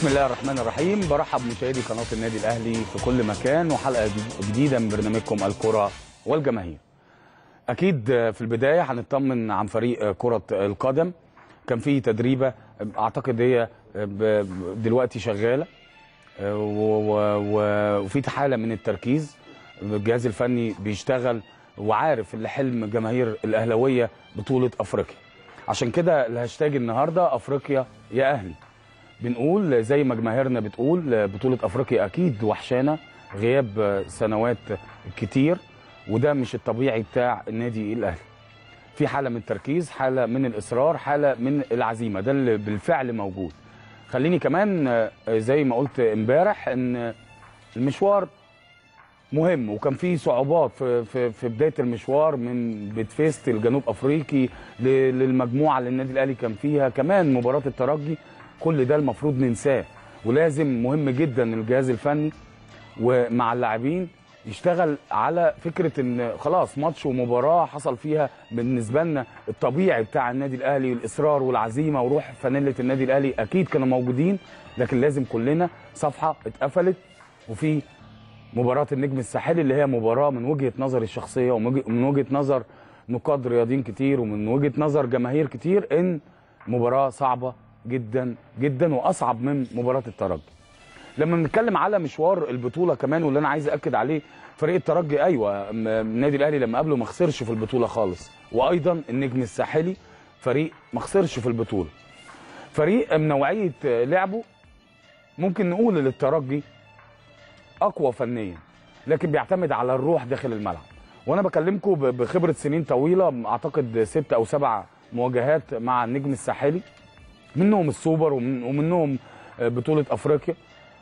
بسم الله الرحمن الرحيم برحب مشاهدي قناه النادي الاهلي في كل مكان وحلقه جديده من برنامجكم الكره والجماهير. اكيد في البدايه هنطمن عن فريق كره القدم كان في تدريبه اعتقد هي دلوقتي شغاله وفي حاله من التركيز الجهاز الفني بيشتغل وعارف اللي حلم جماهير الاهلاويه بطوله افريقيا. عشان كده الهاشتاج النهارده افريقيا يا اهلي. بنقول زي ما جماهيرنا بتقول بطولة أفريقيا أكيد وحشانة غياب سنوات كتير وده مش الطبيعي بتاع النادي الأهلي في حالة من التركيز حالة من الإصرار حالة من العزيمة ده اللي بالفعل موجود خليني كمان زي ما قلت امبارح ان المشوار مهم وكان في صعوبات في, في, في بدايه المشوار من بتفيست الجنوب افريقي للمجموعه اللي النادي الاهلي كان فيها كمان مباراه الترجي كل ده المفروض ننساه ولازم مهم جدا الجهاز الفني ومع اللاعبين يشتغل على فكره ان خلاص ماتش ومباراه حصل فيها بالنسبه لنا الطبيعي بتاع النادي الاهلي الاصرار والعزيمه وروح فانيله النادي الاهلي اكيد كانوا موجودين لكن لازم كلنا صفحه اتقفلت وفي مباراه النجم الساحلي اللي هي مباراه من وجهه نظري الشخصيه ومن وجهه نظر نقاد رياضيين كتير ومن وجهه نظر جماهير كتير ان مباراه صعبه جدا جدا واصعب من مباراه الترجي. لما بنتكلم على مشوار البطوله كمان واللي انا عايز اكد عليه فريق الترجي ايوه النادي الاهلي لما قابله ما خسرش في البطوله خالص وايضا النجم الساحلي فريق ما خسرش في البطوله. فريق من نوعيه لعبه ممكن نقول للترجي اقوى فنيا لكن بيعتمد على الروح داخل الملعب. وانا بكلمكم بخبره سنين طويله اعتقد ست او سبع مواجهات مع النجم الساحلي منهم السوبر ومن ومنهم بطولة أفريقيا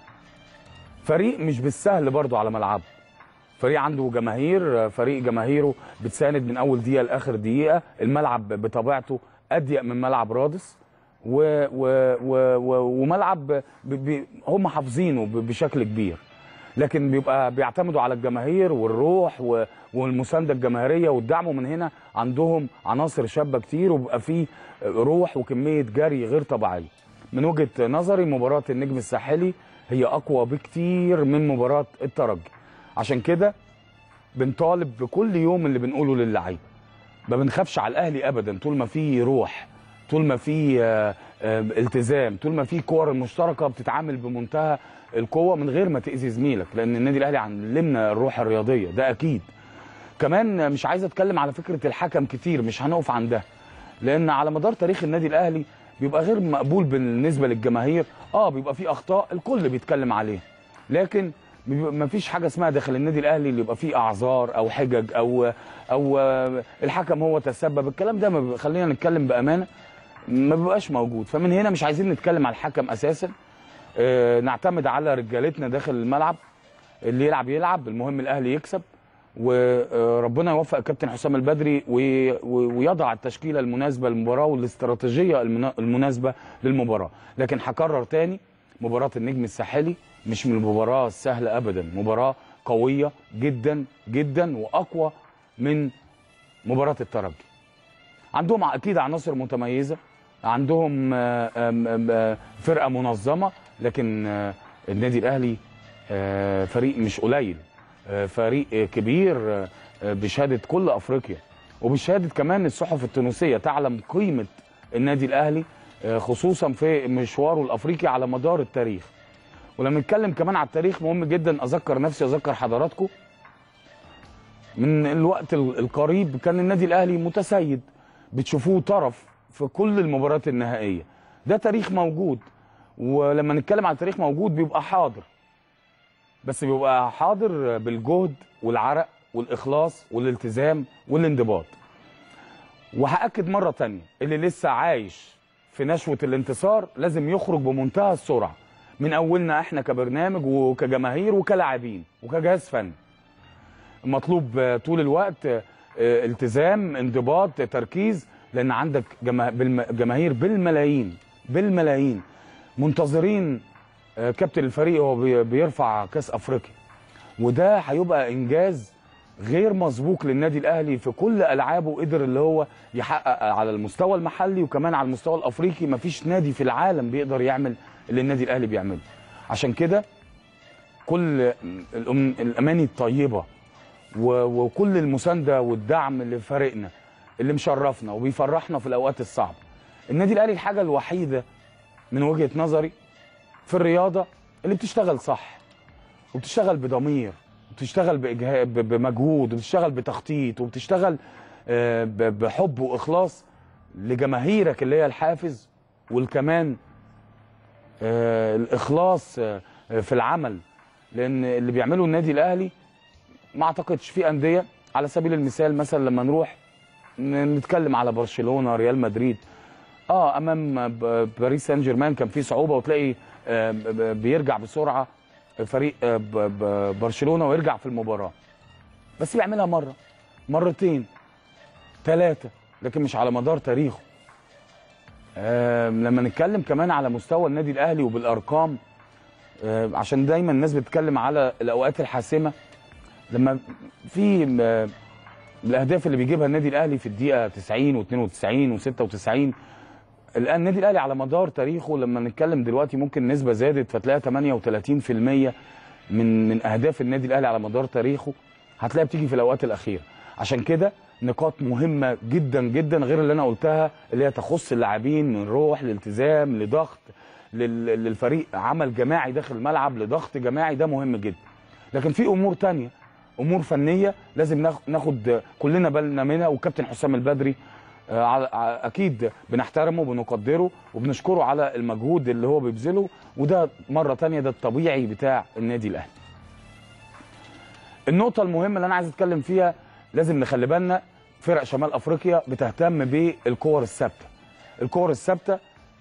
فريق مش بالسهل برضه على ملعبه فريق عنده جماهير فريق جماهيره بتساند من أول دقيقة لآخر دقيقة الملعب بطبيعته أضيق من ملعب رادس و و و و وملعب ب ب هم حافظينه بشكل كبير لكن بيبقى بيعتمدوا على الجماهير والروح والمسانده الجماهيريه والدعم ومن هنا عندهم عناصر شابه كتير وبيبقى فيه روح وكميه جري غير طبيعيه. من وجهه نظري مباراه النجم الساحلي هي اقوى بكتير من مباراه الترجي. عشان كده بنطالب بكل يوم اللي بنقوله للعيبه. ما بنخافش على الاهلي ابدا طول ما في روح طول ما في التزام طول ما في كور مشتركه بتتعامل بمنتهى القوه من غير ما تاذي زميلك لان النادي الاهلي علمنا الروح الرياضيه ده اكيد كمان مش عايز اتكلم على فكره الحكم كتير مش هنقف عندها لان على مدار تاريخ النادي الاهلي بيبقى غير مقبول بالنسبه للجماهير اه بيبقى في اخطاء الكل بيتكلم عليها لكن ما فيش حاجه اسمها داخل النادي الاهلي اللي يبقى فيه اعذار او حجج او او الحكم هو تسبب الكلام ده ما خلينا نتكلم بامانه ما بيبقاش موجود فمن هنا مش عايزين نتكلم على الحكم اساسا آه نعتمد على رجالتنا داخل الملعب اللي يلعب يلعب المهم الاهلي يكسب وربنا يوفق الكابتن حسام البدري ويضع التشكيله المناسبه للمباراه والاستراتيجيه المناسبه للمباراه لكن هكرر تاني مباراه النجم الساحلي مش من المباراه السهله ابدا مباراه قويه جدا جدا واقوى من مباراه الترجي عندهم اكيد عناصر متميزه عندهم فرقه منظمه لكن النادي الاهلي فريق مش قليل فريق كبير بشهاده كل افريقيا وبشهاده كمان الصحف التونسيه تعلم قيمه النادي الاهلي خصوصا في مشواره الافريقي على مدار التاريخ ولما نتكلم كمان على التاريخ مهم جدا اذكر نفسي اذكر حضراتكم من الوقت القريب كان النادي الاهلي متسيد بتشوفوه طرف في كل المباريات النهائيه ده تاريخ موجود ولما نتكلم عن تاريخ موجود بيبقى حاضر بس بيبقى حاضر بالجهد والعرق والاخلاص والالتزام والانضباط وهاكد مره تانية اللي لسه عايش في نشوه الانتصار لازم يخرج بمنتهى السرعه من اولنا احنا كبرنامج وكجماهير وكلاعبين وكجهاز فني مطلوب طول الوقت التزام انضباط تركيز لان عندك جماهير بالملايين بالملايين منتظرين كابتن الفريق هو بيرفع كاس افريقيا وده هيبقى انجاز غير مسبوق للنادي الاهلي في كل العابه قدر اللي هو يحقق على المستوى المحلي وكمان على المستوى الافريقي مفيش نادي في العالم بيقدر يعمل اللي النادي الاهلي بيعمله عشان كده كل الأم- الاماني الطيبه و- وكل المسانده والدعم لفريقنا اللي مشرفنا وبيفرحنا في الاوقات الصعبه النادي الاهلي الحاجه الوحيده من وجهه نظري في الرياضه اللي بتشتغل صح وبتشتغل بضمير وبتشتغل بإجهاد ب- بمجهود وبتشتغل بتخطيط وبتشتغل آه، ب- بحب واخلاص لجماهيرك اللي هي الحافز والكمان آه، الاخلاص آه، في العمل لان اللي بيعمله النادي الاهلي ما اعتقدش في انديه على سبيل المثال مثلا لما نروح ن- نتكلم على برشلونه ريال مدريد اه امام ب- باريس سان جيرمان كان في صعوبه وتلاقي آه، ب- ب- بيرجع بسرعه فريق آه، ب- ب- برشلونه ويرجع في المباراه بس بيعملها مره مرتين ثلاثه لكن مش على مدار تاريخه آه، لما نتكلم كمان على مستوى النادي الاهلي وبالارقام آه، عشان دايما الناس بتتكلم على الاوقات الحاسمه لما في آه، الاهداف اللي بيجيبها النادي الاهلي في الدقيقه 90 و92 و96 الان النادي الاهلي على مدار تاريخه لما نتكلم دلوقتي ممكن نسبه زادت فتلاقيها 38% من من اهداف النادي الاهلي على مدار تاريخه هتلاقيها بتيجي في الاوقات الاخيره عشان كده نقاط مهمه جدا جدا غير اللي انا قلتها اللي هي تخص اللاعبين من روح لالتزام لضغط لل- للفريق عمل جماعي داخل الملعب لضغط جماعي ده مهم جدا لكن في امور تانية امور فنيه لازم ناخ- ناخد كلنا بالنا منها والكابتن حسام البدري آه، ع- ع- اكيد بنحترمه وبنقدره وبنشكره على المجهود اللي هو بيبذله وده مره تانية ده الطبيعي بتاع النادي الاهلي النقطه المهمه اللي انا عايز اتكلم فيها لازم نخلي بالنا فرق شمال افريقيا بتهتم بالكور الثابته الكور الثابته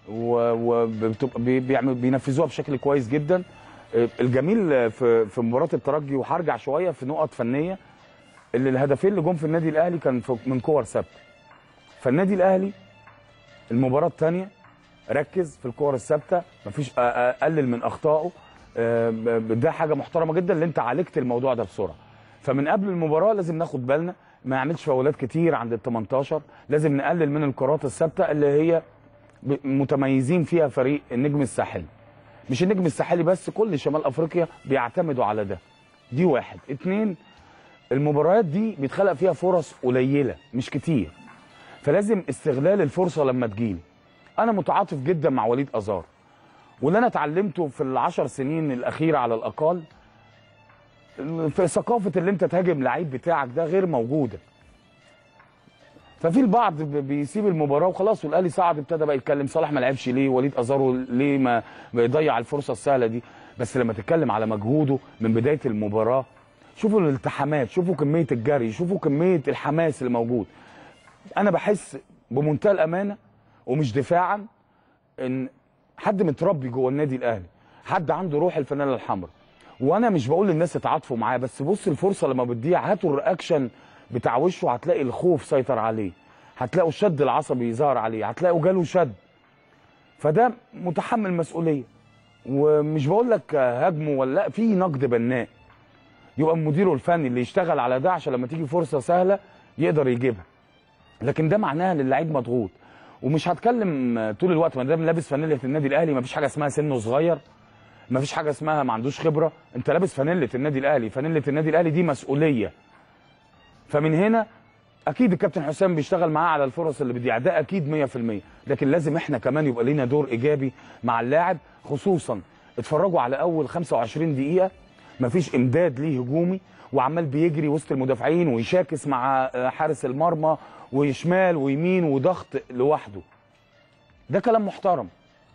وبيعمل بينفذوها بشكل كويس جدا آه، الجميل في في مباراه الترجي وهرجع شويه في نقط فنيه اللي الهدفين اللي جم في النادي الاهلي كان في- من كور ثابته فالنادي الاهلي المباراه الثانيه ركز في الكور الثابته مفيش أ- أ- قلل من اخطائه آه، ب- ده حاجه محترمه جدا اللي انت عالجت الموضوع ده بسرعه فمن قبل المباراه لازم ناخد بالنا ما يعملش فاولات كتير عند ال 18 لازم نقلل من الكرات الثابته اللي هي ب- متميزين فيها فريق النجم الساحلي مش النجم الساحلي بس كل شمال افريقيا بيعتمدوا على ده دي واحد اتنين المباريات دي بيتخلق فيها فرص قليله مش كتير فلازم استغلال الفرصه لما تجيلي انا متعاطف جدا مع وليد ازار واللي انا اتعلمته في العشر سنين الاخيره على الاقل في ثقافه اللي انت تهاجم لعيب بتاعك ده غير موجوده ففي البعض ب- بيسيب المباراه وخلاص والاهلي صعد ابتدى بقى يتكلم صلاح ما لعبش ليه وليد ازارو ليه ما بيضيع الفرصه السهله دي بس لما تتكلم على مجهوده من بدايه المباراه شوفوا الالتحامات شوفوا كميه الجري شوفوا كميه الحماس اللي موجود انا بحس بمنتهى الامانه ومش دفاعا ان حد متربي جوه النادي الاهلي حد عنده روح الفانيلا الحمراء وانا مش بقول للناس اتعاطفوا معاه بس بص الفرصه لما بتضيع هاتوا الرياكشن بتاع وشه هتلاقي الخوف سيطر عليه هتلاقوا الشد العصبي ظهر عليه هتلاقوا جاله شد فده متحمل مسؤوليه ومش بقول لك هاجمه ولا لا في نقد بناء يبقى مديره الفني اللي يشتغل على ده عشان لما تيجي فرصه سهله يقدر يجيبها لكن ده معناها ان اللعيب مضغوط ومش هتكلم طول الوقت ما دام لابس فانيله النادي الاهلي ما فيش حاجه اسمها سنه صغير ما فيش حاجه اسمها ما عندوش خبره انت لابس فانيله النادي الاهلي فانيله النادي الاهلي دي مسؤوليه فمن هنا اكيد الكابتن حسام بيشتغل معاه على الفرص اللي بتضيع ده اكيد 100% لكن لازم احنا كمان يبقى لينا دور ايجابي مع اللاعب خصوصا اتفرجوا على اول 25 دقيقه مفيش امداد ليه هجومي وعمال بيجري وسط المدافعين ويشاكس مع آه، حارس المرمى وشمال ويمين وضغط لوحده ده كلام محترم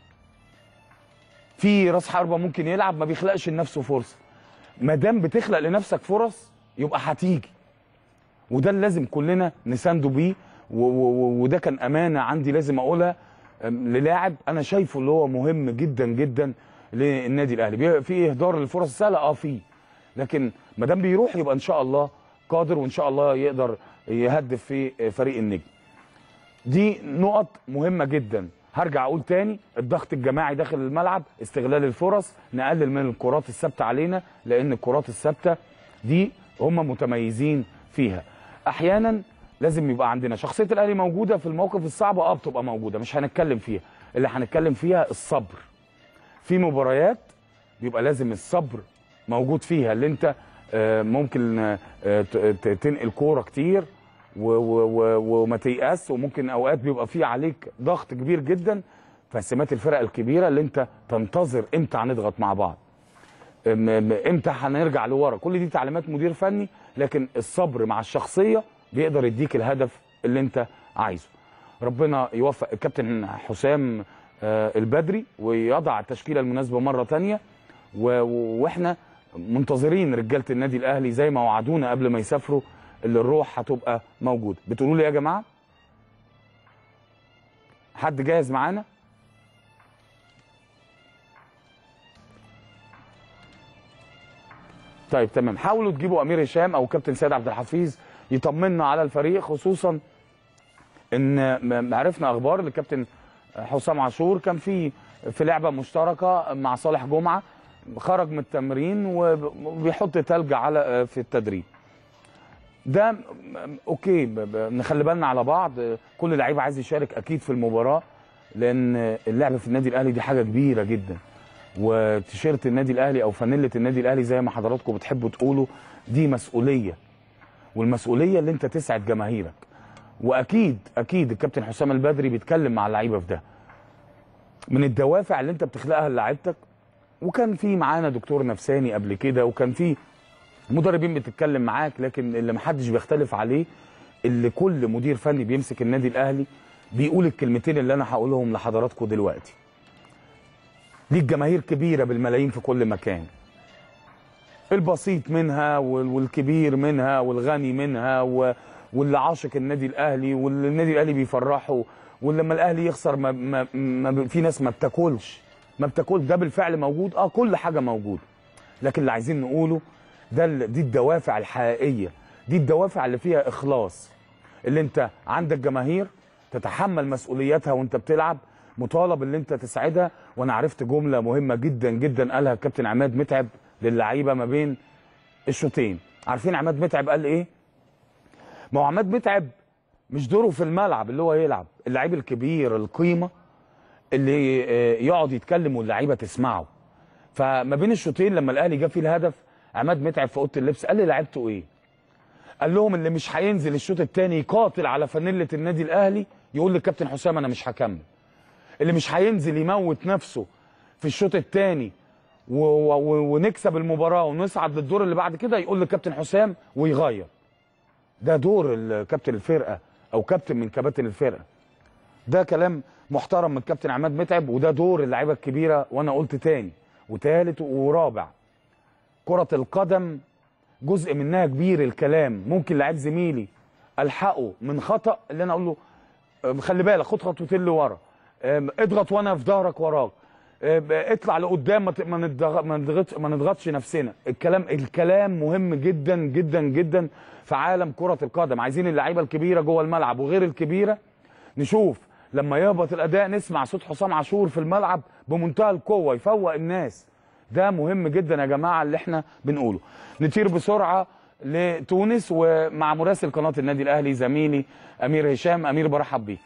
في راس حربه ممكن يلعب ما بيخلقش لنفسه فرصه ما دام بتخلق لنفسك فرص يبقى هتيجي وده اللي لازم كلنا نسانده بيه و- و- وده كان امانه عندي لازم اقولها أم، للاعب انا شايفه اللي هو مهم جدا جدا للنادي الاهلي بي- في اهدار للفرص السهله اه في لكن ما دام بيروح يبقى ان شاء الله قادر وان شاء الله يقدر يهدف في فريق النجم دي نقط مهمه جدا هرجع اقول تاني الضغط الجماعي داخل الملعب استغلال الفرص نقلل من الكرات الثابته علينا لان الكرات الثابته دي هم متميزين فيها احيانا لازم يبقى عندنا شخصيه الاهلي موجوده في المواقف الصعبه اه بتبقى موجوده مش هنتكلم فيها اللي هنتكلم فيها الصبر في مباريات بيبقى لازم الصبر موجود فيها اللي انت آه، ممكن آه، ت- ت- تنقل كوره كتير و- و- و- وما تيأس وممكن اوقات بيبقى في عليك ضغط كبير جدا فسمات الفرق الكبيره اللي انت تنتظر امتى هنضغط مع بعض م- م- امتى هنرجع لورا كل دي تعليمات مدير فني لكن الصبر مع الشخصيه بيقدر يديك الهدف اللي انت عايزه ربنا يوفق الكابتن حسام آه، البدري ويضع التشكيله المناسبه مره تانية و- و- واحنا منتظرين رجاله النادي الاهلي زي ما وعدونا قبل ما يسافروا اللي الروح هتبقى موجوده بتقولوا لي يا جماعه حد جاهز معانا طيب تمام حاولوا تجيبوا امير هشام او كابتن سيد عبد الحفيظ يطمنا على الفريق خصوصا ان م- عرفنا اخبار الكابتن حسام عاشور كان في في لعبه مشتركه مع صالح جمعه خرج من التمرين وب- وبيحط تلج على في التدريب ده م- م- اوكي ب- ب- نخلي بالنا على بعض كل لعيب عايز يشارك اكيد في المباراه لان اللعب في النادي الاهلي دي حاجه كبيره جدا وتيشيرت النادي الاهلي او فانيله النادي الاهلي زي ما حضراتكم بتحبوا تقولوا دي مسؤوليه والمسؤوليه اللي انت تسعد جماهيرك واكيد اكيد الكابتن حسام البدري بيتكلم مع اللعيبه في ده من الدوافع اللي انت بتخلقها لعيبتك وكان في معانا دكتور نفساني قبل كده وكان في مدربين بتتكلم معاك لكن اللي محدش بيختلف عليه اللي كل مدير فني بيمسك النادي الاهلي بيقول الكلمتين اللي انا هقولهم لحضراتكم دلوقتي ليك جماهير كبيره بالملايين في كل مكان البسيط منها وال- والكبير منها والغني منها و- واللي عاشق النادي الاهلي واللي النادي الاهلي بيفرحه ولما الاهلي يخسر ما ما ما ب- في ناس ما بتاكلش ما بتاكل ده بالفعل موجود اه كل حاجه موجوده لكن اللي عايزين نقوله ده ال- دي الدوافع الحقيقيه دي الدوافع اللي فيها اخلاص اللي انت عندك جماهير تتحمل مسؤولياتها وانت بتلعب مطالب اللي انت تساعدها وانا عرفت جمله مهمه جدا جدا قالها الكابتن عماد متعب للعيبه ما بين الشوطين عارفين عماد متعب قال ايه ما هو عماد متعب مش دوره في الملعب اللي هو يلعب اللعيب الكبير القيمه اللي آه، يقعد يتكلم واللعيبه تسمعه فما بين الشوطين لما الاهلي جاب فيه الهدف عماد متعب في اوضه اللبس قال لي لعيبته ايه قال لهم اللي مش هينزل الشوط الثاني يقاتل على فانيله النادي الاهلي يقول للكابتن حسام انا مش هكمل اللي مش هينزل يموت نفسه في الشوط الثاني و- و- ونكسب المباراه ونصعد للدور اللي بعد كده يقول للكابتن حسام ويغير ده دور الكابتن الفرقه او كابتن من كباتن الفرقه ده كلام محترم من الكابتن عماد متعب وده دور اللعيبه الكبيره وانا قلت تاني وتالت ورابع كره القدم جزء منها كبير الكلام ممكن لعيب زميلي الحقه من خطا اللي انا اقول له أم، خلي بالك خد خطوتين لورا أم، اضغط وانا في ظهرك وراك أم، اطلع لقدام ما ت- ما نضغ- ما نضغطش ما نضغطش نفسنا الكلام الكلام مهم جدا جدا جدا في عالم كره القدم عايزين اللعيبه الكبيره جوه الملعب وغير الكبيره نشوف لما يهبط الاداء نسمع صوت حسام عاشور في الملعب بمنتهى القوه يفوق الناس ده مهم جدا يا جماعه اللي احنا بنقوله نطير بسرعه لتونس ومع مراسل قناه النادي الاهلي زميلي امير هشام امير برحب بيك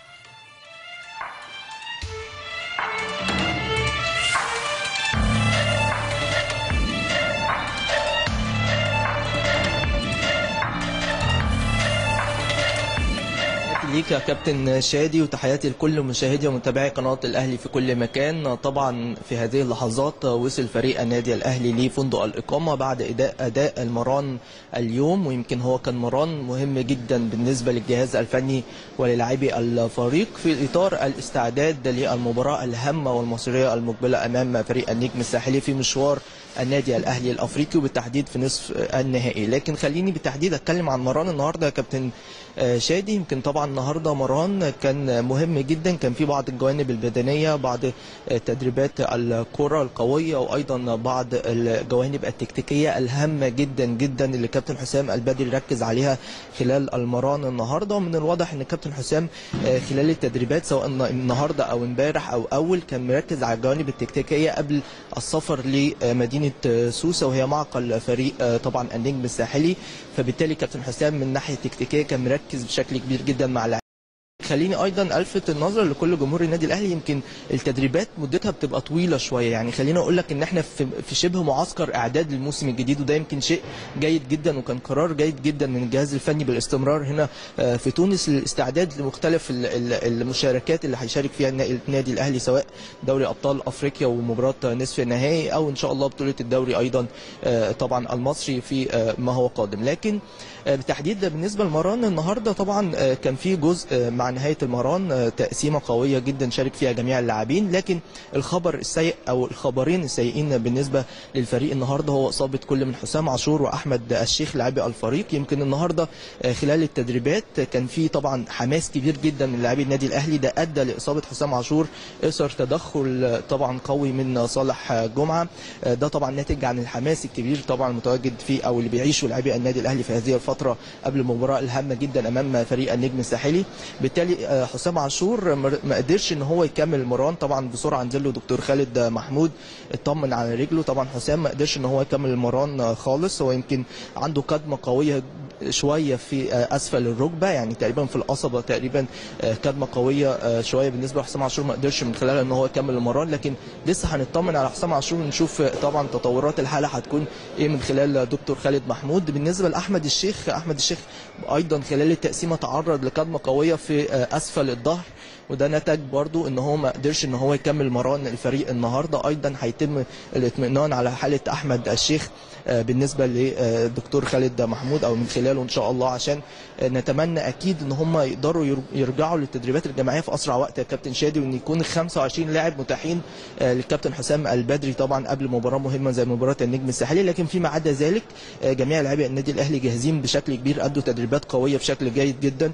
تحياتي ليك يا كابتن شادي وتحياتي لكل مشاهدي ومتابعي قناة الأهلي في كل مكان طبعا في هذه اللحظات وصل فريق النادي الأهلي لفندق الإقامة بعد أداء أداء المران اليوم ويمكن هو كان مران مهم جدا بالنسبة للجهاز الفني وللاعبي الفريق في إطار الاستعداد للمباراة الهامة والمصيرية المقبلة أمام فريق النجم الساحلي في مشوار النادي الاهلي الافريقي وبالتحديد في نصف النهائي لكن خليني بالتحديد اتكلم عن مران النهارده يا كابتن آه، شادي يمكن طبعا النهارده مران كان مهم جدا كان في بعض الجوانب البدنيه بعض آه، تدريبات الكره القويه وايضا بعض الجوانب التكتيكيه الهامه جدا جدا اللي كابتن حسام البدري ركز عليها خلال المران النهارده ومن الواضح ان كابتن حسام آه، خلال التدريبات سواء النهارده او امبارح او اول كان مركز على الجوانب التكتيكيه قبل السفر لمدينه سوسه وهي معقل فريق آه، طبعا النجم الساحلي فبالتالي كابتن حسام من الناحيه التكتيكيه كان مركز بشكل كبير جدا مع اللاعبين خليني ايضا الفت النظر لكل جمهور النادي الاهلي يمكن التدريبات مدتها بتبقى طويله شويه يعني خليني اقول لك ان احنا في في شبه معسكر اعداد للموسم الجديد وده يمكن شيء جيد جدا وكان قرار جيد جدا من الجهاز الفني بالاستمرار هنا آه، في تونس للاستعداد لمختلف ال- ال- المشاركات اللي هيشارك فيها النا- النادي الاهلي سواء دوري ابطال افريقيا ومباراه نصف النهائي او ان شاء الله بطوله الدوري ايضا آه، طبعا المصري في آه، ما هو قادم لكن آه، بالتحديد بالنسبه لمران النهارده طبعا آه، كان في جزء آه، مع نهايه المران آه، تقسيمه قويه جدا شارك فيها جميع اللاعبين لكن الخبر السيء او الخبرين السيئين بالنسبه للفريق النهارده هو اصابه كل من حسام عاشور واحمد الشيخ لاعبي الفريق يمكن النهارده آه، خلال التدريبات كان في طبعا حماس كبير جدا من لاعبي النادي الاهلي ده ادى لاصابه حسام عاشور اثر تدخل آه، طبعا قوي من صالح آه، جمعه آه، ده طبعا ناتج عن الحماس الكبير طبعا المتواجد فيه او اللي بيعيشه لاعبي النادي الاهلي في هذه الفتره قبل المباراه الهامه جدا امام فريق النجم الساحلي بالتالي آه، حسام عاشور ما ما قدرش ان هو يكمل المران طبعا بسرعه نزل له دكتور خالد محمود اطمن على رجله طبعا حسام ما قدرش ان هو يكمل المران آه، خالص هو يمكن عنده كدمه قويه شويه في آه، اسفل الركبه يعني تقريبا في القصبه تقريبا آه، كدمه قويه آه، شويه بالنسبه لحسام عاشور ما قدرش من خلالها ان هو يكمل المران لكن لسه هنطمن على حسام عاشور ونشوف آه، طبعا تطورات الحاله هتكون ايه من خلال دكتور خالد محمود بالنسبه لاحمد الشيخ احمد الشيخ ايضا خلال التقسيمه تعرض لكدمه قويه في آه، اسفل الظهر وده نتج برضو ان هو ما قدرش ان هو يكمل مران الفريق النهارده ايضا هيتم الاطمئنان على حاله احمد الشيخ آه، بالنسبه لدكتور خالد محمود او من خلاله ان شاء الله عشان آه، نتمنى اكيد ان هم يقدروا ير- يرجعوا للتدريبات الجماعيه في اسرع وقت يا كابتن شادي وان يكون 25 لاعب متاحين آه، للكابتن حسام البدري طبعا قبل مباراه مهمه زي مباراه النجم الساحلي لكن فيما عدا ذلك آه، جميع لاعبي النادي الاهلي جاهزين بشكل كبير ادوا تدريبات قويه بشكل جيد جدا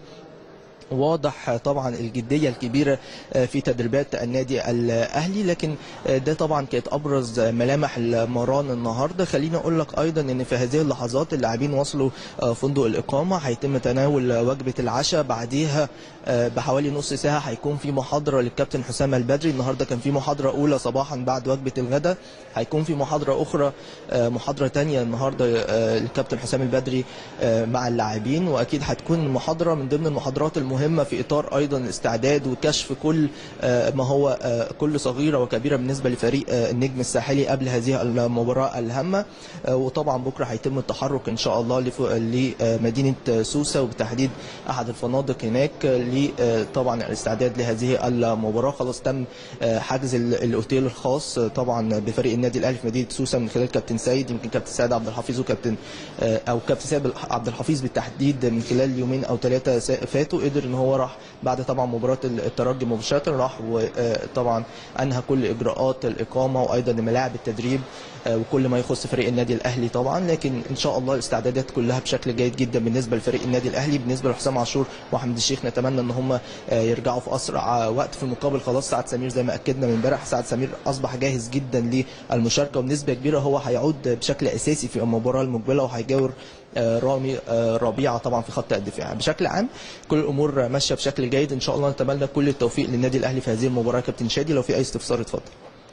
واضح طبعا الجديه الكبيره في تدريبات النادي الاهلي لكن ده طبعا كانت ابرز ملامح المران النهارده خليني اقول لك ايضا ان في هذه اللحظات اللاعبين وصلوا فندق الاقامه هيتم تناول وجبه العشاء بعديها بحوالي نص ساعه هيكون في محاضره للكابتن حسام البدري النهارده كان في محاضره اولى صباحا بعد وجبه الغداء هيكون في محاضره اخرى محاضره ثانيه النهارده للكابتن حسام البدري مع اللاعبين واكيد هتكون محاضره من ضمن المحاضرات المهمه في اطار ايضا الاستعداد وكشف كل ما هو كل صغيره وكبيره بالنسبه لفريق النجم الساحلي قبل هذه المباراه الهامه وطبعا بكره هيتم التحرك ان شاء الله لمدينه سوسه وبتحديد احد الفنادق هناك طبعا الاستعداد لهذه المباراه خلاص تم حجز الاوتيل الخاص طبعا بفريق النادي الاهلي في مدينه سوسه من خلال كابتن سيد يمكن كابتن سيد عبد الحفيظ وكابتن او كابتن سيد عبد الحفيظ بالتحديد من خلال يومين او ثلاثه فاتوا قدر ان هو راح بعد طبعا مباراه الترجي مباشره راح وطبعا انهى كل اجراءات الاقامه وايضا ملاعب التدريب وكل ما يخص فريق النادي الاهلي طبعا لكن ان شاء الله الاستعدادات كلها بشكل جيد جدا بالنسبه لفريق النادي الاهلي بالنسبه لحسام عاشور واحمد الشيخ نتمنى ان هم يرجعوا في اسرع وقت في المقابل خلاص سعد سمير زي ما اكدنا من امبارح سعد سمير اصبح جاهز جدا للمشاركه وبنسبه كبيره هو هيعود بشكل اساسي في المباراه المقبله وهيجاور رامي ربيعه طبعا في خط الدفاع بشكل عام كل الامور ماشيه بشكل جيد ان شاء الله نتمنى كل التوفيق للنادي الاهلي في هذه المباراه كابتن شادي لو في اي استفسار اتفضل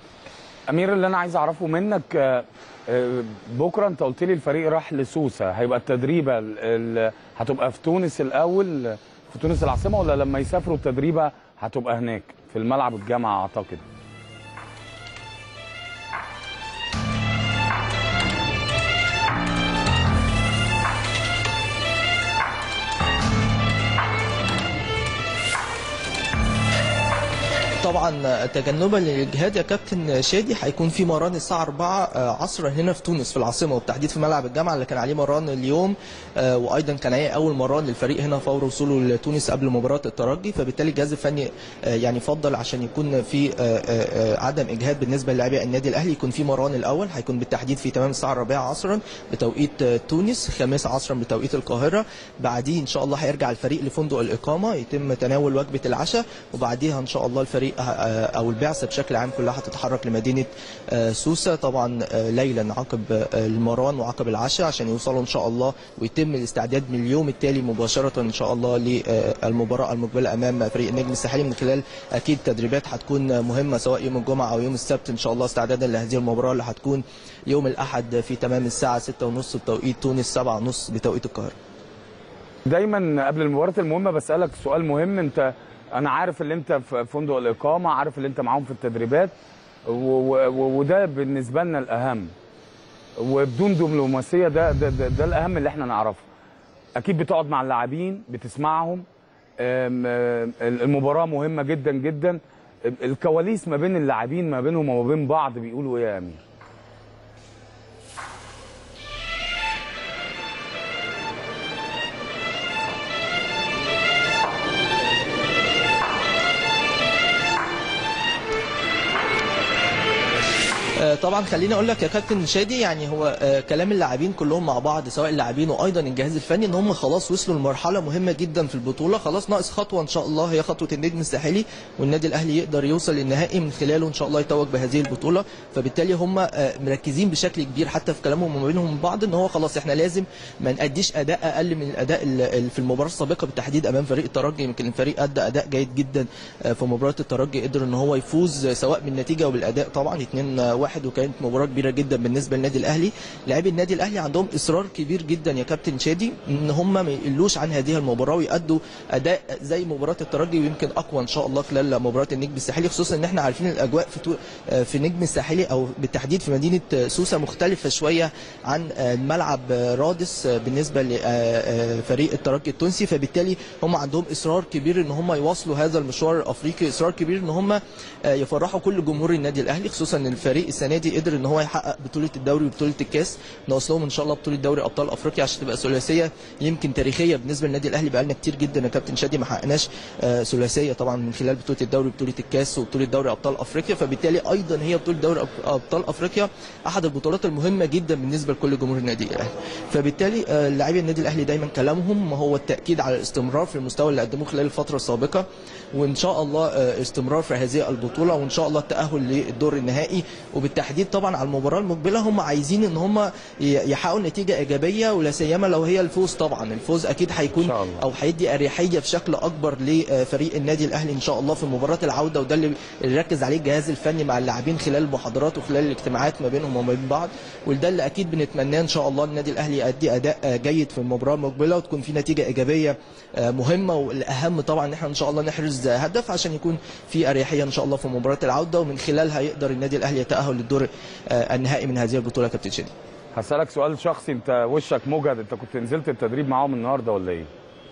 امير اللي انا عايز اعرفه منك بكره انت قلت لي الفريق راح لسوسه هيبقى التدريبه هتبقى في تونس الاول في تونس العاصمه ولا لما يسافروا التدريبه هتبقى هناك في الملعب الجامعه اعتقد طبعا تجنبا للاجهاد يا كابتن شادي هيكون في مران الساعه 4 عصرا هنا في تونس في العاصمه وبالتحديد في ملعب الجامعه اللي كان عليه مران اليوم آه، وايضا كان عليه اول مران للفريق هنا فور وصوله لتونس قبل مباراه الترجي فبالتالي الجهاز الفني آه، يعني فضل عشان يكون في آه، آه، آه، عدم اجهاد بالنسبه للاعبي النادي الاهلي يكون في مران الاول هيكون بالتحديد في تمام الساعه 4 عصرا بتوقيت آه، تونس خامس عصرا بتوقيت القاهره بعديه ان شاء الله هيرجع الفريق لفندق الاقامه يتم تناول وجبه العشاء وبعديها ان شاء الله الفريق آه، او البعثه بشكل عام كلها هتتحرك لمدينه آه، سوسه طبعا آه، ليلا عقب آه، المران وعقب العشاء عشان يوصلوا ان شاء الله ويتم الاستعداد من اليوم التالي مباشره ان شاء الله للمباراه المقبله امام فريق النجم الساحلي من خلال اكيد تدريبات هتكون مهمه سواء يوم الجمعه او يوم السبت ان شاء الله استعدادا لهذه المباراه اللي هتكون يوم الاحد في تمام الساعه 6:30 بتوقيت تونس 7:30 بتوقيت القاهره دايما قبل المباراه المهمه بسالك سؤال مهم انت انا عارف اللي انت في فندق الاقامه عارف اللي انت معاهم في التدريبات و- و- وده بالنسبه لنا الاهم وبدون دبلوماسيه ده ده, ده, ده الاهم اللي احنا نعرفه اكيد بتقعد مع اللاعبين بتسمعهم أم، أم، المباراه مهمه جدا جدا الكواليس ما بين اللاعبين ما بينهم وما بين بعض بيقولوا ايه يا امير آه، طبعا خليني اقول لك يا كابتن شادي يعني هو آه، كلام اللاعبين كلهم مع بعض سواء اللاعبين وايضا الجهاز الفني ان هم خلاص وصلوا لمرحله مهمه جدا في البطوله خلاص ناقص خطوه ان شاء الله هي خطوه النجم الساحلي والنادي الاهلي يقدر يوصل للنهائي من خلاله ان شاء الله يتوج بهذه البطوله فبالتالي هم آه، مركزين بشكل كبير حتى في كلامهم وما بينهم من بعض ان هو خلاص احنا لازم ما ناديش اداء اقل من الاداء ال- ال- في المباراه السابقه بالتحديد امام فريق الترجي يمكن الفريق ادى اداء جيد جدا آه، في مباراه الترجي قدر ان هو يفوز آه، سواء بالنتيجه او بالاداء طبعا 2-1 وكانت مباراه كبيره جدا بالنسبه للنادي الاهلي لاعبي النادي الاهلي عندهم اصرار كبير جدا يا كابتن شادي ان هم ما يقلوش عن هذه المباراه ويأدوا اداء زي مباراه الترجي ويمكن اقوى ان شاء الله خلال مباراه النجم الساحلي خصوصا ان احنا عارفين الاجواء في تو... آه، في نجم الساحلي او بالتحديد في مدينه آه، سوسه مختلفه شويه عن آه، الملعب آه، رادس آه، بالنسبه لفريق الترجي التونسي فبالتالي هم عندهم اصرار كبير ان هم يواصلوا هذا المشوار الافريقي اصرار كبير ان هم آه، يفرحوا كل جمهور النادي الاهلي خصوصا ان الفريق السنه دي قدر ان هو يحقق بطوله الدوري وبطوله الكاس ناقص لهم ان شاء الله بطوله دوري ابطال افريقيا عشان تبقى ثلاثيه يمكن تاريخيه بالنسبه للنادي الاهلي بقالنا كتير جدا يا كابتن شادي ما حققناش آه، ثلاثيه طبعا من خلال بطوله الدوري وبطوله الكاس وبطوله دوري ابطال افريقيا فبالتالي ايضا هي بطوله دوري أب- ابطال افريقيا احد البطولات المهمه جدا بالنسبه لكل جمهور النادي الاهلي فبالتالي آه، لاعبي النادي الاهلي دايما كلامهم هو التاكيد على الاستمرار في المستوى اللي قدموه خلال الفتره السابقه وان شاء الله آه، استمرار في هذه البطوله وان شاء الله التاهل للدور النهائي وبالتحديد طبعا على المباراه المقبله هم عايزين ان هم ي- يحققوا نتيجه ايجابيه ولا سيما لو هي الفوز طبعا الفوز اكيد هيكون إن شاء الله. او هيدي اريحيه بشكل اكبر لفريق النادي الاهلي ان شاء الله في مباراه العوده وده اللي اللي ركز عليه الجهاز الفني مع اللاعبين خلال المحاضرات وخلال الاجتماعات ما بينهم وما بين بعض وده اللي اكيد بنتمناه ان شاء الله النادي الاهلي يؤدي اداء آه، جيد في المباراه المقبله وتكون في نتيجه ايجابيه آه، مهمه والاهم طبعا ان احنا ان شاء الله نحرز هدف عشان يكون في اريحيه ان شاء الله في مباراه العوده ومن خلالها يقدر النادي الاهلي يتاهل للدور آه، النهائي من هذه البطوله يا كابتن شادي هسألك سؤال شخصي انت وشك مجهد انت كنت نزلت التدريب معاهم النهارده ولا ايه؟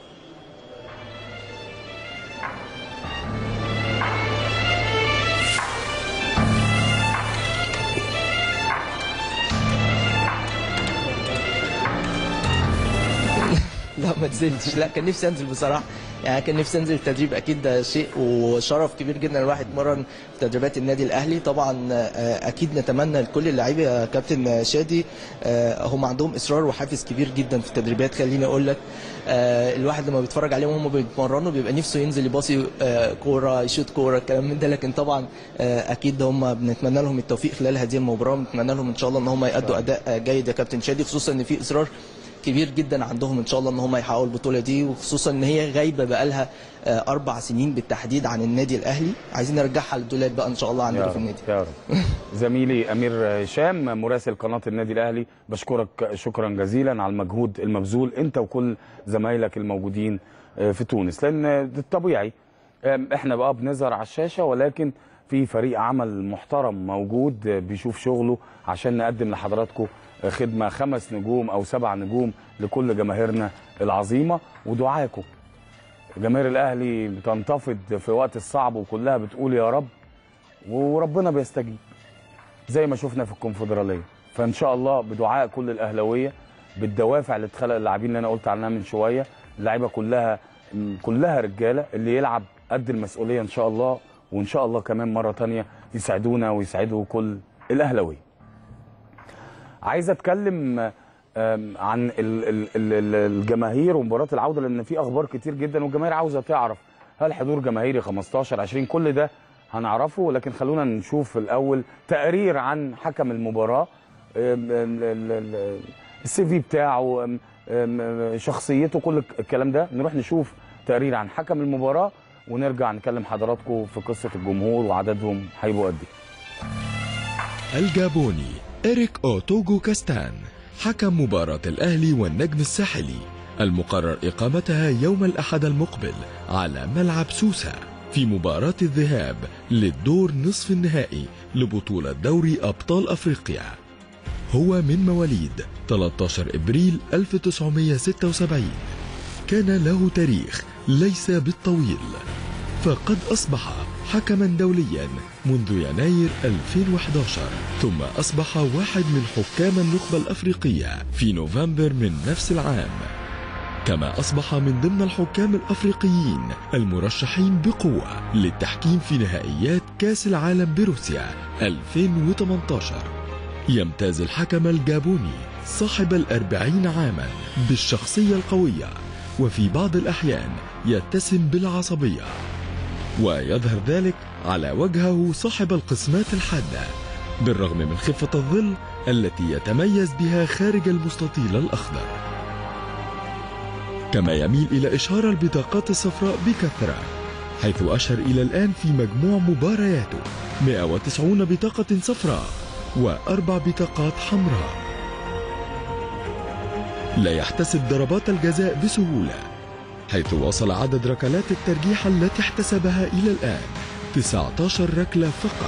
لا ما نزلتش لا كان نفسي انزل بصراحه يعني كان نفسي انزل التدريب اكيد ده شيء وشرف كبير جدا الواحد يتمرن في تدريبات النادي الاهلي طبعا آه، اكيد نتمنى لكل اللعيبه يا كابتن شادي آه، هم عندهم اصرار وحافز كبير جدا في التدريبات خليني اقول لك آه، الواحد لما بيتفرج عليهم وهم بيتمرنوا بيبقى نفسه ينزل يباصي آه، كوره يشوط كوره الكلام من ده لكن طبعا آه، اكيد هم بنتمنى لهم التوفيق خلال هذه المباراه ونتمنى لهم ان شاء الله ان هم يادوا اداء آه، جيد يا كابتن شادي خصوصا ان في اصرار كبير جدا عندهم ان شاء الله ان هم يحققوا البطوله دي وخصوصا ان هي غايبه بقالها آه، اربع سنين بالتحديد عن النادي الاهلي عايزين نرجعها للدولاب بقى ان شاء الله يا عندنا في رب النادي يا رب زميلي امير هشام مراسل قناه النادي الاهلي بشكرك شكرا جزيلا على المجهود المبذول انت وكل زمايلك الموجودين آه، في تونس لان ده الطبيعي آم، احنا بقى بنظهر على الشاشه ولكن في فريق عمل محترم موجود آه، بيشوف شغله عشان نقدم لحضراتكم آه، خدمه خمس نجوم او سبع نجوم لكل جماهيرنا العظيمه ودعاكم جماهير الاهلي بتنتفض في وقت الصعب وكلها بتقول يا رب وربنا بيستجيب زي ما شفنا في الكونفدراليه فان شاء الله بدعاء كل الاهلاويه بالدوافع اللي اتخلق اللاعبين اللي انا قلت عنها من شويه اللعيبه كلها كلها رجاله اللي يلعب قد المسؤوليه ان شاء الله وان شاء الله كمان مره تانية يساعدونا ويساعدوا كل الاهلاويه عايز اتكلم آم، عن ال- ال- ال- ال- الجماهير ومباراه العوده لان في اخبار كتير جدا والجماهير عاوزه تعرف هل حضور جماهيري 15 20 كل ده هنعرفه لكن خلونا نشوف الاول تقرير عن حكم المباراه آم، ال- ال- ال- السي في بتاعه آم، آم، شخصيته كل الكلام ده نروح نشوف تقرير عن حكم المباراه ونرجع نكلم حضراتكم في قصه الجمهور وعددهم هيبقوا قد ايه الجابوني إريك أوتوغو كاستان حكم مباراة الأهلي والنجم الساحلي المقرر إقامتها يوم الأحد المقبل على ملعب سوسة في مباراة الذهاب للدور نصف النهائي لبطولة دوري أبطال أفريقيا هو من مواليد 13 إبريل 1976 كان له تاريخ ليس بالطويل فقد أصبح حكما دوليا منذ يناير 2011 ثم أصبح واحد من حكام النخبة الأفريقية في نوفمبر من نفس العام كما أصبح من ضمن الحكام الأفريقيين المرشحين بقوة للتحكيم في نهائيات كأس العالم بروسيا 2018 يمتاز الحكم الجابوني صاحب الأربعين عاما بالشخصية القوية وفي بعض الأحيان يتسم بالعصبية ويظهر ذلك على وجهه صاحب القسمات الحادة بالرغم من خفة الظل التي يتميز بها خارج المستطيل الأخضر كما يميل إلى إشهار البطاقات الصفراء بكثرة حيث أشهر إلى الآن في مجموع مبارياته 190 بطاقة صفراء وأربع بطاقات حمراء لا يحتسب ضربات الجزاء بسهولة حيث وصل عدد ركلات الترجيح التي احتسبها إلى الآن 19 ركلة فقط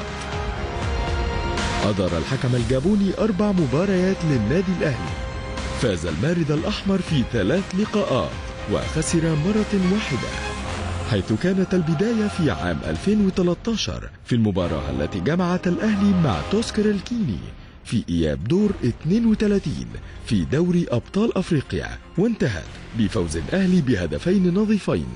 أدار الحكم الجابوني أربع مباريات للنادي الأهلي فاز المارد الأحمر في ثلاث لقاءات وخسر مرة واحدة حيث كانت البداية في عام 2013 في المباراة التي جمعت الأهلي مع توسكر الكيني في إياب دور 32 في دوري أبطال أفريقيا وانتهت بفوز الأهلي بهدفين نظيفين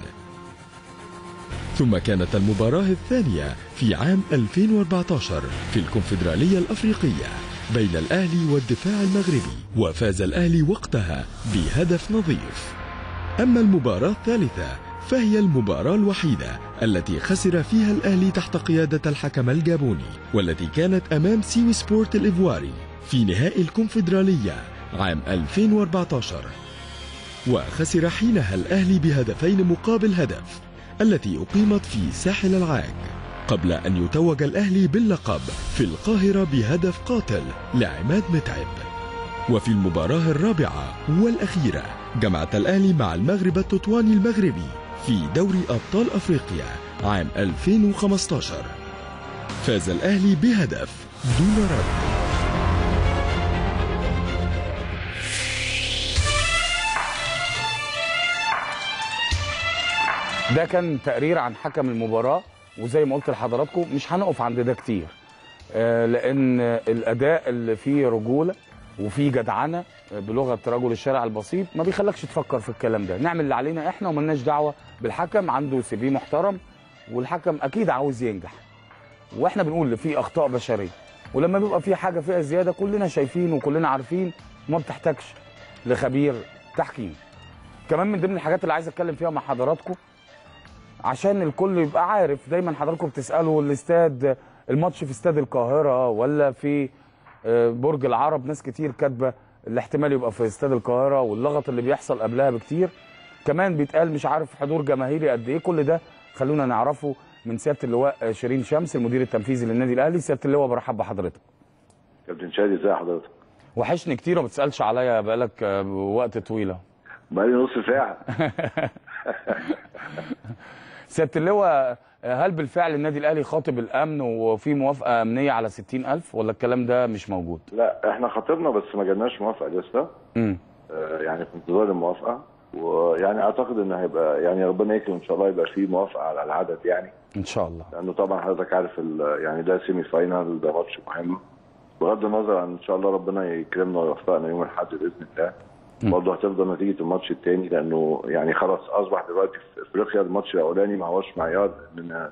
ثم كانت المباراة الثانية في عام 2014 في الكونفدرالية الأفريقية بين الأهلي والدفاع المغربي وفاز الأهلي وقتها بهدف نظيف أما المباراة الثالثة فهي المباراة الوحيدة التي خسر فيها الأهلي تحت قيادة الحكم الجابوني والتي كانت أمام سيوي سبورت الإيفواري في نهائي الكونفدرالية عام 2014 وخسر حينها الأهلي بهدفين مقابل هدف التي أقيمت في ساحل العاج قبل أن يتوج الأهلي باللقب في القاهرة بهدف قاتل لعماد متعب وفي المباراة الرابعة والأخيرة جمعت الأهلي مع المغرب التطواني المغربي في دوري أبطال أفريقيا عام 2015 فاز الأهلي بهدف دون رد ده كان تقرير عن حكم المباراة وزي ما قلت لحضراتكم مش هنقف عند ده كتير آه، لأن الأداء اللي فيه رجولة وفيه جدعنة آه، بلغة رجل الشارع البسيط ما بيخلكش تفكر في الكلام ده نعمل اللي علينا احنا وملناش دعوة بالحكم عنده سي في محترم والحكم أكيد عاوز ينجح واحنا بنقول اللي فيه أخطاء بشرية ولما بيبقى في حاجة فيها زيادة كلنا شايفين وكلنا عارفين وما بتحتاجش لخبير تحكيم كمان من ضمن الحاجات اللي عايز اتكلم فيها مع حضراتكم عشان الكل يبقى عارف دايما حضراتكم بتسالوا الاستاد الماتش في استاد القاهره ولا في آه، برج العرب ناس كتير كاتبه الاحتمال يبقى في استاد القاهره واللغط اللي بيحصل قبلها بكتير كمان بيتقال مش عارف حضور جماهيري قد ايه كل ده خلونا نعرفه من سياده اللواء آه، شيرين شمس المدير التنفيذي للنادي الاهلي سياده اللواء برحب بحضرتك كابتن شادي ازي حضرتك؟ وحشني كتير وما بتسالش عليا بقالك آه، وقت طويله بقالي نص ساعة سياده اللواء هل بالفعل النادي الاهلي خاطب الامن وفي موافقه امنيه على 60000 ولا الكلام ده مش موجود؟ لا احنا خاطبنا بس ما جالناش موافقة لسه امم آه، يعني في انتظار الموافقة ويعني اعتقد ان هيبقى يعني ربنا يكرم ان شاء الله يبقى فيه موافقه على العدد يعني ان شاء الله لانه طبعا حضرتك عارف ال- يعني ده سيمي فاينال ده ماتش مهم بغض النظر عن ان شاء الله ربنا يكرمنا ويوفقنا يوم الاحد باذن الله برضه هتفضل نتيجه الماتش الثاني لانه يعني خلاص اصبح دلوقتي في افريقيا الماتش الاولاني ما هوش معيار ان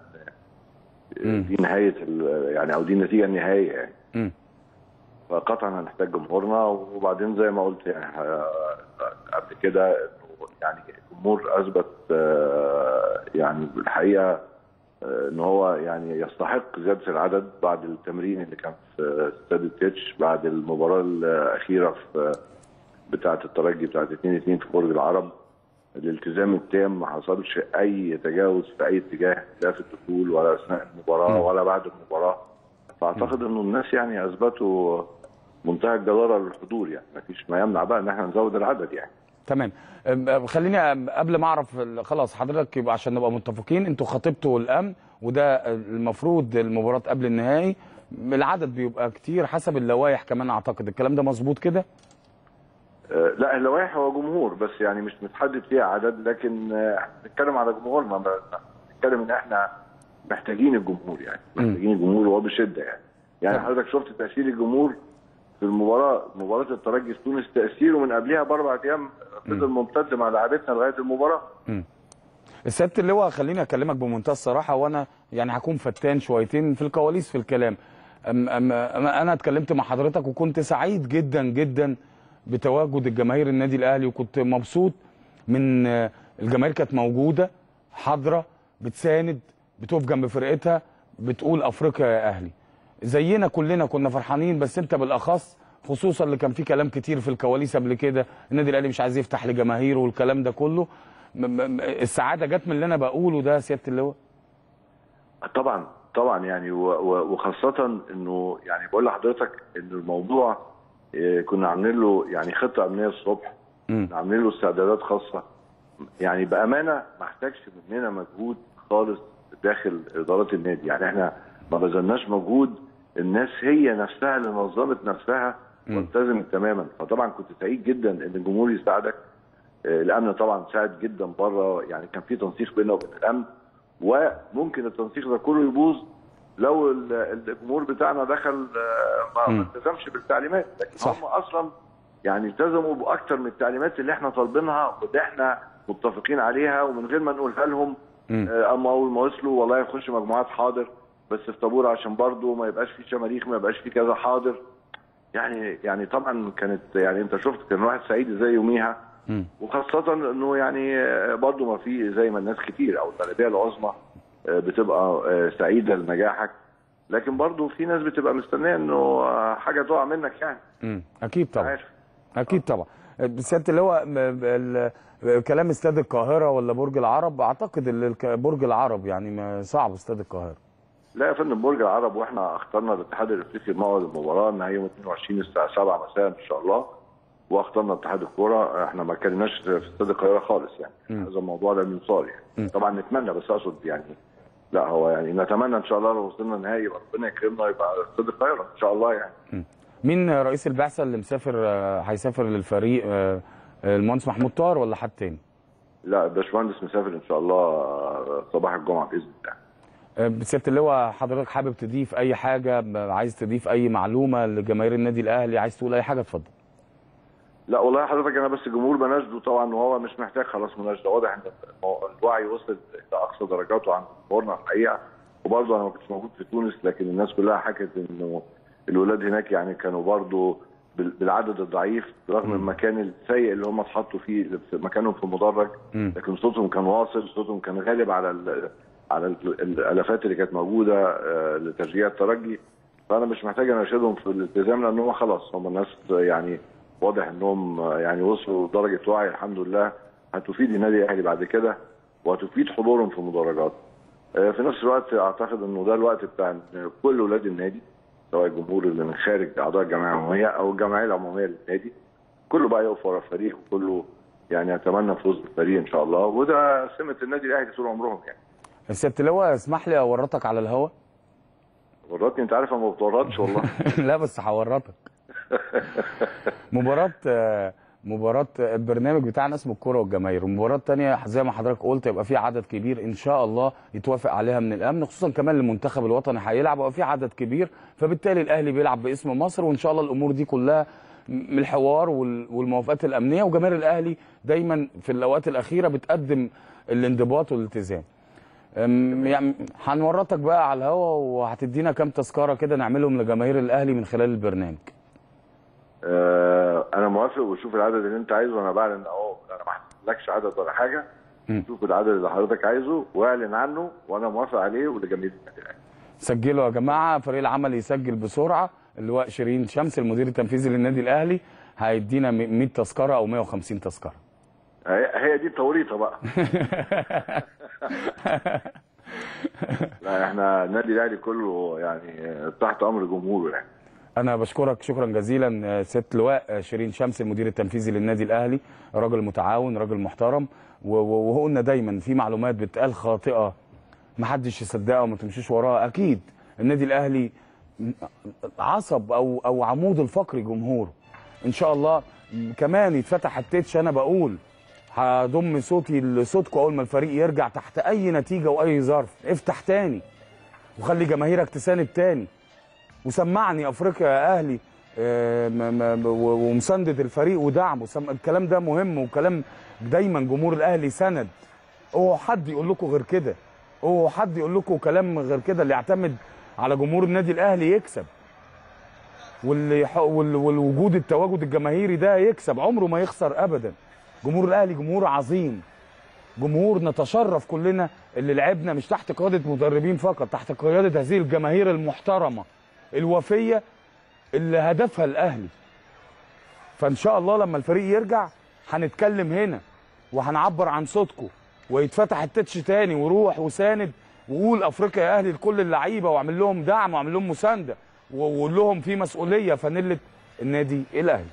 دي نهايه ال- يعني او دي النتيجه النهائيه يعني مم. فقطعا هنحتاج جمهورنا وبعدين زي ما قلت يعني ه- قبل كده انه يعني الجمهور اثبت آه، يعني الحقيقه آه، ان هو يعني يستحق زياده العدد بعد التمرين اللي كان في استاد التتش بعد المباراه الاخيره في بتاعه الترجي بتاعه 2 2 في برج العرب الالتزام التام ما حصلش اي تجاوز في اي اتجاه لا في الدخول ولا اثناء المباراه ولا بعد المباراه فاعتقد انه الناس يعني اثبتوا منتهى الجداره للحضور يعني ما فيش ما يمنع بقى ان احنا نزود العدد يعني تمام أم- خليني أم- قبل ما اعرف ال- خلاص حضرتك يبقى عشان نبقى متفقين انتوا خاطبتوا الامن وده المفروض المباراه قبل النهائي العدد بيبقى كتير حسب اللوائح كمان اعتقد الكلام ده مظبوط كده آه، لا اللوائح هو جمهور بس يعني مش متحدد فيها عدد لكن آه، احنا بنتكلم على جمهورنا ب- بنتكلم ان احنا محتاجين الجمهور يعني محتاجين الجمهور وبشده يعني يعني طبعا. حضرتك شفت تاثير الجمهور في المباراه مباراه الترجي في تونس تاثيره من قبلها باربع ايام فضل ممتد مع لاعبتنا لغايه المباراه سياده اللواء خليني اكلمك بمنتهى الصراحه وانا يعني هكون فتان شويتين في الكواليس في الكلام أم أم أم انا اتكلمت مع حضرتك وكنت سعيد جدا جدا بتواجد الجماهير النادي الاهلي وكنت مبسوط من آه، الجماهير كانت موجوده حاضره بتساند بتقف جنب فرقتها بتقول افريقيا يا اهلي زينا كلنا كنا فرحانين بس انت بالاخص خصوصا اللي كان فيه كلام كتير في الكواليس قبل كده النادي الاهلي مش عايز يفتح لجماهيره والكلام ده كله م- م- السعاده جت من اللي انا بقوله ده يا سياده اللواء طبعا طبعا يعني و- و- وخاصة انه يعني بقول لحضرتك ان الموضوع آه، كنا عاملين له يعني خطة امنية الصبح مم. كنا عاملين له استعدادات خاصة يعني بأمانة ما احتاجش مننا مجهود خالص داخل إدارات النادي يعني احنا ما بذلناش مجهود الناس هي نفسها اللي نظمت نفسها والتزمت تماما فطبعا كنت سعيد جدا ان الجمهور يساعدك آه، الامن طبعا ساعد جدا بره يعني كان في تنسيق بيننا وبين الامن وممكن التنسيق ده كله يبوظ لو ال- الجمهور بتاعنا دخل آه، ما ما التزمش بالتعليمات لكن صح. هم اصلا يعني التزموا باكتر من التعليمات اللي احنا طالبينها واللي احنا متفقين عليها ومن غير ما نقولها لهم مم. آه، اما اول ما وصلوا والله يخش مجموعات حاضر بس في طابور عشان برضه ما يبقاش في شماريخ ما يبقاش في كذا حاضر يعني يعني طبعا كانت يعني انت شفت كان واحد سعيد ازاي يوميها مم. وخاصة انه يعني آه، برضه ما في زي ما الناس كتير او الغالبية العظمى آه، بتبقى آه، سعيدة لنجاحك لكن برضه في ناس بتبقى مستنية انه آه، حاجة تقع منك يعني مم. اكيد طبعا عارف اكيد طبعا سياده اللواء م- ال- كلام استاد القاهره ولا برج العرب اعتقد ال- الك- برج العرب يعني ما- صعب استاد القاهره لا يا فندم برج العرب واحنا اخترنا الاتحاد الافريقي موعد المباراه انها يوم 22 الساعه 7 مساء ان شاء الله واخترنا اتحاد الكوره احنا ما كناش في استاد القاهره خالص يعني هذا الموضوع لم يصار يعني طبعا نتمنى بس اقصد يعني لا هو يعني نتمنى ان شاء الله لو وصلنا نهائي يبقى ربنا يكرمنا يبقى استاد القاهره ان شاء الله يعني مين رئيس البعثه اللي مسافر آه، هيسافر للفريق آه، المهندس محمود طاهر ولا حد تاني لا الباشمهندس مسافر ان شاء الله آه، صباح الجمعه باذن الله آه، سياده اللواء حضرتك حابب تضيف اي حاجه ب- عايز تضيف اي معلومه لجماهير النادي الاهلي عايز تقول اي حاجه اتفضل لا والله حضرتك انا بس الجمهور بناشده طبعا وهو مش محتاج خلاص مناشده واضح ان الوعي وصل لاقصى درجاته عند جمهورنا الحقيقه وبرضه انا ما كنتش موجود في تونس لكن الناس كلها حكت انه الولاد هناك يعني كانوا برضه بال- بالعدد الضعيف رغم المكان السيء اللي هم اتحطوا فيه في مكانهم في المدرج مم. لكن صوتهم كان واصل صوتهم كان غالب على ال على ال- الالافات اللي كانت موجوده آه، لتشجيع الترجي فانا مش محتاج اناشدهم في الالتزام لان هم خلاص هم الناس يعني واضح انهم آه، يعني وصلوا لدرجه وعي الحمد لله هتفيد النادي الاهلي بعد كده وهتفيد حضورهم في المدرجات. آه، في نفس الوقت اعتقد انه ده الوقت بتاع إن كل اولاد النادي سواء الجمهور اللي من خارج اعضاء الجمعيه العموميه او الجمعيه العموميه للنادي كله بقى يقف ورا الفريق وكله يعني اتمنى فوز بالفريق ان شاء الله وده سمه النادي الاهلي طول عمرهم يعني. سياده اللواء اسمح لي اورطك على الهوا ورطني انت عارف انا ما بتورطش والله لا بس هورطك مباراة آه، مباراه البرنامج بتاعنا اسمه الكوره والجماهير المباراه الثانيه زي ما حضرتك قلت يبقى في عدد كبير ان شاء الله يتوافق عليها من الامن خصوصا كمان المنتخب الوطني هيلعب وفي عدد كبير فبالتالي الاهلي بيلعب باسم مصر وان شاء الله الامور دي كلها من الحوار وال- والموافقات الامنيه وجماهير الاهلي دايما في الاوقات الاخيره بتقدم الانضباط والالتزام أم، يعني هنورطك بقى على الهوا وهتدينا كام تذكره كده نعملهم لجماهير الاهلي من خلال البرنامج آه، انا موافق وشوف العدد اللي انت عايزه وانا بعلن اهو انا ما حددلكش عدد ولا حاجه مم. شوف العدد اللي حضرتك عايزه واعلن عنه وانا موافق عليه ولجميع النادي الاهلي سجلوا يا جماعه فريق العمل يسجل بسرعه اللواء شيرين شمس المدير التنفيذي للنادي الاهلي هيدينا 100 تذكره او 150 تذكره هي هي دي التوريطه بقى لا احنا النادي الاهلي كله يعني تحت امر جمهوره يعني انا بشكرك شكرا جزيلا آه، سياده اللواء آه، شيرين شمس المدير التنفيذي للنادي الاهلي راجل متعاون راجل محترم و- و- وقلنا دايما في معلومات بتقال خاطئه محدش يصدقها وما تمشيش وراها اكيد النادي الاهلي عصب او او عمود الفقري جمهوره ان شاء الله كمان يتفتح التتش انا بقول هضم صوتي لصوتكم اول ما الفريق يرجع تحت اي نتيجه واي ظرف افتح تاني وخلي جماهيرك تساند تاني وسمعني افريقيا يا اهلي آه، م- م- و- ومسانده الفريق ودعمه سم- الكلام ده مهم وكلام دايما جمهور الاهلي سند اوعوا حد يقول لكم غير كده اوعوا حد يقول لكم كلام غير كده اللي يعتمد على جمهور النادي الاهلي يكسب واللي يح- وال- والوجود التواجد الجماهيري ده يكسب عمره ما يخسر ابدا جمهور الاهلي جمهور عظيم جمهور نتشرف كلنا اللي لعبنا مش تحت قياده مدربين فقط تحت قياده هذه الجماهير المحترمه الوفيه اللي هدفها الاهلي فان شاء الله لما الفريق يرجع هنتكلم هنا وهنعبر عن صوتكم ويتفتح التتش تاني وروح وساند وقول افريقيا يا اهلي لكل اللعيبه واعمل لهم دعم واعمل لهم مسانده وقول لهم في مسؤوليه فانله النادي الاهلي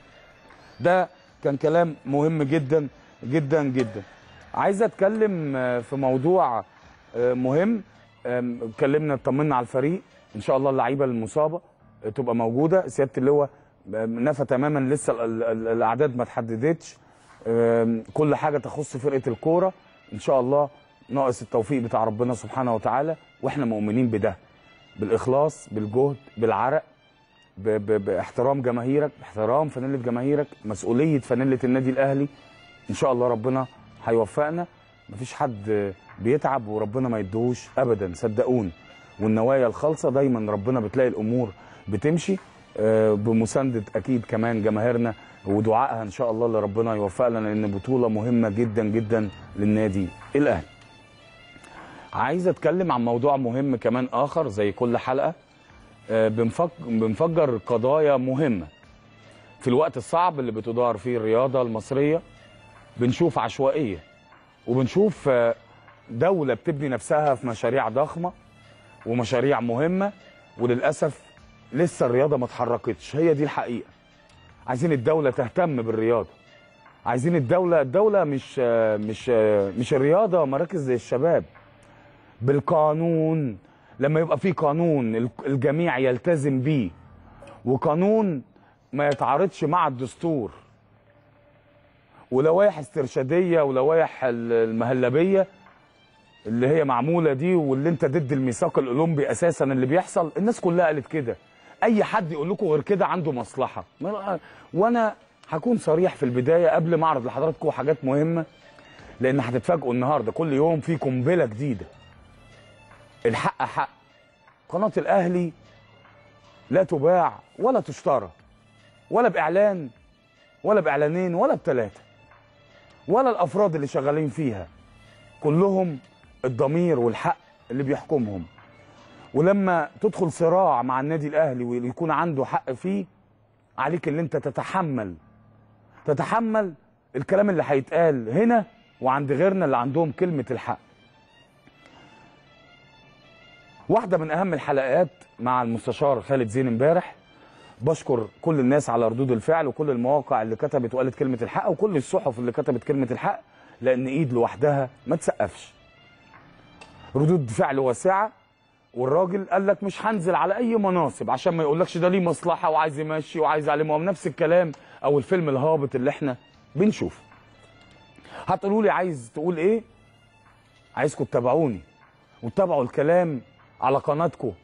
ده كان كلام مهم جدا جدا جدا عايز اتكلم آه، في موضوع آه، مهم آم، اتكلمنا اطمنا على الفريق ان شاء الله اللعيبه المصابه آه، تبقى موجوده سياده اللواء آم، نفى تماما لسه ال- ال- الاعداد ما اتحددتش آم، كل حاجه تخص فرقه الكوره ان شاء الله ناقص التوفيق بتاع ربنا سبحانه وتعالى واحنا مؤمنين بده بالاخلاص بالجهد بالعرق ب- ب- باحترام جماهيرك باحترام فانيله جماهيرك مسؤوليه فانيله النادي الاهلي ان شاء الله ربنا هيوفقنا مفيش حد بيتعب وربنا ما يدوش ابدا صدقوني والنوايا الخالصه دايما ربنا بتلاقي الامور بتمشي آه، بمسانده اكيد كمان جماهيرنا ودعائها ان شاء الله اللي ربنا يوفقنا لان بطوله مهمه جدا جدا للنادي الاهلي عايز اتكلم عن موضوع مهم كمان اخر زي كل حلقه آه، بنفك- بنفجر قضايا مهمه في الوقت الصعب اللي بتدار فيه الرياضه المصريه بنشوف عشوائيه وبنشوف آه، دوله بتبني نفسها في مشاريع ضخمه ومشاريع مهمه وللاسف لسه الرياضه ما اتحركتش هي دي الحقيقه عايزين الدوله تهتم بالرياضه عايزين الدوله الدوله مش آه، مش آه، مش الرياضه مراكز زي الشباب بالقانون لما يبقى في قانون ال- الجميع يلتزم بيه وقانون ما يتعارضش مع الدستور ولوائح استرشاديه ولوائح ال- المهلبيه اللي هي معموله دي واللي انت ضد الميثاق الاولمبي اساسا اللي بيحصل الناس كلها قالت كده اي حد يقول لكم غير كده عنده مصلحه ما- وانا هكون صريح في البدايه قبل ما اعرض لحضراتكم حاجات مهمه لان هتتفاجئوا النهارده كل يوم في قنبله جديده الحق حق قناه الاهلي لا تباع ولا تشترى ولا باعلان ولا باعلانين ولا بثلاثه ولا الافراد اللي شغالين فيها كلهم الضمير والحق اللي بيحكمهم ولما تدخل صراع مع النادي الاهلي ويكون عنده حق فيه عليك اللي انت تتحمل تتحمل الكلام اللي هيتقال هنا وعند غيرنا اللي عندهم كلمه الحق واحده من اهم الحلقات مع المستشار خالد زين امبارح بشكر كل الناس على ردود الفعل وكل المواقع اللي كتبت وقالت كلمه الحق وكل الصحف اللي كتبت كلمه الحق لان ايد لوحدها ما تسقفش ردود فعل واسعه والراجل قال لك مش هنزل على اي مناصب عشان ما يقولكش ده ليه مصلحه وعايز يمشي وعايز عليه مهم نفس الكلام او الفيلم الهابط اللي احنا بنشوفه هتقولوا لي عايز تقول ايه عايزكم تتابعوني وتتابعوا الكلام على قناتكم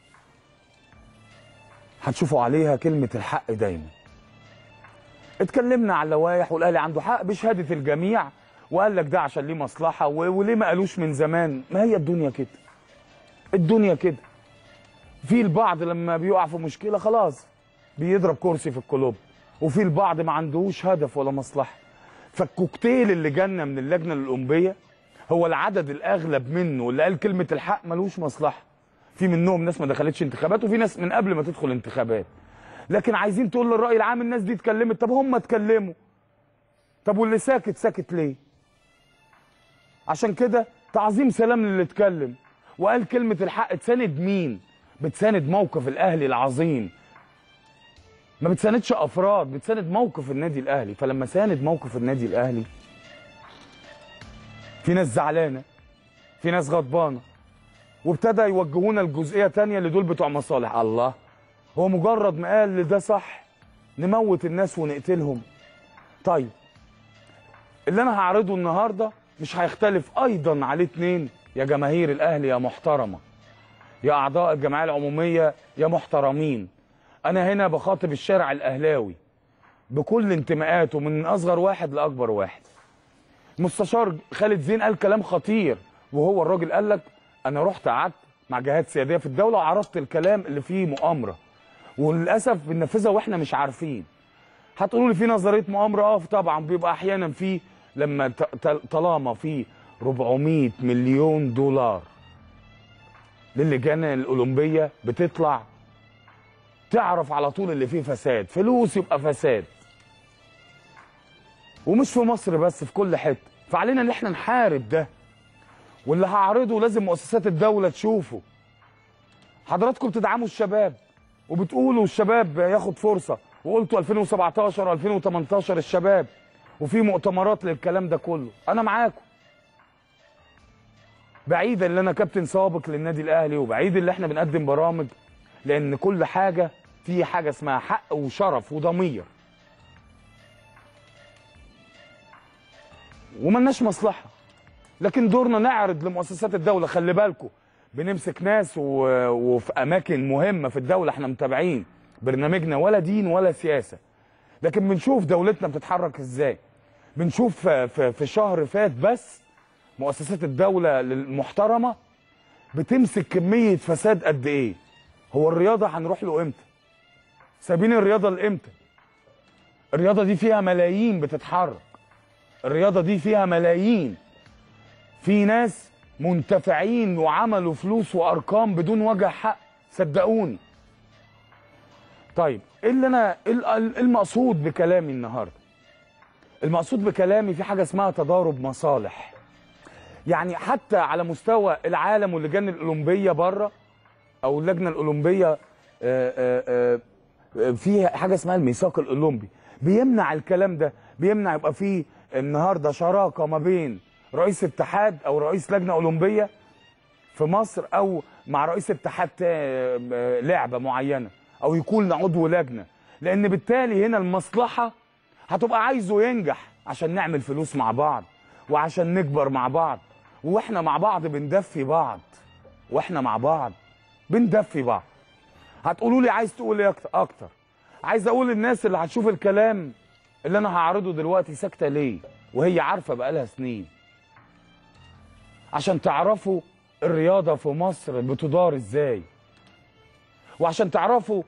هتشوفوا عليها كلمة الحق دايما اتكلمنا على اللوائح والاهلي عنده حق بشهادة الجميع وقال لك ده عشان ليه مصلحة و- وليه ما قالوش من زمان ما هي الدنيا كده الدنيا كده في البعض لما بيقع في مشكلة خلاص بيضرب كرسي في الكلوب وفي البعض ما عندهوش هدف ولا مصلحة فالكوكتيل اللي جالنا من اللجنة الأولمبية هو العدد الأغلب منه اللي قال كلمة الحق ملوش مصلحة في منهم ناس ما دخلتش انتخابات وفي ناس من قبل ما تدخل انتخابات لكن عايزين تقول للرأي العام الناس دي اتكلمت طب هم اتكلموا طب واللي ساكت ساكت ليه عشان كده تعظيم سلام للي اتكلم وقال كلمة الحق تساند مين بتساند موقف الأهلي العظيم ما بتساندش أفراد بتساند موقف النادي الأهلي فلما ساند موقف النادي الأهلي في ناس زعلانة في ناس غضبانة وابتدى يوجهونا الجزئية تانية اللي دول بتوع مصالح الله هو مجرد ما قال ده صح نموت الناس ونقتلهم طيب اللي انا هعرضه النهارده مش هيختلف ايضا عليه اتنين يا جماهير الاهلي يا محترمه يا اعضاء الجمعيه العموميه يا محترمين انا هنا بخاطب الشارع الاهلاوي بكل انتماءاته من اصغر واحد لاكبر واحد مستشار خالد زين قال كلام خطير وهو الراجل قال لك انا رحت قعدت مع جهات سياديه في الدوله وعرضت الكلام اللي فيه مؤامره وللاسف بننفذها واحنا مش عارفين هتقولوا لي في نظريه مؤامره اه طبعا بيبقى احيانا في لما ت- ت- طالما في 400 مليون دولار للجان الاولمبيه بتطلع تعرف على طول اللي فيه فساد فلوس يبقى فساد ومش في مصر بس في كل حته فعلينا ان احنا نحارب ده واللي هعرضه لازم مؤسسات الدوله تشوفه حضراتكم بتدعموا الشباب وبتقولوا الشباب ياخد فرصه وقلتوا 2017 و2018 الشباب وفي مؤتمرات للكلام ده كله انا معاكم بعيد ان انا كابتن سابق للنادي الاهلي وبعيد ان احنا بنقدم برامج لان كل حاجه في حاجه اسمها حق وشرف وضمير وملناش مصلحه لكن دورنا نعرض لمؤسسات الدوله خلي بالكم بنمسك ناس و... وفي اماكن مهمه في الدوله احنا متابعين برنامجنا ولا دين ولا سياسه لكن بنشوف دولتنا بتتحرك ازاي بنشوف في, في, في شهر فات بس مؤسسات الدوله المحترمه بتمسك كميه فساد قد ايه هو الرياضه هنروح له امتى سابين الرياضه لامتى الرياضه دي فيها ملايين بتتحرك الرياضه دي فيها ملايين في ناس منتفعين وعملوا فلوس وارقام بدون وجه حق صدقوني طيب ايه اللي انا إيه ال- إيه المقصود بكلامي النهارده المقصود بكلامي في حاجه اسمها تضارب مصالح يعني حتى على مستوى العالم واللجان الاولمبيه بره او اللجنه الاولمبيه آه، آه، آه، في حاجه اسمها الميثاق الاولمبي بيمنع الكلام ده بيمنع يبقى في النهارده شراكه ما بين رئيس اتحاد او رئيس لجنه اولمبيه في مصر او مع رئيس اتحاد تا- آه، لعبه معينه او يكون عضو لجنه لان بالتالي هنا المصلحه هتبقى عايزه ينجح عشان نعمل فلوس مع بعض وعشان نكبر مع بعض واحنا مع بعض بندفي بعض واحنا مع بعض بندفي بعض هتقولوا لي عايز تقول ايه أكت- اكتر عايز اقول للناس اللي هتشوف الكلام اللي انا هعرضه دلوقتي ساكته ليه وهي عارفه بقالها سنين عشان تعرفوا الرياضه في مصر بتدار ازاي وعشان تعرفوا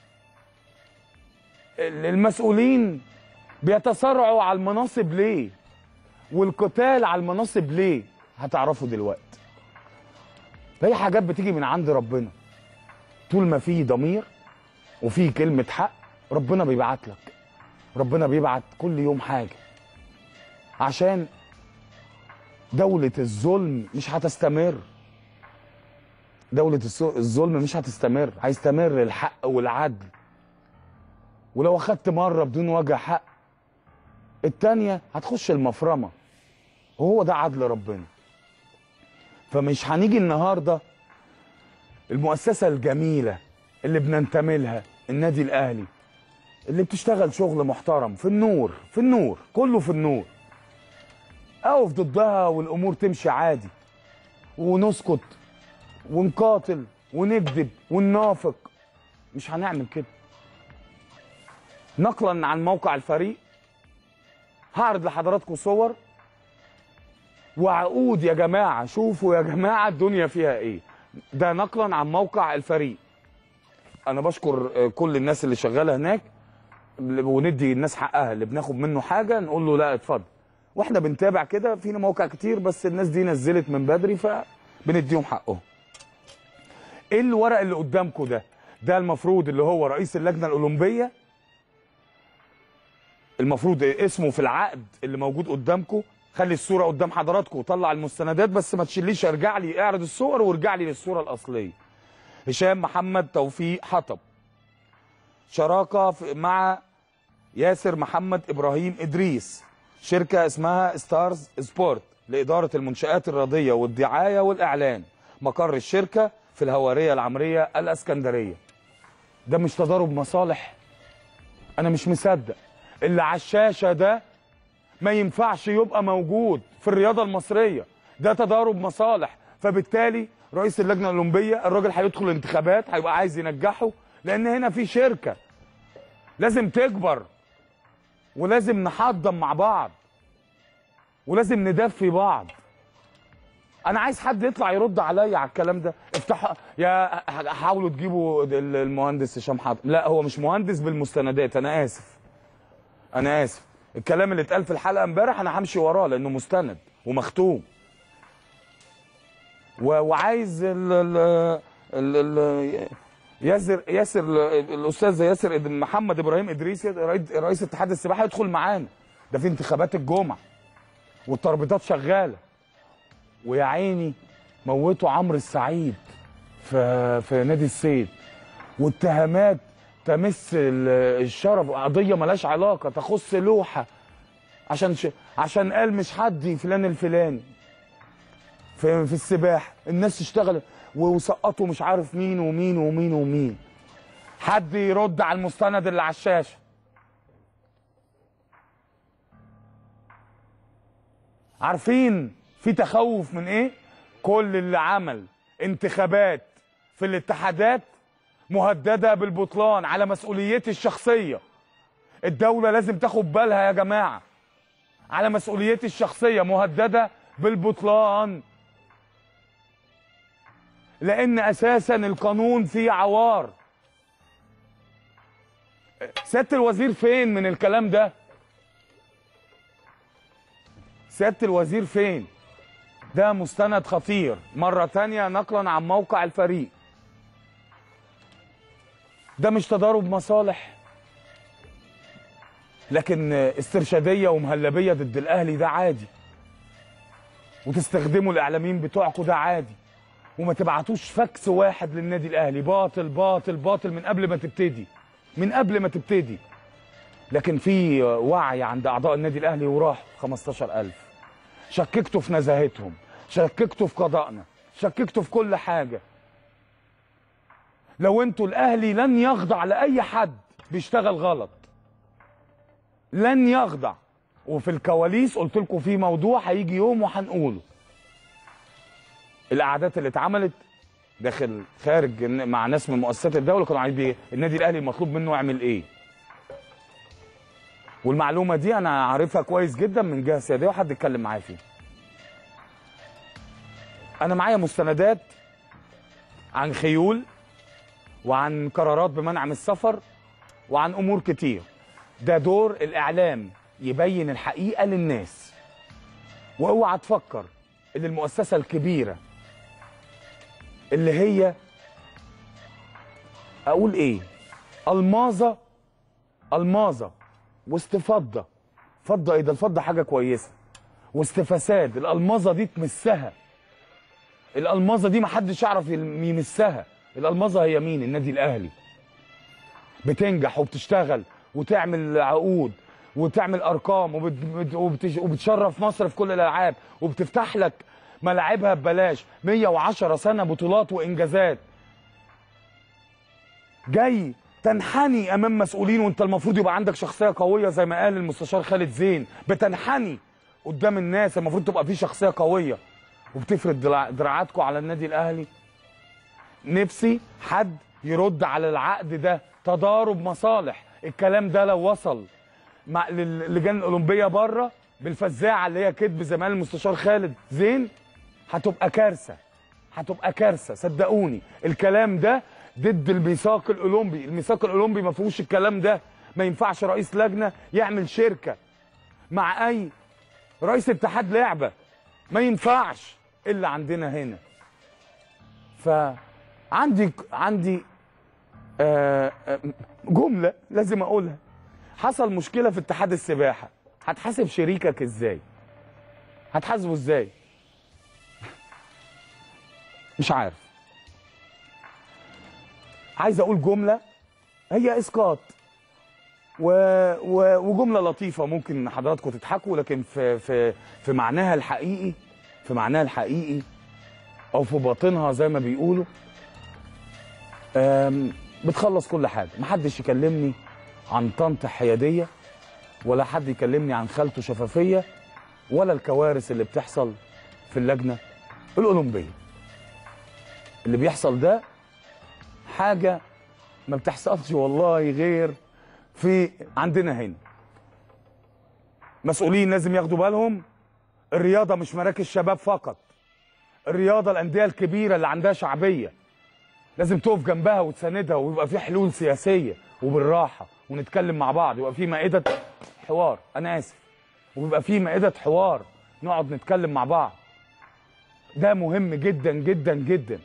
ال- المسؤولين بيتصارعوا على المناصب ليه والقتال على المناصب ليه هتعرفوا دلوقتي فهي حاجات بتيجي من عند ربنا طول ما في ضمير وفي كلمة حق ربنا بيبعت لك ربنا بيبعت كل يوم حاجة عشان دولة الظلم مش هتستمر دولة الس- الظلم مش هتستمر هيستمر الحق والعدل ولو اخدت مرة بدون وجه حق التانية هتخش المفرمة وهو ده عدل ربنا فمش هنيجي النهارده المؤسسة الجميلة اللي بننتمي لها النادي الأهلي اللي بتشتغل شغل محترم في النور في النور كله في النور اقف ضدها والامور تمشي عادي ونسكت ونقاتل ونكذب وننافق مش هنعمل كده نقلا عن موقع الفريق هعرض لحضراتكم صور وعقود يا جماعه شوفوا يا جماعه الدنيا فيها ايه ده نقلا عن موقع الفريق انا بشكر آه، كل الناس اللي شغاله هناك وندي الناس حقها اللي بناخد منه حاجه نقول له لا اتفضل واحنا بنتابع كده فينا مواقع كتير بس الناس دي نزلت من بدري فبنديهم حقهم ايه الورق اللي قدامكم ده ده المفروض اللي هو رئيس اللجنه الاولمبيه المفروض اسمه في العقد اللي موجود قدامكم خلي الصوره قدام حضراتكم وطلع المستندات بس ما تشيليش ارجع لي اعرض الصور وارجع لي للصوره الاصليه هشام محمد توفيق حطب شراكه في- مع ياسر محمد ابراهيم ادريس شركه اسمها ستارز سبورت لاداره المنشات الرياضيه والدعايه والاعلان مقر الشركه في الهواريه العمريه الاسكندريه ده مش تضارب مصالح انا مش مصدق اللي على الشاشه ده ما ينفعش يبقى موجود في الرياضه المصريه ده تضارب مصالح فبالتالي رئيس اللجنه الاولمبيه الراجل هيدخل انتخابات هيبقى عايز ينجحه لان هنا في شركه لازم تكبر ولازم نحضن مع بعض ولازم ندفي بعض انا عايز حد يطلع يرد عليا على الكلام ده افتح يا حاولوا تجيبوا ال- المهندس هشام حاطب لا هو مش مهندس بالمستندات انا اسف انا اسف الكلام اللي اتقال في الحلقه امبارح انا همشي وراه لانه مستند ومختوم و- وعايز ال ال ال ال ياسر ياسر الاستاذ ياسر إد- محمد ابراهيم ادريس رئيس- رئيس اتحاد السباحه يدخل معانا ده في انتخابات الجمعه والتربيطات شغاله ويا عيني موتوا عمرو السعيد في في نادي الصيد واتهامات تمس ال- الشرف قضيه ملهاش علاقه تخص لوحه عشان ش... عشان قال مش حد فلان الفلاني في في السباحه الناس اشتغلت وسقطوا مش عارف مين ومين ومين ومين حد يرد على المستند اللي على الشاشه عارفين في تخوف من ايه كل اللي عمل انتخابات في الاتحادات مهدده بالبطلان على مسؤوليتي الشخصيه الدوله لازم تاخد بالها يا جماعه على مسؤوليتي الشخصيه مهدده بالبطلان لان اساسا القانون فيه عوار سياده الوزير فين من الكلام ده سياده الوزير فين ده مستند خطير مرة تانية نقلا عن موقع الفريق ده مش تضارب مصالح لكن استرشادية ومهلبية ضد الأهلي ده عادي وتستخدموا الإعلاميين بتوعكم ده عادي وما تبعتوش فاكس واحد للنادي الأهلي باطل باطل باطل من قبل ما تبتدي من قبل ما تبتدي لكن في وعي عند أعضاء النادي الأهلي وراح 15000 شككتوا في نزاهتهم شككتوا في قضائنا شككتوا في كل حاجة لو انتوا الاهلي لن يخضع لاي حد بيشتغل غلط لن يخضع وفي الكواليس قلت لكم في موضوع هيجي يوم وهنقوله الاعداد اللي اتعملت داخل خارج مع ناس من مؤسسات الدوله كانوا عايزين النادي الاهلي المطلوب منه يعمل ايه والمعلومه دي انا عارفها كويس جدا من جهه سياديه وحد اتكلم معايا فيها انا معايا مستندات عن خيول وعن قرارات بمنع من السفر وعن امور كتير ده دور الاعلام يبين الحقيقه للناس واوعى تفكر ان المؤسسه الكبيره اللي هي اقول ايه الماظه الماظه وسط فضه فضه ايه ده الفضه حاجه كويسه وسط فساد الالماظه دي تمسها الالماظه دي محدش يعرف يمسها الالماظه هي مين النادي الاهلي بتنجح وبتشتغل وتعمل عقود وتعمل ارقام وبت- وبتش- وبتشرف مصر في كل الالعاب وبتفتح لك ملاعبها ببلاش 110 سنه بطولات وانجازات جاي تنحني امام مسؤولين وانت المفروض يبقى عندك شخصيه قويه زي ما قال المستشار خالد زين بتنحني قدام الناس المفروض تبقى في شخصيه قويه وبتفرد دراع- دراعاتكم على النادي الاهلي نفسي حد يرد على العقد ده تضارب مصالح الكلام ده لو وصل مع للجان الاولمبيه بره بالفزاعه اللي هي كذب زمان المستشار خالد زين هتبقى كارثه هتبقى كارثه صدقوني الكلام ده ضد الميثاق الاولمبي الميثاق الاولمبي ما فيهوش الكلام ده ما ينفعش رئيس لجنه يعمل شركه مع اي رئيس اتحاد لعبه ما ينفعش الا عندنا هنا فعندي عندي آه، آه، جمله لازم اقولها حصل مشكله في اتحاد السباحه هتحاسب شريكك ازاي هتحاسبه ازاي مش عارف عايز اقول جمله هي اسقاط و... و... وجمله لطيفه ممكن حضراتكم تضحكوا لكن في في في معناها الحقيقي في معناها الحقيقي او في باطنها زي ما بيقولوا أم... بتخلص كل حاجه محدش يكلمني عن طنط حياديه ولا حد يكلمني عن خالته شفافيه ولا الكوارث اللي بتحصل في اللجنه الاولمبيه اللي بيحصل ده حاجه ما بتحصلش والله غير في عندنا هنا مسؤولين لازم ياخدوا بالهم الرياضه مش مراكز شباب فقط الرياضه الانديه الكبيره اللي عندها شعبيه لازم تقف جنبها وتساندها ويبقى في حلول سياسيه وبالراحه ونتكلم مع بعض يبقى في مائده حوار انا اسف ويبقى في مائده حوار نقعد نتكلم مع بعض ده مهم جدا جدا جدا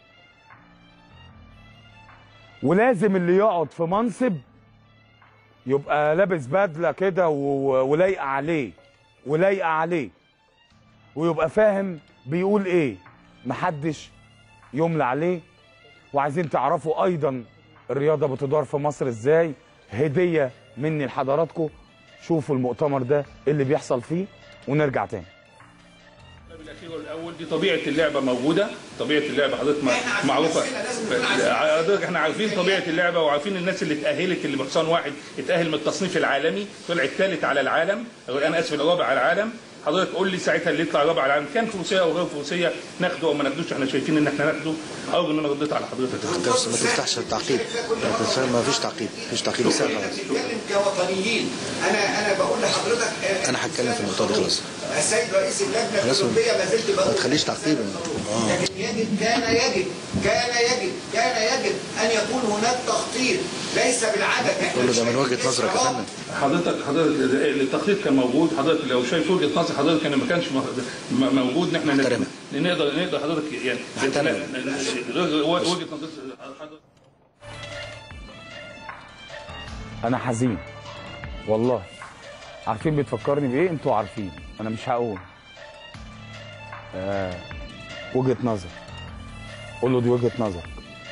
ولازم اللي يقعد في منصب يبقى لابس بدله كده و- ولايقه عليه ولايقه عليه ويبقى فاهم بيقول ايه محدش يملى عليه وعايزين تعرفوا ايضا الرياضه بتدار في مصر ازاي هديه مني لحضراتكم شوفوا المؤتمر ده إيه اللي بيحصل فيه ونرجع تاني بالاخير والاول دي طبيعه اللعبه موجوده طبيعه اللعبه حضرتك مع- معروفه حضرتك احنا عارفين طبيعه اللعبه وعارفين الناس اللي اتاهلت اللي بحصان واحد اتاهل من التصنيف العالمي طلع الثالث على العالم أو انا اسف الرابع على العالم حضرتك قول لي ساعتها اللي يطلع رابع على العالم كان فروسيه او غير فروسيه ناخده او ما ناخدوش احنا شايفين ان احنا ناخده ارجو ان انا رديت على حضرتك تفتحش ما تفتحش التعقيب ما تفتحش- ما فيش تعقيب مفيش تعقيب بس خلاص بنتكلم كوطنيين انا انا بقول لحضرتك آه، انا هتكلم في النقطه دي خلاص السيد رئيس اللجنه خلاص. الاولمبيه ما زلت ما بقول تخليش تعقيب اه لكن يجب كان يجب كان يجب كان يجب ان يكون هناك تخطيط ليس بالعدد احنا كله مش ده من وجهه نظرك يا فندم حضرتك حضرتك التخطيط كان موجود حضرتك لو شايف وجهه نظر حضرتك كان ما كانش م- م- موجود ان احنا محترمة. نقدر نقدر حضرتك يعني محترمة. وجهه نظر حضرتك انا حزين والله عارفين بتفكرني بايه انتوا عارفين انا مش هقول آه وجهه نظر قول له دي وجهه نظر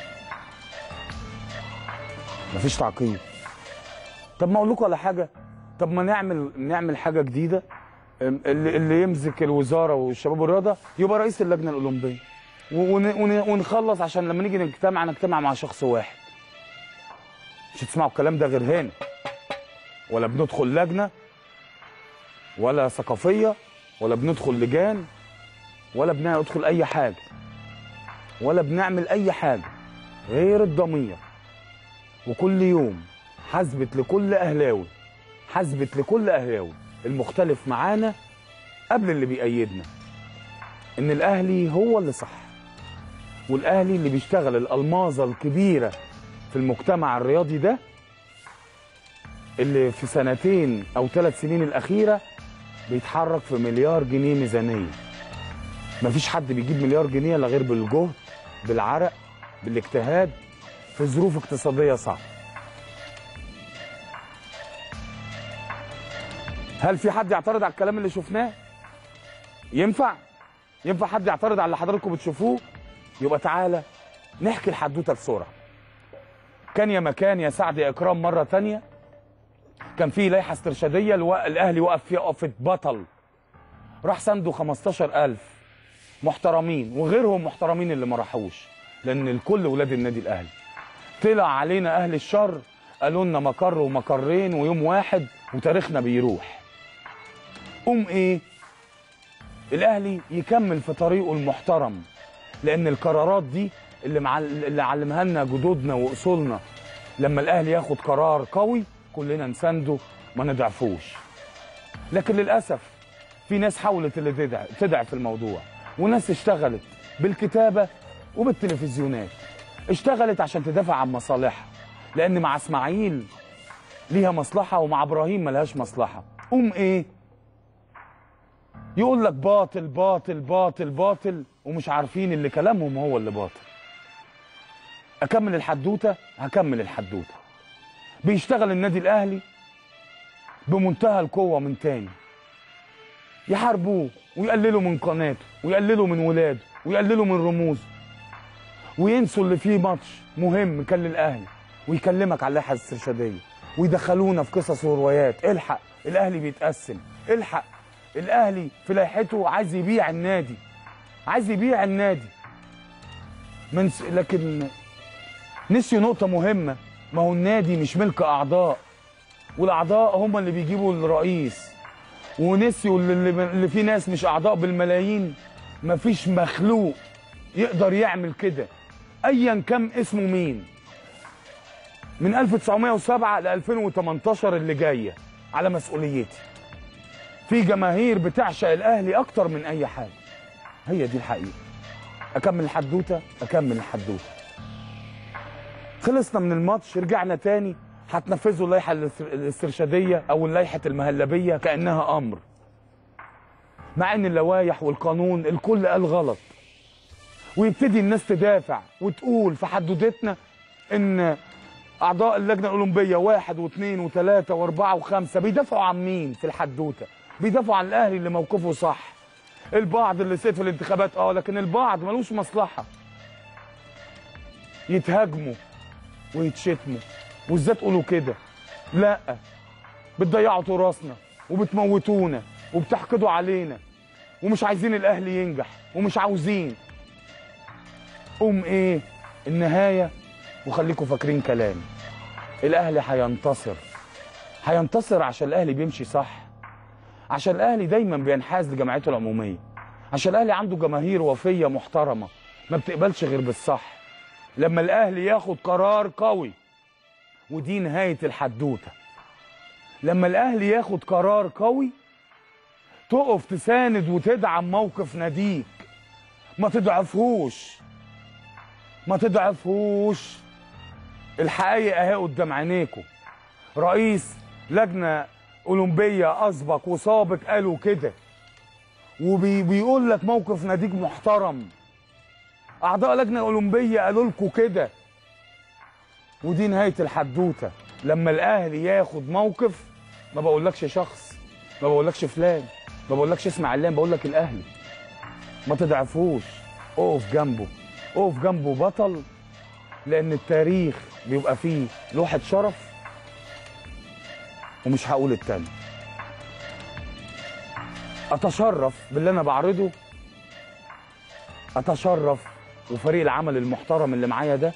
مفيش تعقيد طب ما اقول لكم على حاجه طب ما نعمل نعمل حاجه جديده أم، اللي, اللي يمسك الوزاره والشباب والرياضه يبقى رئيس اللجنه الاولمبيه ون- ون- ونخلص عشان لما نيجي نجتمع نجتمع مع شخص واحد مش هتسمعوا الكلام ده غير هنا ولا بندخل لجنه ولا ثقافيه ولا بندخل لجان ولا بندخل اي حاجه ولا بنعمل اي حاجه غير الضمير وكل يوم حسبت لكل اهلاوي حسبت لكل اهلاوي المختلف معانا قبل اللي بيأيدنا ان الاهلي هو اللي صح والاهلي اللي بيشتغل الالماظه الكبيره في المجتمع الرياضي ده اللي في سنتين او ثلاث سنين الاخيره بيتحرك في مليار جنيه ميزانيه مفيش حد بيجيب مليار جنيه الا غير بالجهد بالعرق بالاجتهاد في ظروف اقتصاديه صعبه هل في حد يعترض على الكلام اللي شفناه ينفع ينفع حد يعترض على اللي حضراتكم بتشوفوه يبقى تعالى نحكي الحدوته بسرعه كان يا مكان يا سعد يا اكرام مره تانية كان في لائحه استرشاديه الو... الاهلي وقف فيها وقفه بطل راح سنده 15000 محترمين وغيرهم محترمين اللي ما راحوش لان الكل ولاد النادي الاهلي طلع علينا اهل الشر قالوا لنا مقر ومقرين ويوم واحد وتاريخنا بيروح قوم ايه الاهلي يكمل في طريقه المحترم لان القرارات دي اللي مع اللي علمها لنا جدودنا واصولنا لما الاهلي ياخد قرار قوي كلنا نسنده ما نضعفوش لكن للاسف في ناس حاولت اللي تدع تضعف الموضوع وناس اشتغلت بالكتابه وبالتلفزيونات اشتغلت عشان تدافع عن مصالحها لان مع اسماعيل ليها مصلحه ومع ابراهيم ملهاش مصلحه قوم ايه يقول لك باطل باطل باطل باطل ومش عارفين اللي كلامهم هو اللي باطل اكمل الحدوته هكمل الحدوته بيشتغل النادي الاهلي بمنتهى القوه من تاني يحاربوه ويقللوا من قناته ويقللوا من ولاده ويقللوا من رموزه وينسوا اللي فيه ماتش مهم كان للاهلي ويكلمك على اللائحه الاسترشاديه ويدخلونا في قصص وروايات الحق الاهلي بيتقسم الحق الاهلي في لائحته عايز يبيع النادي عايز يبيع النادي من س... لكن نسيوا نقطه مهمه ما هو النادي مش ملك اعضاء والاعضاء هم اللي بيجيبوا الرئيس ونسيوا اللي, اللي في ناس مش اعضاء بالملايين مفيش مخلوق يقدر يعمل كده ايا كان اسمه مين من 1907 ل 2018 اللي جايه على مسؤوليتي في جماهير بتعشق الاهلي اكتر من اي حاجه هي دي الحقيقه اكمل الحدوته اكمل الحدوته خلصنا من الماتش رجعنا تاني هتنفذوا اللائحه الاستر- الاسترشاديه او اللائحه المهلبيه كانها امر مع ان اللوائح والقانون الكل قال غلط ويبتدي الناس تدافع وتقول في حدودتنا ان اعضاء اللجنه الاولمبيه واحد واثنين وثلاثه واربعه وخمسه بيدافعوا عن مين في الحدوته؟ بيدافعوا عن الاهلي اللي موقفه صح. البعض اللي سيد في الانتخابات اه لكن البعض ملوش مصلحه. يتهاجموا ويتشتموا وازاي تقولوا كده؟ لا بتضيعوا تراثنا وبتموتونا وبتحقدوا علينا ومش عايزين الاهلي ينجح ومش عاوزين قوم ايه النهايه وخليكم فاكرين كلامي الاهلي هينتصر هينتصر عشان الاهلي بيمشي صح عشان الاهلي دايما بينحاز لجمعيته العموميه عشان الاهلي عنده جماهير وفيه محترمه ما بتقبلش غير بالصح لما الاهلي ياخد قرار قوي ودي نهايه الحدوته لما الاهلي ياخد قرار قوي تقف تساند وتدعم موقف ناديك ما تضعفهوش ما تضعفوش الحقيقه اهي قدام عينيكم رئيس لجنه اولمبيه اسبق وسابق قالوا كده وبيقول لك موقف ناديك محترم اعضاء لجنه اولمبيه قالوا لكم كده ودي نهايه الحدوته لما الاهلي ياخد موقف ما بقولكش شخص ما بقولكش فلان ما بقولكش اسم علام بقول لك الاهلي ما تضعفوش اقف جنبه اقف جنبه بطل لان التاريخ بيبقى فيه لوحه شرف ومش هقول التاني اتشرف باللي انا بعرضه اتشرف وفريق العمل المحترم اللي معايا ده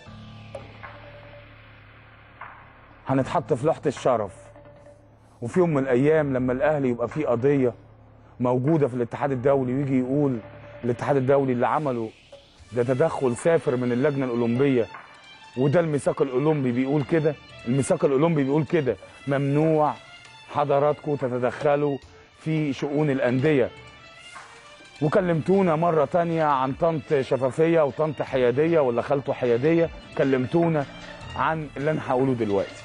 هنتحط في لوحه الشرف وفي يوم من الايام لما الاهلي يبقى فيه قضيه موجوده في الاتحاد الدولي ويجي يقول الاتحاد الدولي اللي عمله ده تدخل سافر من اللجنه الاولمبيه وده الميثاق الاولمبي بيقول كده الميثاق الاولمبي بيقول كده ممنوع حضراتكم تتدخلوا في شؤون الانديه وكلمتونا مرة تانية عن طنط شفافية وطنط حيادية ولا خالته حيادية كلمتونا عن اللي أنا هقوله دلوقتي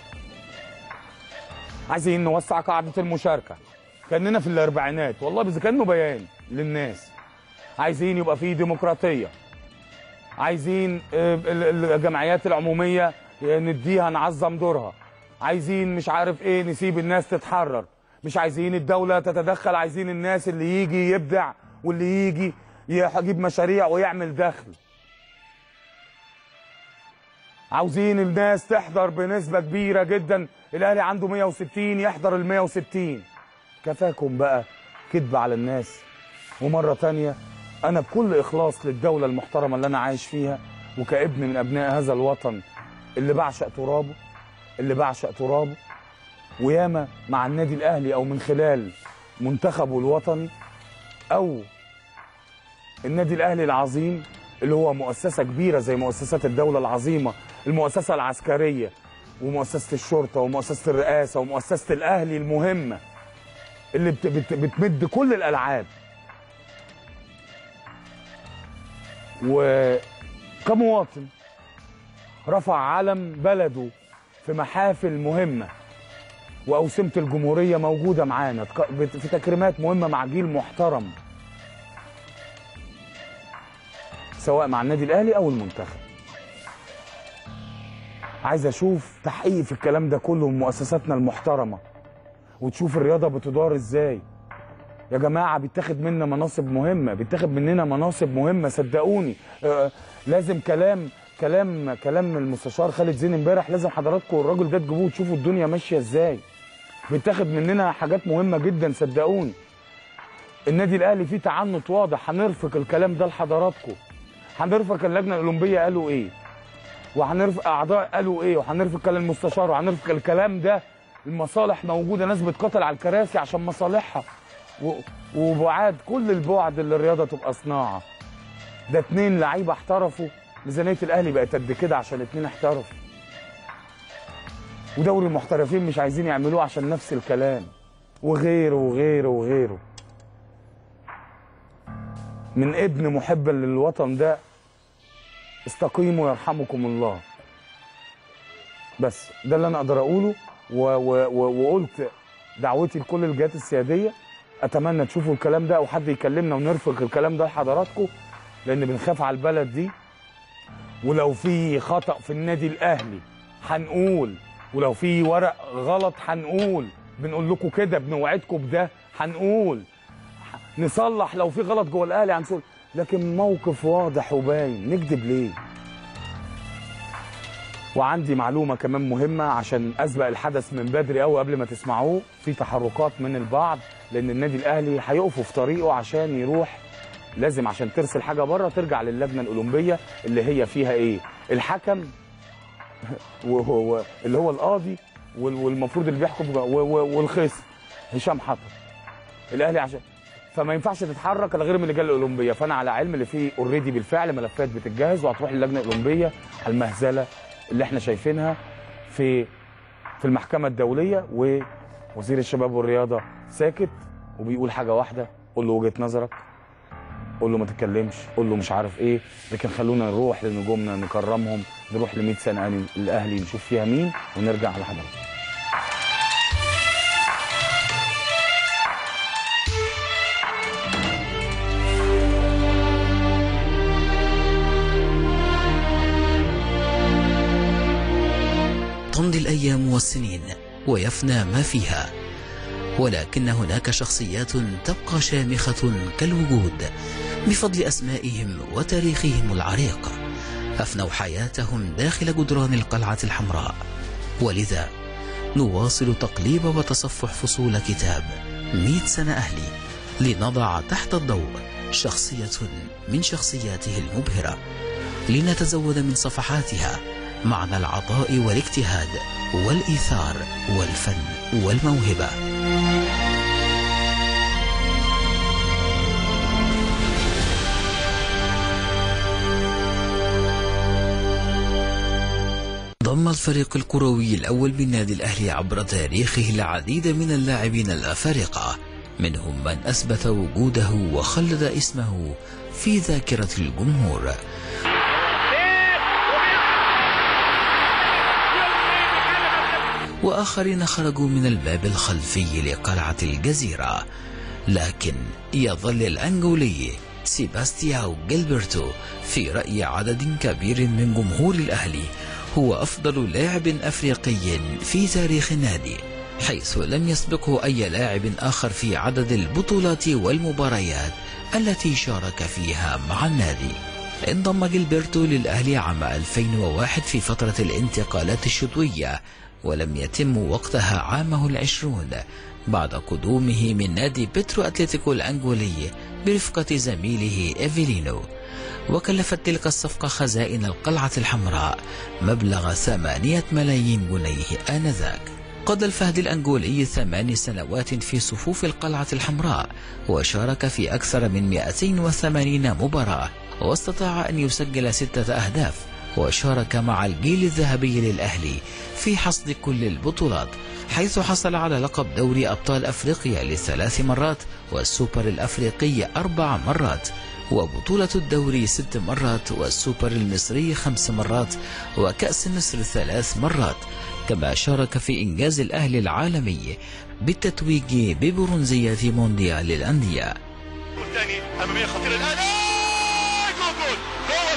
عايزين نوسع قاعدة المشاركة كأننا في الأربعينات والله بس كأنه بيان للناس عايزين يبقى فيه ديمقراطية عايزين آه، ال- الجمعيات العمومية نديها نعظم دورها عايزين مش عارف ايه نسيب الناس تتحرر مش عايزين الدولة تتدخل عايزين الناس اللي يجي يبدع واللي يجي يجيب مشاريع ويعمل دخل عاوزين الناس تحضر بنسبة كبيرة جدا الأهلي عنده 160 يحضر ال 160 كفاكم بقى كذب على الناس ومرة تانية أنا بكل إخلاص للدولة المحترمة اللي أنا عايش فيها وكابن من أبناء هذا الوطن اللي بعشق ترابه اللي بعشق ترابه وياما مع النادي الاهلي او من خلال منتخبه الوطني او النادي الاهلي العظيم اللي هو مؤسسه كبيره زي مؤسسات الدوله العظيمه المؤسسه العسكريه ومؤسسه الشرطه ومؤسسه الرئاسه ومؤسسه الاهلي المهمه اللي بت بت بتمد كل الالعاب وكمواطن رفع علم بلده في محافل مهمه واوسمه الجمهوريه موجوده معانا تك- بت- في تكريمات مهمه مع جيل محترم سواء مع النادي الاهلي او المنتخب عايز اشوف تحقيق في الكلام ده كله من مؤسساتنا المحترمه وتشوف الرياضه بتدار ازاي يا جماعه بيتاخد منا مناصب مهمه بيتاخد مننا مناصب مهمه صدقوني آه لازم كلام كلام كلام المستشار خالد زين امبارح لازم حضراتكم الراجل ده تجيبوه وتشوفوا الدنيا ماشيه ازاي بيتاخد مننا حاجات مهمه جدا صدقوني النادي الاهلي فيه تعنت واضح هنرفق الكلام ده لحضراتكم هنرفق اللجنه الاولمبيه قالوا ايه وهنرفق اعضاء قالوا ايه وهنرفق كلام المستشار وهنرفق الكلام ده المصالح موجوده ناس بتقاتل على الكراسي عشان مصالحها و- وبعاد كل البعد اللي الرياضه تبقى صناعه ده اتنين لعيبه احترفوا ميزانيه الاهلي بقت قد كده عشان اتنين احترفوا ودوري المحترفين مش عايزين يعملوه عشان نفس الكلام وغيره وغيره وغيره من ابن محب للوطن ده استقيموا يرحمكم الله بس ده اللي انا اقدر اقوله و و و وقلت دعوتي لكل الجهات السياديه اتمنى تشوفوا الكلام ده او حد يكلمنا ونرفق الكلام ده لحضراتكم لان بنخاف على البلد دي ولو في خطا في النادي الاهلي هنقول ولو في ورق غلط هنقول بنقول لكم كده بنوعدكم بده هنقول نصلح لو في غلط جوه الاهلي هنصلح لكن موقف واضح وباين نكذب ليه وعندي معلومه كمان مهمه عشان اسبق الحدث من بدري قوي قبل ما تسمعوه في تحركات من البعض لان النادي الاهلي هيقفوا في طريقه عشان يروح لازم عشان ترسل حاجه بره ترجع للجنه الاولمبيه اللي هي فيها ايه الحكم وهو اللي هو القاضي وال- والمفروض اللي بيحكم و- و- والخصم هشام حطب الاهلي عشان فما ينفعش تتحرك الا غير من اللجنه الاولمبيه فانا على علم اللي فيه اوريدي بالفعل ملفات بتتجهز وهتروح للجنه الاولمبيه على المهزله اللي احنا شايفينها في في المحكمه الدوليه ووزير الشباب والرياضه ساكت وبيقول حاجه واحده قول له وجهه نظرك قول له ما تتكلمش قول له مش عارف ايه لكن خلونا نروح لنجومنا نكرمهم نروح ل 100 سنه أهلي- الاهلي نشوف فيها مين ونرجع على حضرتك تمضي الأيام والسنين ويفنى ما فيها ولكن هناك شخصيات تبقى شامخة كالوجود بفضل أسمائهم وتاريخهم العريق أفنوا حياتهم داخل جدران القلعة الحمراء ولذا نواصل تقليب وتصفح فصول كتاب مئة سنة أهلي لنضع تحت الضوء شخصية من شخصياته المبهرة لنتزود من صفحاتها معنى العطاء والاجتهاد والإيثار والفن والموهبة ضم الفريق الكروي الأول بالنادي الأهلي عبر تاريخه العديد من اللاعبين الأفارقة منهم من أثبت وجوده وخلد اسمه في ذاكرة الجمهور وآخرين خرجوا من الباب الخلفي لقلعة الجزيرة لكن يظل الأنجولي سيباستياو جيلبرتو في رأي عدد كبير من جمهور الأهلي هو أفضل لاعب أفريقي في تاريخ النادي حيث لم يسبقه أي لاعب آخر في عدد البطولات والمباريات التي شارك فيها مع النادي انضم جيلبرتو للأهلي عام 2001 في فترة الانتقالات الشتوية ولم يتم وقتها عامه العشرون بعد قدومه من نادي بيترو أتلتيكو الأنجولي برفقة زميله إيفيلينو وكلفت تلك الصفقة خزائن القلعة الحمراء مبلغ ثمانية ملايين جنيه آنذاك قضى الفهد الأنغولي ثمان سنوات في صفوف القلعة الحمراء وشارك في أكثر من 280 مباراة واستطاع أن يسجل ستة أهداف وشارك مع الجيل الذهبي للأهلي في حصد كل البطولات حيث حصل على لقب دوري أبطال أفريقيا لثلاث مرات والسوبر الأفريقي أربع مرات وبطولة الدوري ست مرات والسوبر المصري خمس مرات وكأس مصر ثلاث مرات كما شارك في إنجاز الأهلي العالمي بالتتويج ببرونزية مونديال الأندية والثاني اماميه خطيره الان آه، جول جول هو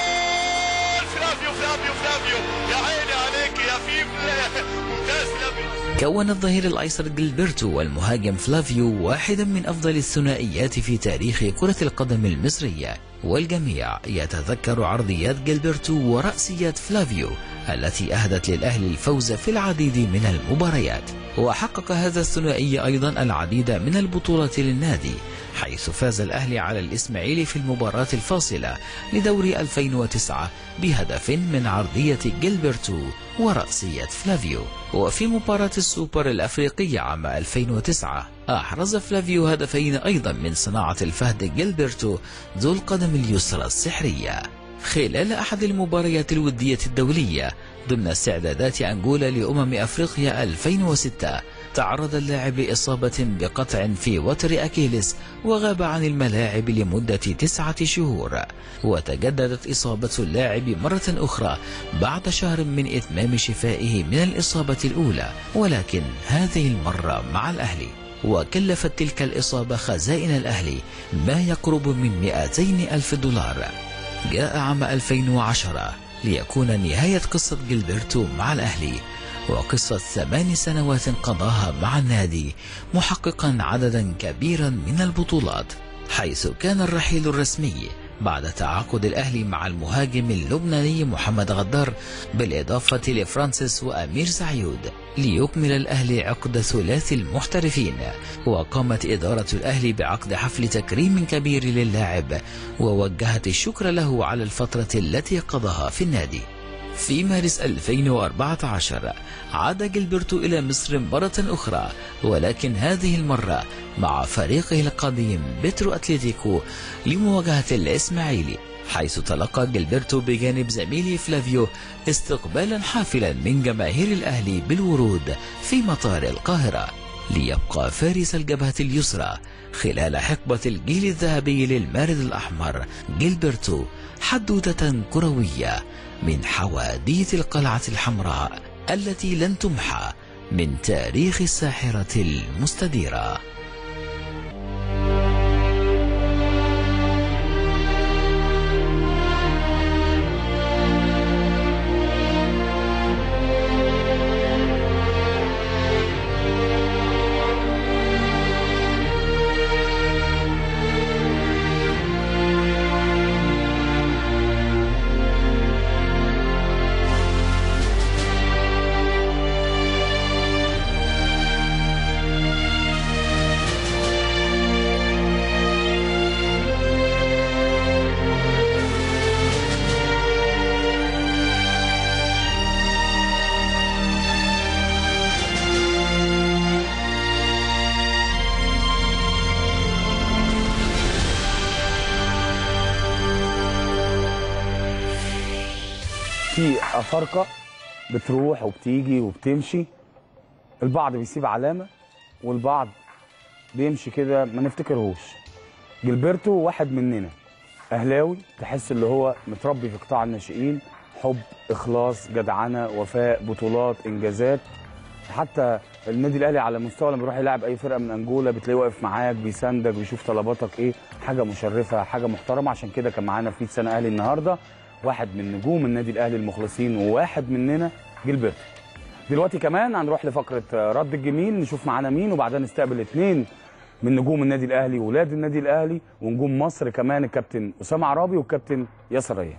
جول فلافيو فلافيو فلافيو يا عيني عليك يا فيف ممتاز فلافيو كون الظهير الأيسر جilberto والمهاجم فلافيو واحدا من أفضل الثنائيات في تاريخ كرة القدم المصرية والجميع يتذكر عرضيات جilberto ورأسيات فلافيو التي أهدت للأهلي الفوز في العديد من المباريات وحقق هذا الثنائي أيضا العديد من البطولات للنادي حيث فاز الأهلي على الإسماعيلي في المباراة الفاصلة لدوري 2009 بهدف من عرضية جilberto ورأسية فلافيو وفي مباراة السوبر الأفريقي عام 2009 أحرز فلافيو هدفين أيضا من صناعة الفهد جilberto ذو القدم اليسرى السحرية خلال أحد المباريات الودية الدولية ضمن استعدادات أنغولا لأمم أفريقيا 2006 تعرض اللاعب لإصابة بقطع في وتر أكيلس وغاب عن الملاعب لمدة تسعة شهور وتجددت إصابة اللاعب مرة أخرى بعد شهر من إتمام شفائه من الإصابة الأولى ولكن هذه المرة مع الأهلي وكلفت تلك الإصابة خزائن الأهلي ما يقرب من 200 ألف دولار جاء عام 2010 ليكون نهاية قصة جilberto مع الأهلي وقصة ثمان سنوات قضاها مع النادي محققا عددا كبيرا من البطولات حيث كان الرحيل الرسمي بعد تعاقد الأهلي مع المهاجم اللبناني محمد غدار بالإضافة لفرانسيس وأمير سعيود ليكمل الأهلي عقد ثلاثي المحترفين وقامت إدارة الأهلي بعقد حفل تكريم كبير للاعب ووجهت الشكر له على الفترة التي قضاها في النادي في مارس 2014 عاد جilberto إلى مصر مرة أخرى ولكن هذه المرة مع فريقه القديم بترو أتليتيكو لمواجهة الإسماعيلي حيث تلقى جilberto بجانب زميله فلافيو استقبالا حافلا من جماهير الأهلي بالورود في مطار القاهرة ليبقى فارس الجبهة اليسرى خلال حقبة الجيل الذهبي للمارد الأحمر جilberto حدوتة كروية من حواديت القلعة الحمراء التي لن تمحى من تاريخ الساحرة المستديرة في افارقه بتروح وبتيجي وبتمشي البعض بيسيب علامه والبعض بيمشي كده ما نفتكرهوش جilberto واحد مننا اهلاوي تحس اللي هو متربي في قطاع الناشئين حب اخلاص جدعنه وفاء بطولات انجازات حتى النادي الاهلي على مستوى لما بيروح يلعب اي فرقه من انجولا بتلاقيه واقف معاك بيساندك بيشوف طلباتك ايه حاجه مشرفه حاجه محترمه عشان كده كان معانا في 100 سنه اهلي النهارده واحد من نجوم النادي الاهلي المخلصين وواحد مننا جilberto دلوقتي كمان هنروح لفقره رد الجميل نشوف معانا مين وبعدين نستقبل اثنين من نجوم النادي الاهلي ولاد النادي الاهلي ونجوم مصر كمان الكابتن اسامه عرابي والكابتن ياسر ريان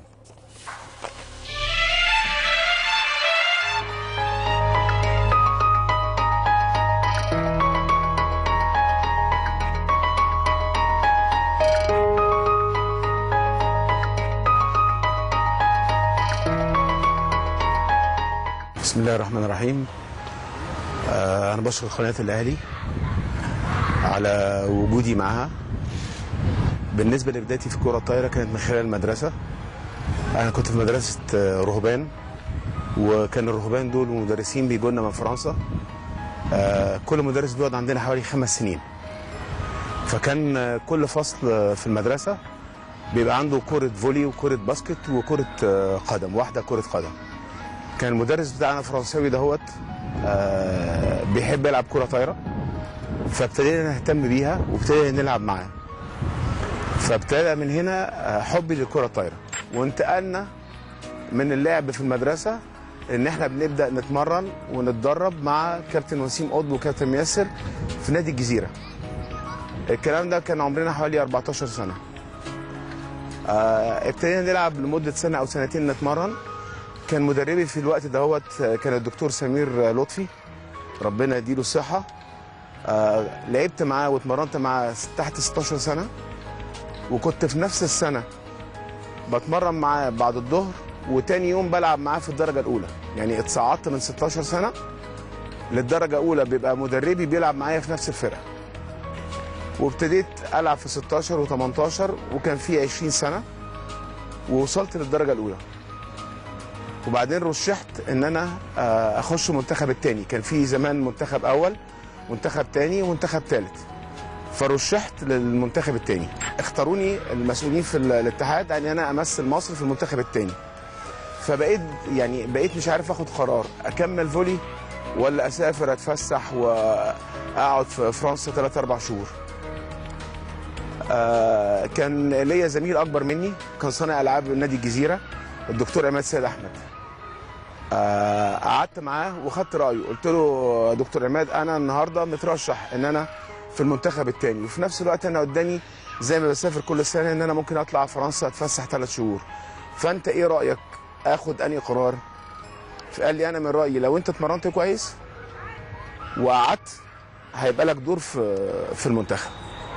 بسم الله الرحمن الرحيم آه انا بشكر قناه الاهلي على وجودي معها بالنسبه لبدايتي في الكره الطايره كانت من خلال المدرسه انا كنت في مدرسه آه، رهبان وكان الرهبان دول مدرسين بيجوا لنا من فرنسا آه كل مدرس بيقعد عندنا حوالي خمس سنين فكان آه، كل فصل آه، في المدرسه بيبقى عنده كره فولي وكره باسكت وكره آه، قدم واحده كره قدم كان المدرس بتاعنا فرنساوي دهوت آه بيحب يلعب كرة طايرة فابتدينا نهتم بيها وابتدينا نلعب معاه فابتدى من هنا آه، حبي للكرة الطايرة وانتقلنا من اللعب في المدرسة ان احنا بنبدأ نتمرن ونتدرب مع كابتن وسيم قطب وكابتن ياسر في نادي الجزيرة الكلام ده كان عمرنا حوالي 14 سنة آه، ابتدينا نلعب لمدة سنة أو سنتين نتمرن كان مدربي في الوقت دهوت كان الدكتور سمير لطفي ربنا يديله الصحة آه لعبت معاه واتمرنت معاه تحت 16 سنة وكنت في نفس السنة بتمرن معاه بعد الظهر وتاني يوم بلعب معاه في الدرجة الأولى يعني اتصعدت من 16 سنة للدرجة الأولى بيبقى مدربي بيلعب معايا في نفس الفرقة وابتديت ألعب في 16 و18 وكان في 20 سنة ووصلت للدرجة الأولى وبعدين رشحت ان انا آه، اخش منتخب التاني كان في زمان منتخب اول منتخب تاني ومنتخب تالت فرشحت للمنتخب التاني اختاروني المسؤولين في ال- الاتحاد ان انا امثل مصر في المنتخب التاني فبقيت يعني بقيت مش عارف اخد قرار اكمل فولي ولا اسافر اتفسح واقعد في فرنسا 3 4 شهور آه، كان ليا زميل اكبر مني كان صانع العاب نادي الجزيره الدكتور عماد سيد احمد آه، قعدت معاه وخدت رايه قلت له يا دكتور عماد انا النهارده مترشح ان انا في المنتخب الثاني وفي نفس الوقت انا قدامي زي ما بسافر كل سنه ان انا ممكن اطلع فرنسا اتفسح ثلاث شهور فانت ايه رايك اخد انهي قرار فقال لي انا من رايي لو انت اتمرنت كويس وقعدت هيبقى لك دور في في المنتخب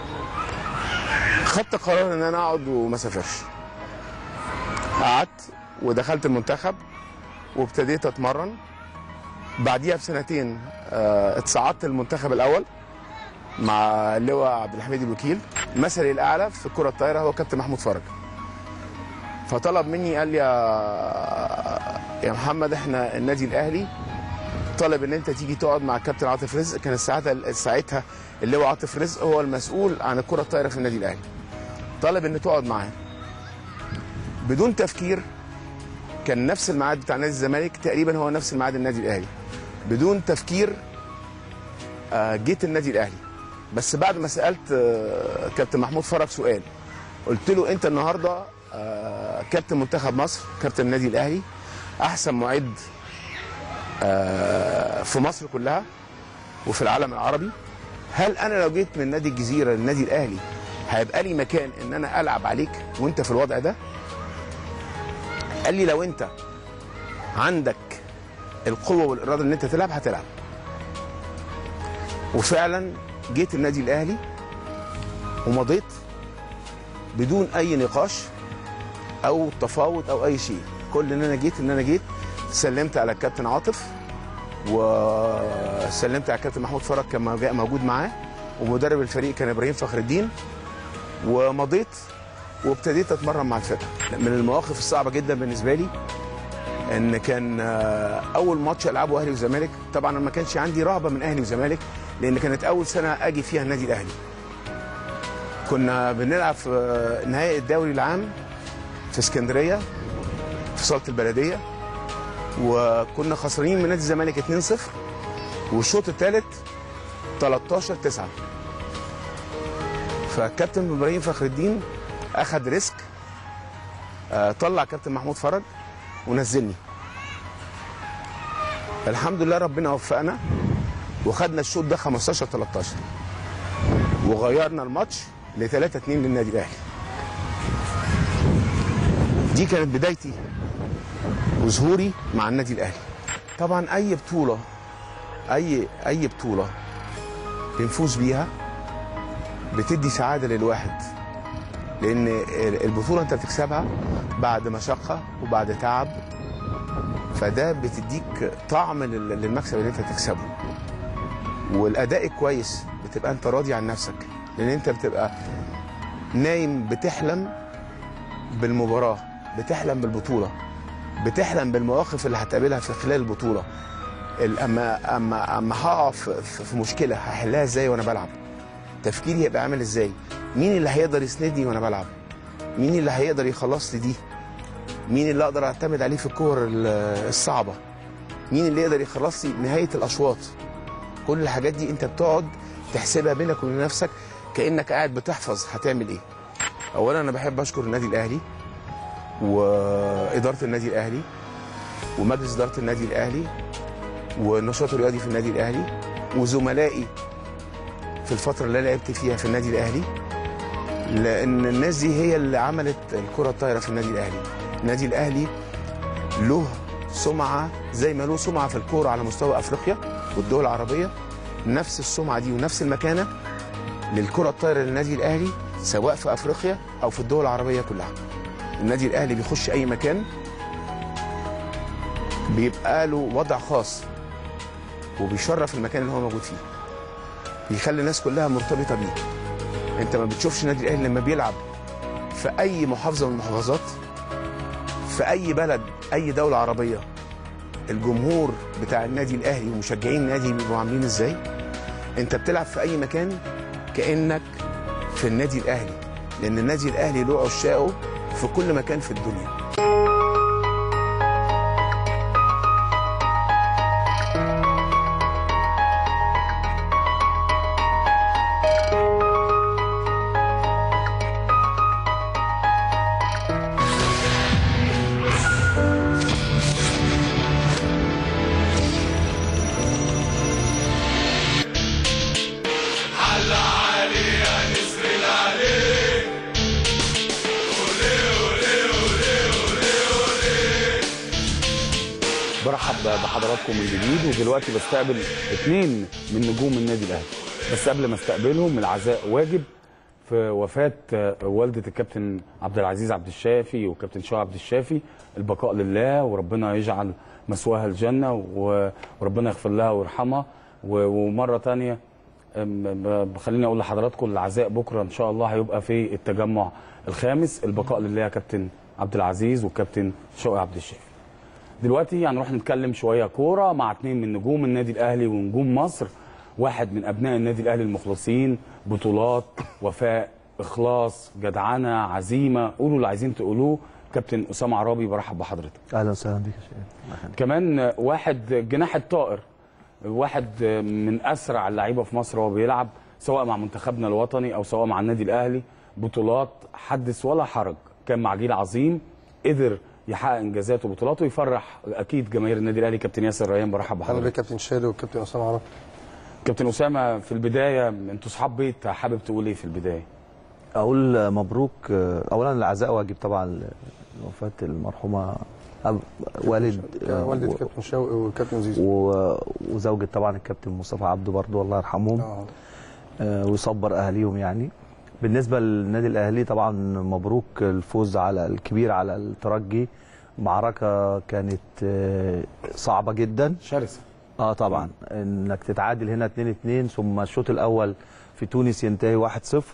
خدت قرار ان انا اقعد وما اسافرش قعدت ودخلت المنتخب وابتديت اتمرن بعديها بسنتين آه، اتصعدت المنتخب الاول مع اللواء عبد الحميد الوكيل مثلي الاعلى في الكره الطايره هو كابتن محمود فرج فطلب مني قال لي يا يا محمد احنا النادي الاهلي طلب ان انت تيجي تقعد مع الكابتن عاطف رزق كان ساعتها ساعتها اللواء عاطف رزق هو المسؤول عن الكره الطايره في النادي الاهلي طلب ان تقعد معاه بدون تفكير كان نفس الميعاد بتاع نادي الزمالك تقريبا هو نفس الميعاد النادي الاهلي بدون تفكير آه، جيت النادي الاهلي بس بعد ما سالت آه، كابتن محمود فرج سؤال قلت له انت النهارده آه، كابتن منتخب مصر كابتن النادي الاهلي احسن معد آه، في مصر كلها وفي العالم العربي هل انا لو جيت من نادي الجزيره للنادي الاهلي هيبقى لي مكان ان انا العب عليك وانت في الوضع ده قال لي لو انت عندك القوه والاراده ان انت تلعب هتلعب وفعلا جيت النادي الاهلي ومضيت بدون اي نقاش او تفاوض او اي شيء كل ان انا جيت ان انا جيت سلمت على الكابتن عاطف وسلمت على الكابتن محمود فرج كان موجا- موجود معاه ومدرب الفريق كان ابراهيم فخر الدين ومضيت وابتديت اتمرن مع الفرقه من المواقف الصعبه جدا بالنسبه لي ان كان آه، اول ماتش العبه اهلي وزمالك طبعا انا ما كانش عندي رهبه من اهلي وزمالك لان كانت اول سنه اجي فيها النادي الاهلي كنا بنلعب في آه، نهائي الدوري العام في اسكندريه في صاله البلديه وكنا خسرانين من نادي الزمالك 2-0 والشوط الثالث 13 9 فكابتن ابراهيم فخر الدين اخذ ريسك آه، طلع كابتن محمود فرج ونزلني الحمد لله ربنا وفقنا وخدنا الشوط ده 15 13 وغيرنا الماتش ل 3 2 للنادي الاهلي دي كانت بدايتي وظهوري مع النادي الاهلي طبعا اي بطوله اي اي بطوله بنفوز بيها بتدي سعاده للواحد لان البطوله انت بتكسبها بعد مشقه وبعد تعب فده بتديك طعم لل- للمكسب اللي انت تكسبه والاداء الكويس بتبقى انت راضي عن نفسك لان انت بتبقى نايم بتحلم بالمباراه بتحلم بالبطوله بتحلم بالمواقف اللي هتقابلها في خلال البطوله ال- اما اما اما هقع في- في في مشكله هحلها ازاي وانا بلعب تفكيري هيبقى عامل ازاي مين اللي هيقدر يسندني وانا بلعب مين اللي هيقدر يخلص لي دي مين اللي اقدر اعتمد عليه في الكور ال- الصعبه مين اللي يقدر يخلص لي نهايه الاشواط كل الحاجات دي انت بتقعد تحسبها بينك وبين نفسك كانك قاعد بتحفظ هتعمل ايه اولا انا بحب اشكر النادي الاهلي واداره النادي الاهلي ومجلس اداره النادي الاهلي والنشاط الرياضي في النادي الاهلي وزملائي في الفتره اللي أنا لعبت فيها في النادي الاهلي لان الناس دي هي اللي عملت الكره الطايره في النادي الاهلي النادي الاهلي له سمعه زي ما له سمعه في الكوره على مستوى افريقيا والدول العربيه نفس السمعه دي ونفس المكانه للكره الطايره للنادي الاهلي سواء في افريقيا او في الدول العربيه كلها النادي الاهلي بيخش اي مكان بيبقى له وضع خاص وبيشرف المكان اللي هو موجود فيه بيخلي الناس كلها مرتبطه بيه انت ما بتشوفش النادي الاهلي لما بيلعب في اي محافظه من المحافظات في اي بلد اي دوله عربيه الجمهور بتاع النادي الاهلي ومشجعين النادي بيبقوا عاملين ازاي انت بتلعب في اي مكان كانك في النادي الاهلي لان النادي الاهلي له عشاقه في كل مكان في الدنيا حل علي يا نسر العلي أولي أولي أولي أولي أولي برحب بحضراتكم من جديد ودلوقتي بستقبل اثنين من نجوم النادي الاهلي بس قبل ما استقبلهم العزاء واجب في وفاه آه، والده الكابتن عبد العزيز عبد الشافي وكابتن شاه عبد الشافي البقاء لله وربنا يجعل مثواها الجنه و- وربنا يغفر لها ويرحمها و- ومره تانية أم، ب- خليني اقول لحضراتكم العزاء بكره ان شاء الله هيبقى في التجمع الخامس البقاء لله يا كابتن عبد العزيز والكابتن شوقي عبد الشافي دلوقتي هنروح نتكلم شويه كوره مع اتنين من نجوم النادي الاهلي ونجوم مصر واحد من ابناء النادي الاهلي المخلصين بطولات وفاء اخلاص جدعنه عزيمه قولوا اللي عايزين تقولوه كابتن اسامه عرابي برحب بحضرتك اهلا وسهلا بك يا شيخ كمان واحد جناح الطائر واحد من اسرع اللعيبه في مصر وهو بيلعب سواء مع منتخبنا الوطني او سواء مع النادي الاهلي بطولات حدث ولا حرج كان مع جيل عظيم قدر يحقق انجازاته وبطولاته يفرح اكيد جماهير النادي الاهلي كابتن ياسر ريان برحب اهلا بك بحضرتك كابتن شادي والكابتن اسامه عرب كابتن اسامه في البدايه انتوا صحاب بيت حابب تقول ايه في البدايه اقول مبروك اولا العزاء واجب طبعا لوفاه المرحومه أب والد والدة و- كابتن شوقي وكابتن زيزو و- وزوجة طبعا الكابتن مصطفى عبده برضه الله يرحمهم اه آه، ويصبر اهاليهم يعني بالنسبه للنادي الاهلي طبعا مبروك الفوز على الكبير على الترجي معركه كانت آه، صعبه جدا شرسه اه طبعا انك تتعادل هنا 2 2 ثم الشوط الاول في تونس ينتهي 1 0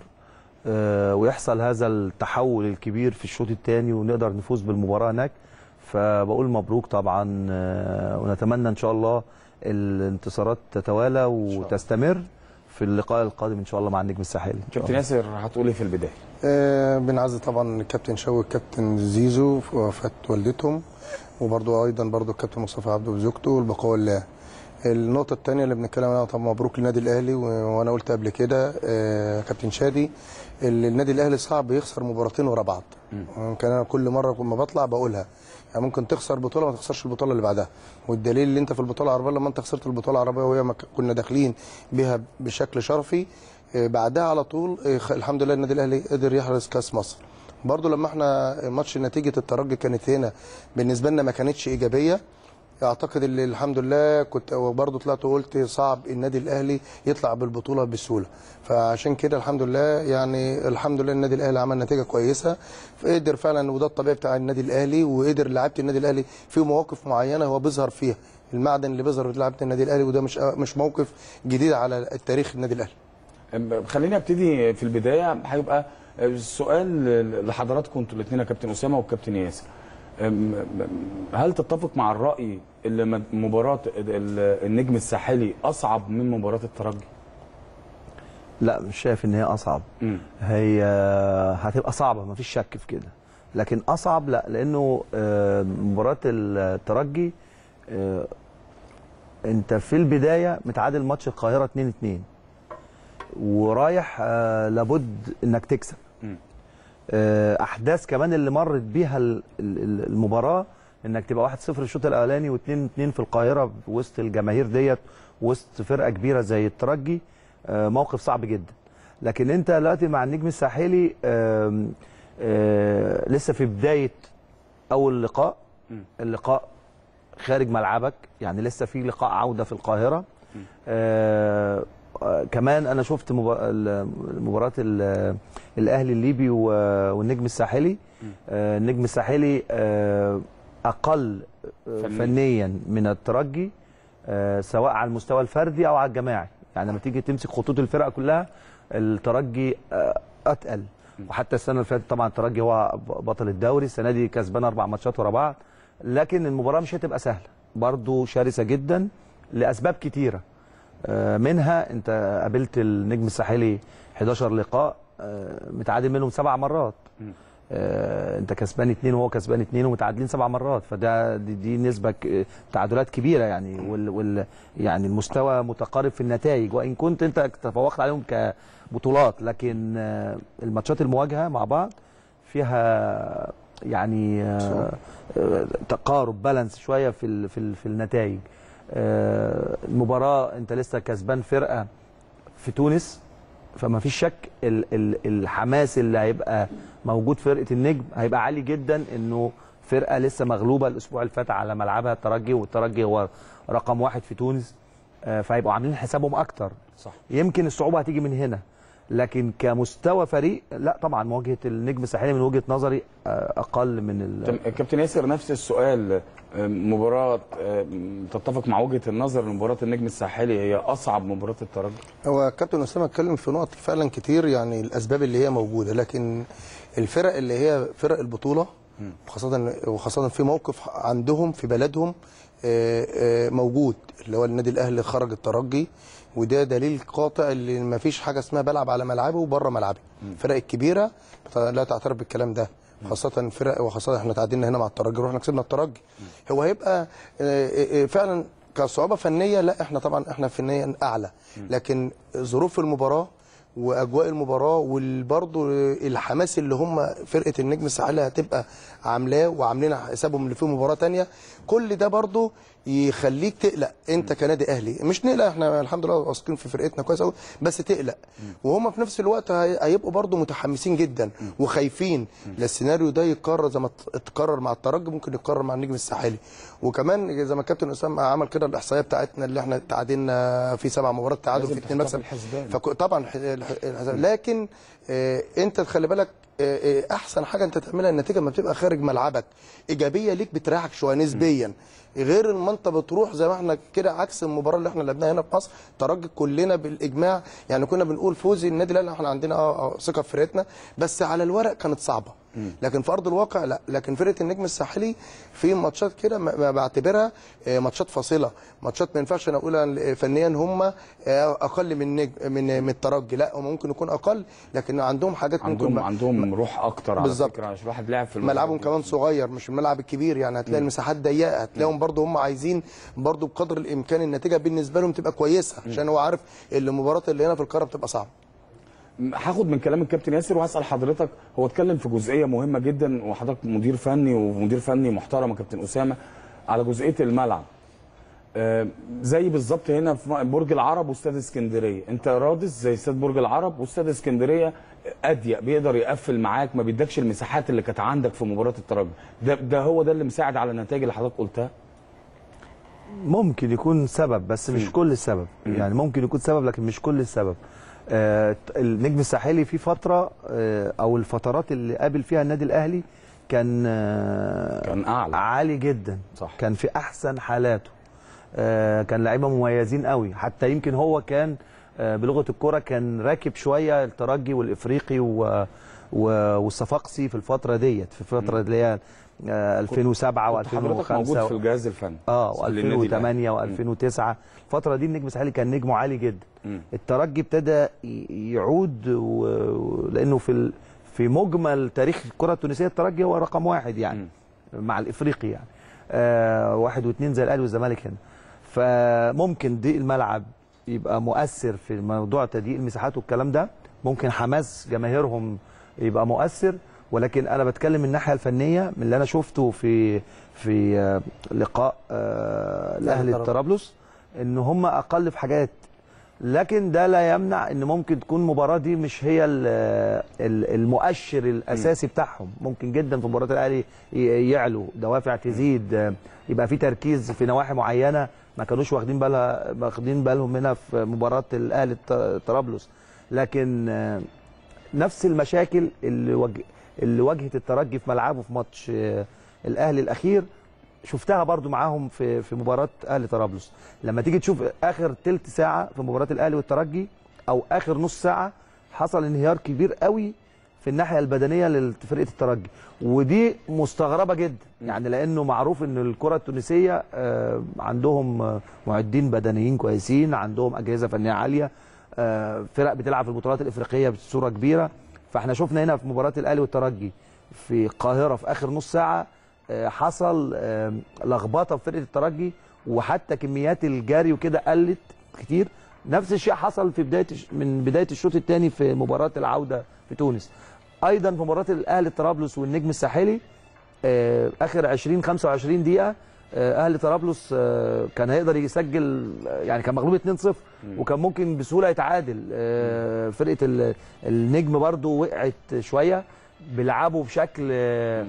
آه ويحصل هذا التحول الكبير في الشوط الثاني ونقدر نفوز بالمباراه هناك فبقول مبروك طبعا آه ونتمنى ان شاء الله الانتصارات تتوالى وتستمر في اللقاء القادم ان شاء الله مع النجم الساحلي إن شاء كابتن الله. ياسر هتقول ايه في البدايه آه بنعزي طبعا الكابتن شوقي والكابتن زيزو في وفاه والدتهم وبرضو ايضا برضو الكابتن مصطفى عبده وزوجته والبقاء لله النقطة الثانية اللي بنتكلم عنها طبعا مبروك للنادي الأهلي و- وأنا قلت قبل كده آه كابتن شادي ال- النادي الأهلي صعب يخسر مباراتين ورا بعض يمكن أنا كل مرة لما بطلع بقولها يعني ممكن تخسر بطولة ما تخسرش البطولة اللي بعدها والدليل اللي أنت في البطولة العربية لما أنت خسرت البطولة العربية وهي ما ك- كنا داخلين بها بشكل شرفي آه بعدها على طول آه خ- الحمد لله النادي الأهلي قدر يحرز كأس مصر برضو لما احنا ماتش نتيجة الترجي كانت هنا بالنسبة لنا ما كانتش إيجابية اعتقد اللي الحمد لله كنت برضه طلعت وقلت صعب النادي الاهلي يطلع بالبطوله بسهوله فعشان كده الحمد لله يعني الحمد لله النادي الاهلي عمل نتيجه كويسه فقدر فعلا وده الطبيعي بتاع النادي الاهلي وقدر لعيبه النادي الاهلي في مواقف معينه هو بيظهر فيها المعدن اللي بيظهر في لعيبه النادي الاهلي وده مش مش موقف جديد على التاريخ النادي الاهلي أم- خليني ابتدي في البدايه هيبقى السؤال لحضراتكم انتوا الاثنين يا كابتن اسامه والكابتن ياسر أم- أم- هل تتفق مع الراي اللي م- مباراه ال- النجم الساحلي اصعب من مباراه الترجي؟ لا مش شايف ان هي اصعب مم. هي هتبقى صعبه مفيش شك في كده لكن اصعب لا لانه آه، مباراه الترجي آه، انت في البدايه متعادل ماتش القاهره 2 2 ورايح آه، لابد انك تكسب مم. آه، احداث كمان اللي مرت بيها ال- ال- المباراه انك تبقى 1-0 الشوط الاولاني و2-2 في القاهره وسط الجماهير ديت وسط فرقه كبيره زي الترجي آه، موقف صعب جدا لكن انت دلوقتي مع النجم الساحلي آم، آه، لسه في بدايه اول لقاء اللقاء خارج ملعبك يعني لسه في لقاء عوده في القاهره آه آه، كمان انا شفت مبا- ال- مباراه ال- الاهلي الليبي و- والنجم الساحلي آه النجم الساحلي آه اقل آه، فنياً. فنيا من الترجي آه سواء على المستوى الفردي او على الجماعي يعني لما تيجي تمسك خطوط الفرقه كلها الترجي آه اتقل وحتى السنه اللي فاتت طبعا الترجي هو بطل الدوري السنه دي كسبان اربع ماتشات ورا بعض لكن المباراه مش هتبقى سهله برضو شرسه جدا لاسباب كتيره آه، منها انت قابلت النجم الساحلي 11 لقاء آه، متعادل منهم سبع مرات آه، انت كسبان اثنين وهو كسبان اثنين ومتعادلين سبع مرات فده دي, دي نسبه ك- تعادلات كبيره يعني وال, وال يعني المستوى متقارب في النتائج وان كنت انت تفوقت عليهم كبطولات لكن آه، الماتشات المواجهه مع بعض فيها يعني آه، آه، تقارب بالانس شويه في ال في, ال في النتائج آه، المباراه انت لسه كسبان فرقه في تونس فما فيش شك ال ال الحماس اللي هيبقى موجود في فرقه النجم هيبقى عالي جدا انه فرقه لسه مغلوبه الاسبوع اللي فات على ملعبها الترجي والترجي هو رقم واحد في تونس آه، فهيبقوا عاملين حسابهم اكتر صح يمكن الصعوبه هتيجي من هنا لكن كمستوى فريق لا طبعا مواجهه النجم الساحلي من وجهه نظري آه، اقل من ال تم- كابتن ياسر نفس السؤال أم، مباراه أم، تتفق مع وجهه النظر ان مباراه النجم الساحلي هي اصعب مباراه الترجي؟ هو كابتن اسامه اتكلم في نقط فعلا كتير يعني الاسباب اللي هي موجوده لكن الفرق اللي هي فرق البطوله وخاصه وخاصه في موقف عندهم في بلدهم آه، آه، موجود اللي هو النادي الاهلي خرج الترجي وده دليل قاطع اللي ما فيش حاجه اسمها بلعب على ملعبي وبره ملعبي الفرق الكبيره لا تعترف بالكلام ده خاصة فرق وخاصة احنا تعادلنا هنا مع الترجي ورحنا كسبنا الترجي هو هيبقى آه، آه، آه، فعلا كصعوبة فنية لا احنا طبعا احنا فنيا اعلى لكن ظروف المباراة واجواء المباراه وبرضه الحماس اللي هم فرقه النجم الساحلي هتبقى عاملاه وعاملين حسابهم اللي فيه مباراه تانية كل ده برضه يخليك تقلق انت كنادي اهلي مش نقلق احنا الحمد لله واثقين في فرقتنا كويس قوي بس تقلق وهم في نفس الوقت هي- هيبقوا برضه متحمسين جدا وخايفين لا السيناريو ده يتكرر زي ما ات- اتكرر مع الترجي ممكن يتكرر مع النجم الساحلي وكمان زي ما الكابتن اسامه عمل كده الاحصائيه بتاعتنا اللي احنا تعادلنا في سبع مباريات تعادل لازم في اثنين تحطها مكسب في الحسبان. فك- طبعا الح- الح- الحساب لكن آه، انت تخلي بالك آه، آه، احسن حاجه انت تعملها النتيجه لما بتبقى خارج ملعبك ايجابيه ليك بتريحك شويه نسبيا غير ما انت بتروح زي ما احنا كده عكس المباراه اللي احنا لعبناها هنا في مصر ترجي كلنا بالاجماع يعني كنا بنقول فوز النادي الاهلي احنا عندنا اه آه، ثقه في فرقتنا بس على الورق كانت صعبه لكن في ارض الواقع لا لكن فرقه النجم الساحلي في ماتشات كده ما- ما بعتبرها آه، ماتشات فاصله ماتشات ما ينفعش انا اقول فنيا هم آه، اقل من نجم من من الترجي لا هم ممكن يكون اقل لكن عندهم حاجات عندهم ممكن عندهم روح اكتر على بالظبط. فكره عشان الواحد لعب في الملعب ملعبهم كمان صغير مش الملعب الكبير يعني هتلاقي المساحات ضيقه هتلاقيهم برضو هم عايزين برضو بقدر الامكان النتيجه بالنسبه لهم تبقى كويسه عشان هو عارف ان المباراه اللي هنا في القاره بتبقى صعبه هاخد من كلام الكابتن ياسر وهسال حضرتك هو اتكلم في جزئيه مهمه جدا وحضرتك مدير فني ومدير فني محترم يا كابتن اسامه على جزئيه الملعب آه، زي بالظبط هنا في برج العرب واستاد اسكندريه انت رادس زي استاد برج العرب واستاد اسكندريه اضيق بيقدر يقفل معاك ما بيدكش المساحات اللي كانت عندك في مباراه الترجي ده ده هو ده اللي مساعد على النتائج اللي حضرتك قلتها ممكن يكون سبب بس مش كل السبب يعني ممكن يكون سبب لكن مش كل السبب آه النجم الساحلي في فتره آه او الفترات اللي قابل فيها النادي الاهلي كان آه كان اعلى عالي جدا صح. كان في احسن حالاته آه كان لعيبه مميزين قوي حتى يمكن هو كان آه بلغه الكره كان راكب شويه الترجي والافريقي و و- والصفاقسي في الفتره ديت في الفتره اللي هي آه 2007 كنت حضرتك موجود و2005 في الجهاز الفني اه للنادي و2008 الأهلي. و2009 الفتره دي النجم الساحلي كان نجمه عالي جدا مم. الترجي ابتدى ي- يعود و... و- لانه في ال... في مجمل تاريخ الكره التونسيه الترجي هو رقم واحد يعني مع الافريقي يعني آه واحد واثنين زي الاهلي والزمالك هنا فممكن ضيق الملعب يبقى مؤثر في موضوع تضييق المساحات والكلام ده ممكن حماس جماهيرهم يبقى مؤثر ولكن انا بتكلم من الناحيه الفنيه من اللي انا شفته في في آه، لقاء آه، الاهلي طرابلس. طرابلس ان هم اقل في حاجات لكن ده لا يمنع ان ممكن تكون المباراه دي مش هي ال- ال- المؤشر الاساسي بتاعهم ممكن جدا في مباراه الاهلي ي- يعلوا دوافع تزيد آه، يبقى في تركيز في نواحي معينه ما كانوش واخدين بالها واخدين بالهم منها في مباراه الاهلي الط- طرابلس لكن آه، نفس المشاكل اللي وجه اللي واجهت الترجي في ملعبه في ماتش آه، الاهلي الاخير شفتها برضو معاهم في في مباراه اهلي طرابلس لما تيجي تشوف اخر تلت ساعه في مباراه الاهلي والترجي او اخر نص ساعه حصل انهيار كبير قوي في الناحيه البدنيه لفرقه الترجي ودي مستغربه جدا يعني لانه معروف ان الكره التونسيه آه، عندهم آه، معدين بدنيين كويسين عندهم اجهزه فنيه عاليه آه، فرق بتلعب في البطولات الافريقيه بصوره كبيره فاحنا شفنا هنا في مباراه الاهلي والترجي في القاهره في اخر نص ساعه آه، حصل آه، لخبطه في فرقه الترجي وحتى كميات الجري وكده قلت كتير نفس الشيء حصل في بدايه الش- من بدايه الشوط الثاني في مباراه العوده في تونس ايضا في مباراه الاهلي طرابلس والنجم الساحلي آه، اخر 20 25 دقيقه آه، اهلي طرابلس آه، كان هيقدر يسجل آه، يعني كان مغلوب 2-0 وكان ممكن بسهوله يتعادل آه، فرقه ال- النجم برضو وقعت شويه بيلعبوا بشكل آه،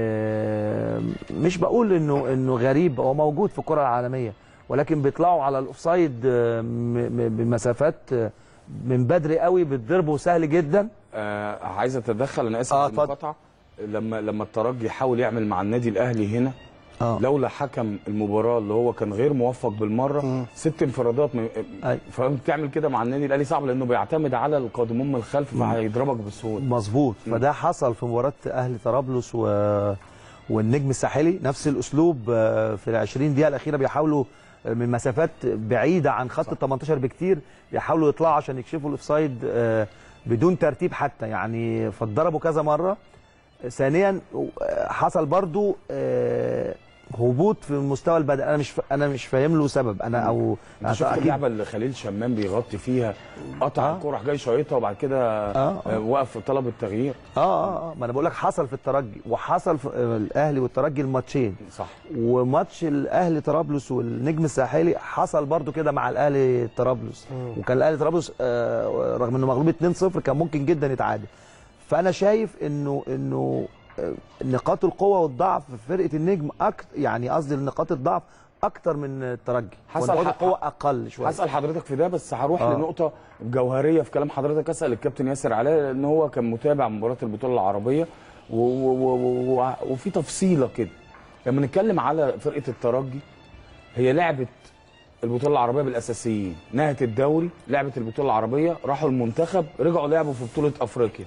آه، مش بقول انه انه غريب هو موجود في الكره العالميه ولكن بيطلعوا على الاوفسايد آه، م- م- بمسافات آه، من بدري قوي بيتضربوا سهل جدا آه عايز اتدخل انا اسف آه، آه اتفضل. المقاطعه لما لما الترجي حاول يعمل مع النادي الاهلي هنا آه. لولا حكم المباراه اللي هو كان غير موفق بالمره ست انفرادات م... فبتعمل كده مع النادي الاهلي صعب لانه بيعتمد على القادمون من الخلف فهيضربك بسهوله مظبوط فده حصل في مباراه اهلي طرابلس و... والنجم الساحلي نفس الاسلوب آه، في ال 20 دقيقه الاخيره بيحاولوا آه، من مسافات بعيده عن خط ال 18 بكتير بيحاولوا يطلعوا عشان يكشفوا الاوفسايد آه، بدون ترتيب حتى يعني فاتضربوا كذا مره ثانيا آه، حصل برضو آه، هبوط في المستوى البدني انا مش ف... انا مش فاهم له سبب انا او انت شفت أكيد- اللعبه اللي خليل شمام بيغطي فيها قطع الكوره راح جاي شايطها وبعد كده آه، آه. آه، وقف طلب التغيير اه اه اه ما انا بقول لك حصل في الترجي وحصل في آه، الاهلي والترجي الماتشين صح وماتش الاهلي طرابلس والنجم الساحلي حصل برضو كده مع الاهلي طرابلس وكان الاهلي طرابلس آه، رغم انه مغلوب 2-0 كان ممكن جدا يتعادل فانا شايف انه انه آه، نقاط القوه والضعف في فرقه النجم أكتر يعني قصدي نقاط الضعف اكتر من الترجي حصل ونقاط ح- القوه اقل شويه هسال حضرتك في ده بس هروح آه. لنقطه جوهريه في كلام حضرتك اسال الكابتن ياسر عليه لان هو كان متابع مباراه البطوله العربيه و و و و وفي تفصيله كده لما نتكلم على فرقه الترجي هي لعبت البطوله العربيه بالاساسيين نهت الدوري لعبت البطوله العربيه راحوا المنتخب رجعوا لعبوا في بطوله افريقيا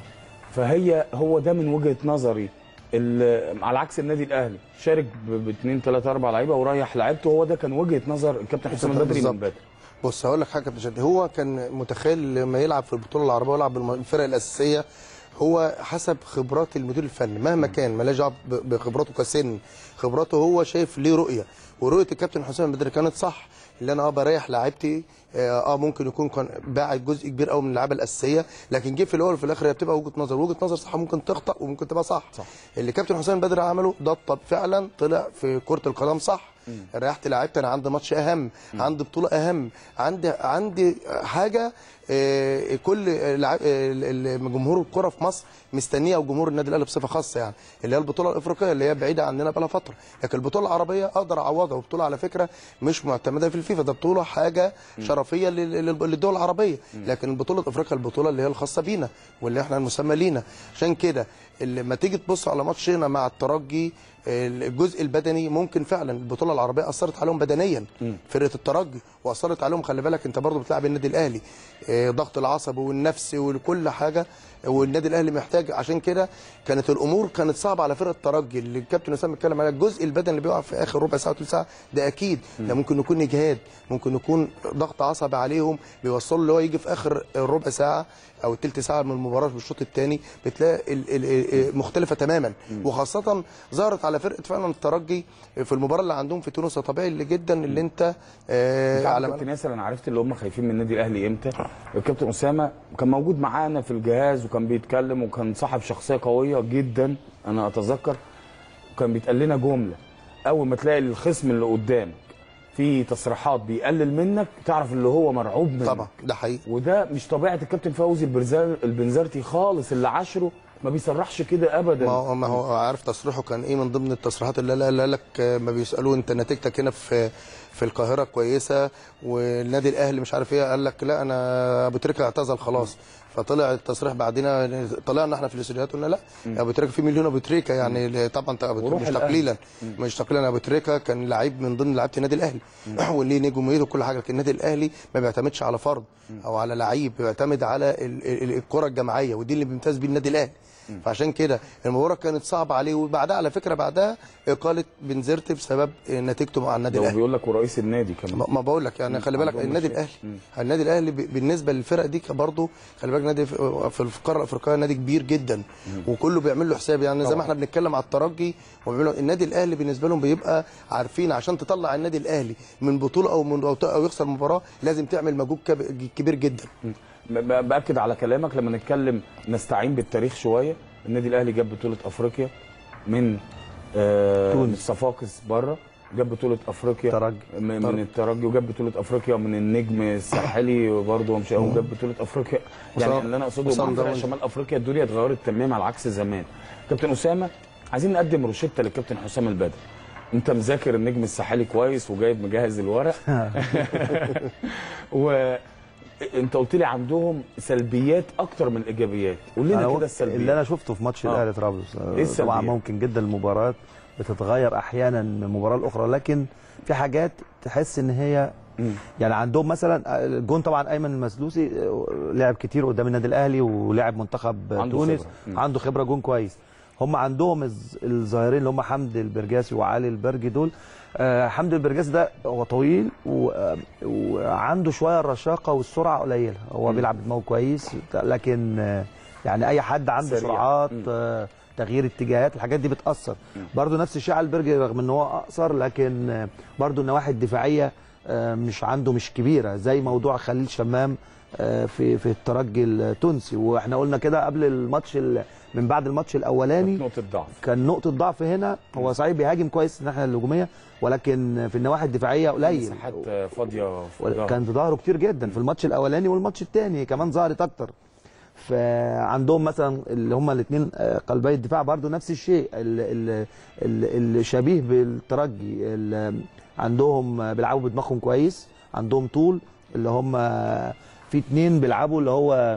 فهي هو ده من وجهه نظري ال- على عكس النادي الاهلي شارك باثنين ثلاثه اربع لعيبه وريح لعيبته هو ده كان وجهه نظر الكابتن حسام البدري بالظبط. من بدري بص هقول لك حاجه يا كابتن شادي هو كان متخيل لما يلعب في البطوله العربيه ويلعب بالفرق الاساسيه هو حسب خبرات المدير الفني مهما كان مالهاش دعوه ب- بخبراته كسن خبراته هو شايف ليه رؤيه ورؤيه الكابتن حسام البدري كانت صح اللي انا اه بريح لاعيبتي اه آه، ممكن يكون كان باعت جزء كبير قوي من اللعيبه الاساسيه لكن جه في الاول وفي الاخر هي بتبقى وجهه نظر وجهه نظر صح ممكن تخطا وممكن تبقى صح, صح. اللي كابتن حسام البدري عمله ده طب فعلا طلع في كره القدم صح ريحت لعيبتي انا عندي ماتش اهم عندي بطوله اهم عندي عندي حاجه آه، كل لع- ال- ال- جمهور الكره في مصر مستنيه وجمهور النادي الاهلي بصفه خاصه يعني اللي هي البطوله الافريقيه اللي هي بعيده عننا بقى فتره لكن البطوله العربيه اقدر اعوضها وبطوله على فكره مش معتمده في الفيفا ده بطوله حاجه شرفيه لل- لل- للدول العربيه لكن بطوله افريقيا البطوله اللي هي الخاصه بينا واللي احنا المسمى لينا عشان كده لما تيجي تبص على ماتشنا مع الترجي الجزء البدني ممكن فعلا البطوله العربيه اثرت عليهم بدنيا فرقه الترجي واثرت عليهم خلي بالك انت برضو بتلعب النادي الاهلي آه، ضغط العصبي والنفسي وكل حاجه والنادي الاهلي محتاج عشان كده كانت الامور كانت صعبه على فرقه الترجي اللي الكابتن اسامه اتكلم عليها الجزء البدني اللي بيقع في اخر ربع ساعه وثلث ساعه ده اكيد ده ممكن يكون اجهاد ممكن يكون ضغط عصبي عليهم بيوصلوا اللي هو يجي في اخر الربع ساعه او الثلث ساعه من المباراه بالشوط الثاني بتلاقي ال- ال- ال- مختلفه تماما وخاصه ظهرت على فرقه فعلا الترجي في المباراه اللي عندهم في تونس طبيعي اللي جدا اللي انت آه انت عارف على كابتن ياسر انا عرفت اللي هم خايفين من النادي الاهلي امتى الكابتن اسامه كان موجود معانا في الجهاز وكان بيتكلم وكان صاحب شخصيه قويه جدا انا اتذكر وكان بيتقال لنا جمله اول ما تلاقي الخصم اللي قدامك في تصريحات بيقلل منك تعرف اللي هو مرعوب منك طبعا ده حقيقي وده مش طبيعه الكابتن فوزي البرزار البنزرتي خالص اللي عشره ما بيصرحش كده ابدا ما هو ما هو عارف تصريحه كان ايه من ضمن التصريحات اللي قال- اللي قال لك آه، ما بيسالوه انت نتيجتك هنا في في القاهره كويسه والنادي الاهلي مش عارف ايه قال لك لا انا ابو تريكه اعتزل خلاص فطلع التصريح بعدين طلعنا احنا في الاستوديوهات قلنا لا ابو تريكه في مليون ابو تريكه يعني طبعا أنت أبو- وروح مش الأهلي. تقليلا مش تقليلا ابو تريكه كان لعيب من ضمن لعيبه النادي الاهلي واللي نجوميته وكل حاجه لكن النادي الاهلي ما بيعتمدش على فرد او على لعيب بيعتمد على ال- ال- الكره الجماعيه ودي اللي بيمتاز بيه النادي الاهلي فعشان كده المباراه كانت صعبه عليه وبعدها على فكره بعدها اقاله بنزرت بسبب نتيجته مع النادي ده هو الاهلي بيقول لك ورئيس النادي كمان ما ما بقول لك يعني خلي بالك عندهم النادي مشاكل. الاهلي النادي الاهلي ب- بالنسبه للفرق دي برضه خلي بالك نادي في في القاره الافريقيه نادي كبير جدا وكله بيعمل له حساب يعني زي طبعا. ما احنا بنتكلم على الترجي وبيعملوا النادي الاهلي بالنسبه لهم بيبقى عارفين عشان تطلع النادي الاهلي من بطوله او من او ت- أو يخسر مباراه لازم تعمل مجهود كب- كبير جدا ب- ب- باكد على كلامك لما نتكلم نستعين بالتاريخ شويه النادي الاهلي جاب بطوله افريقيا من آه تونس. من صفاقس بره جاب بطوله افريقيا ترجي. م- من ترجي. الترجي وجاب بطوله افريقيا من النجم الساحلي برضه مش قوي جاب بطوله افريقيا يعني وصن- اللي انا اقصده وصن مع فرق داونز. شمال افريقيا الدنيا اتغيرت تماما على عكس زمان كابتن اسامه عايزين نقدم روشته للكابتن حسام البدري انت مذاكر النجم الساحلي كويس وجايب مجهز الورق و انت قلت لي عندهم سلبيات اكتر من الايجابيات قول لنا أنا كده اللي السلبيات انا شفته في ماتش آه. الاهلي طرابلس إيه السلبيات؟ طبعا ممكن جدا المباريات بتتغير احيانا من مباراه لاخرى لكن في حاجات تحس ان هي يعني عندهم مثلا الجون طبعا ايمن المسلوسي آه، لعب كتير قدام النادي الاهلي ولعب منتخب عنده تونس خبرة. مم. عنده خبره جون كويس هم عندهم الز- الظاهرين اللي هم حمدي البرجاسي وعلي البرجي دول آه، حمدي البرجاسي ده هو طويل و- آه، وعنده شويه الرشاقه والسرعه قليله هو مم. بيلعب بدماغه كويس لكن آه، يعني اي حد عنده سريع. سرعات مم. آه، تغيير اتجاهات الحاجات دي بتاثر برضو نفس الشيء على البرجي رغم ان هو اقصر لكن آه، برضو النواحي الدفاعيه آه، مش عنده مش كبيره زي موضوع خليل شمام آه، في في الترجي التونسي واحنا قلنا كده قبل الماتش ال- من بعد الماتش الاولاني نقطه ضعف كان نقطه ضعف هنا هو صحيح بيهاجم كويس الناحيه الهجوميه ولكن في النواحي الدفاعيه قليل مساحات آه، فاضيه في الظهر. كان في ظهره كتير جدا في الماتش الاولاني والماتش الثاني كمان ظهرت اكتر فعندهم مثلا اللي هم الاثنين قلبي الدفاع برضو نفس الشيء ال- ال- الشبيه بالترجي ال- عندهم بيلعبوا بدماغهم كويس عندهم طول اللي هم في اثنين بيلعبوا اللي هو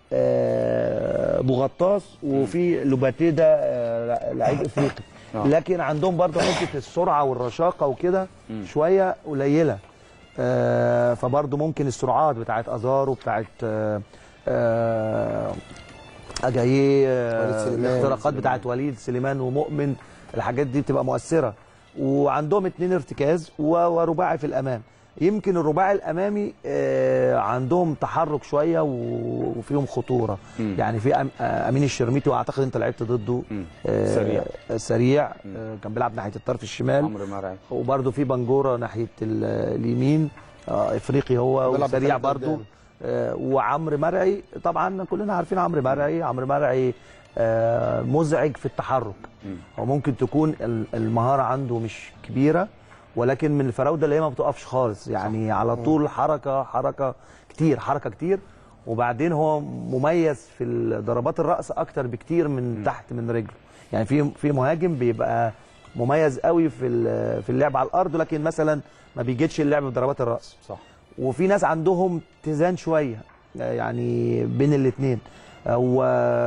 آه، بوغطاس وفي لوباتيه ده آه، لعيب افريقي آه. لكن عندهم برضو حته السرعه والرشاقه وكده شويه قليله آه، فبرضو ممكن السرعات بتاعت ازارو بتاعت آه، آه، اجاييه وليد آه، سليمان. الاختراقات بتاعت وليد سليمان ومؤمن الحاجات دي بتبقى مؤثره وعندهم اتنين ارتكاز و- ورباعي في الامام يمكن الرباعي الامامي آه، عندهم تحرك شويه و- وفيهم خطوره مم. يعني في أم- آه، امين الشرميتي واعتقد انت لعبت ضده مم. آه، سريع. سريع آه، كان بيلعب ناحيه الطرف الشمال عمرو مرعي وبرده في بنجوره ناحيه ال- اليمين آه، افريقي هو بيلعب وسريع بثلاثة برده قدام. آه، وعمرو مرعي طبعا كلنا عارفين عمرو مرعي عمرو مرعي آه، مزعج في التحرك مم. هو ممكن تكون ال- المهاره عنده مش كبيره ولكن من الفراوده اللي هي ما بتقفش خالص يعني على طول حركه حركه كتير حركه كتير وبعدين هو مميز في ال- ضربات الراس اكتر بكتير من تحت من رجله يعني في في مهاجم بيبقى مميز قوي في ال- في اللعب على الارض لكن مثلا ما بيجيتش اللعب بضربات الراس صح وفي ناس عندهم اتزان شويه يعني بين الاثنين هو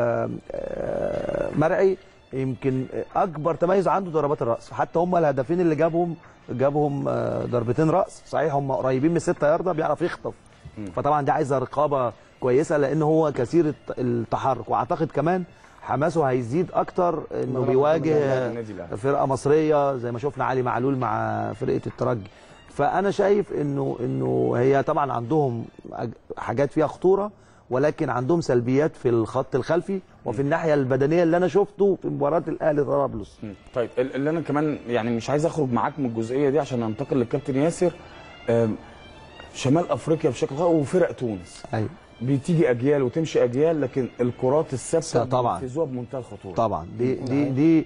آه، مرعي يمكن اكبر تميز عنده ضربات الراس حتى هم الهدفين اللي جابهم جابهم آه، ضربتين راس صحيح هم قريبين من 6 يارده بيعرف يخطف فطبعا دي عايزه رقابه كويسه لان هو كثير الت- التحرك واعتقد كمان حماسه هيزيد اكتر انه مرة بيواجه النادي الأهلي. فرقه مصريه زي ما شفنا علي معلول مع فرقه الترجي فانا شايف انه انه هي طبعا عندهم أج- حاجات فيها خطوره ولكن عندهم سلبيات في الخط الخلفي وفي الناحيه البدنيه اللي انا شفته في مباراه الاهلي طرابلس طيب ال- اللي انا كمان يعني مش عايز اخرج معاك من الجزئيه دي عشان انتقل للكابتن ياسر آم، شمال افريقيا بشكل خاص وفرق تونس ايوه بتيجي اجيال وتمشي اجيال لكن الكرات الثابته طبعا. بينفذوها بمنتهى الخطوره طبعا دي دي دي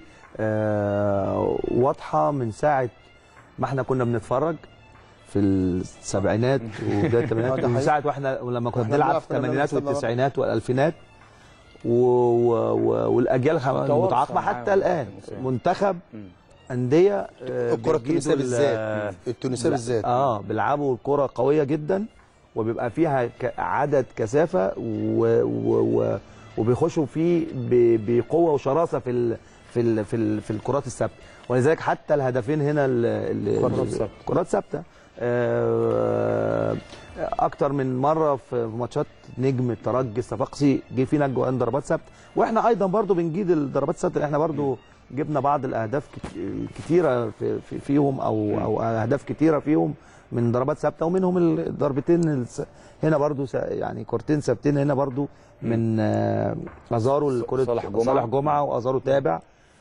آه واضحه من ساعه ما احنا كنا بنتفرج في السبعينات وبدايه الثمانينات ده من حقيقي. ساعه واحنا لما كنا إحنا بنلعب بنلعب في كنا الثمانينات بنستنى والتسعينات والالفينات و... و... و... والاجيال خ- تواصل المتعاقبه حتى معاهم. الان منتخب انديه آه، الكره بيجيدوا التونسيه ال- بالذات التونسيه لا، بالذات اه بيلعبوا كرة قوية جدا وبيبقى فيها ك- عدد كثافة و... و... و... وبيخشوا فيه ب... بقوة وشراسة في ال... في ال... في, ال... في الكرات الثابتة ولذلك حتى الهدفين هنا ال... ال... كرات ثابتة. كرات ثابتة آه، اكتر من مره في ماتشات نجم الترجي الصفاقسي جه فينا جوان ضربات ثابته واحنا ايضا برضو بنجيد الضربات الثابته اللي احنا برضو جبنا بعض الاهداف كت- كتيره في في فيهم او او اهداف كتيره فيهم من ضربات ثابته ومنهم الضربتين الس- هنا برضو س- يعني كورتين ثابتين هنا برضو من آه، ازارو الكره صالح جمعة. صالح جمعه وازارو تابع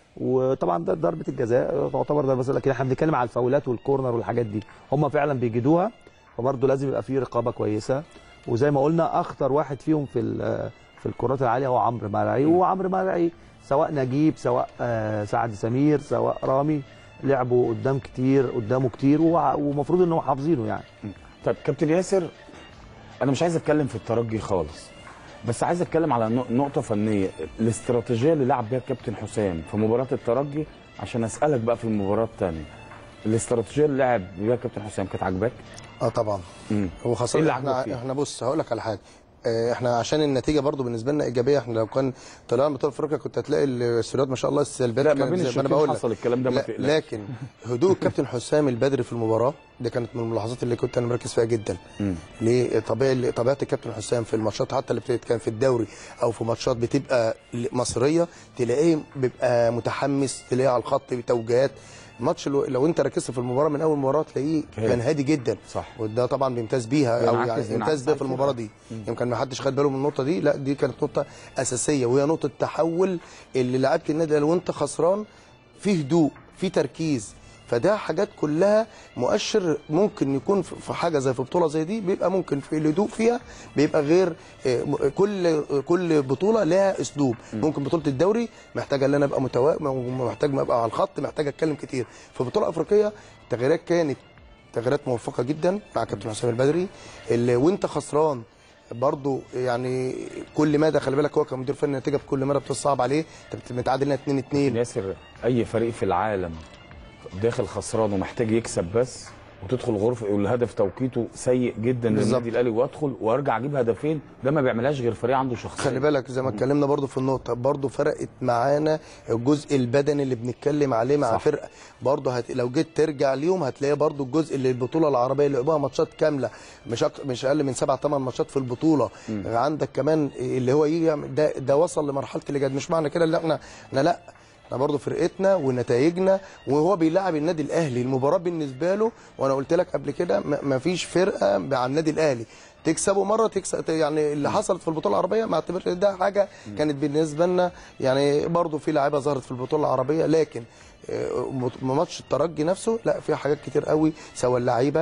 وطبعا ده ضربه الجزاء تعتبر ضربه جزاء، لكن احنا بنتكلم على الفاولات والكورنر والحاجات دي هم فعلا بيجيدوها فبرضه لازم يبقى في رقابه كويسه وزي ما قلنا اخطر واحد فيهم في ال- في الكرات العاليه هو عمرو مرعي وعمرو مرعي سواء نجيب سواء آه، سعد سمير سواء رامي لعبوا قدام كتير قدامه كتير وع- ومفروض انهم حافظينه يعني طيب كابتن ياسر انا مش عايز اتكلم في الترجي خالص بس عايز اتكلم على نق- نقطه فنيه الاستراتيجيه اللي لعب بيها الكابتن حسام في مباراه الترجي عشان اسالك بقى في المباراه الثانيه الاستراتيجيه اللي لعب بيها الكابتن حسام كانت عاجباك اه طبعا مم. هو خاصه إيه اللي احنا عجبك فيه؟ احنا بص هقول لك على حاجه آه، احنا عشان النتيجه برضو بالنسبه لنا ايجابيه احنا لو كان طلعنا بطوله افريقيا كنت هتلاقي السيرات ما شاء الله السلبيات لا، ما كانت بين زي الشوطين بقول لك. حصل الكلام ده، ما لا، تقلقش. لكن هدوء الكابتن حسام البدري في المباراه دي كانت من الملاحظات اللي كنت انا مركز فيها جدا مم. ليه طبيعي طبيعه الكابتن حسام في الماتشات حتى اللي بتبقى كان في الدوري او في ماتشات بتبقى مصريه تلاقيه بيبقى متحمس تلاقيه على الخط بتوجيهات ماتش لو, لو انت ركزت في المباراه من اول مباراه تلاقيه هادي. كان هادي جدا صح. وده طبعا بيمتاز بيها او بينعكس- يعني بينعكس يمتاز بيها على في كده. المباراه دي يمكن ما حدش خد باله من النقطه دي لا دي كانت نقطه اساسيه وهي نقطه تحول اللي لعيبه النادي الاهلي وانت خسران في هدوء في تركيز فده حاجات كلها مؤشر ممكن يكون في في حاجه زي في بطوله زي دي بيبقى ممكن في الهدوء فيها بيبقى غير آه، م- كل كل بطوله لها اسلوب ممكن بطوله الدوري محتاجه ان انا ابقى متواجد محتاج ما ابقى على الخط محتاج اتكلم كتير في بطوله افريقيه التغييرات كانت تغييرات موفقه جدا مع كابتن حسام البدري اللي وانت خسران برضو يعني كل مدى خلي بالك هو كمدير فني النتيجه بكل مره بتصعب عليه انت متعادل هنا 2 2 ياسر اي فريق في العالم داخل خسران ومحتاج يكسب بس وتدخل غرفه والهدف توقيته سيء جدا بالظبط. للنادي الاهلي وادخل وارجع اجيب هدفين ده ما بيعملهاش غير فريق عنده شخصيه خلي بالك زي ما اتكلمنا برضو في النقطة برضو فرقت معانا الجزء البدني اللي بنتكلم عليه مع صح. فرقة برضو هت... لو جيت ترجع ليهم هتلاقي برضو الجزء اللي البطولة العربية اللي لعبوها ماتشات كاملة مش أك... مش أقل من سبع ثمان ماتشات في البطولة مم. عندك كمان اللي هو يجي يعمل- ده ده وصل لمرحلة الإجهاد مش معنى كده اللي احنا احنا لا احنا برضه فرقتنا ونتائجنا وهو بيلعب النادي الاهلي المباراه بالنسبه له وانا قلت لك قبل كده ما فيش فرقه على النادي الاهلي تكسبه مره تكسب يعني اللي حصلت في البطوله العربيه ما اعتبرش ده حاجه كانت بالنسبه لنا يعني برضه في لعيبه ظهرت في البطوله العربيه لكن آه، ماتش الترجي نفسه لا في حاجات كتير قوي سواء اللعيبه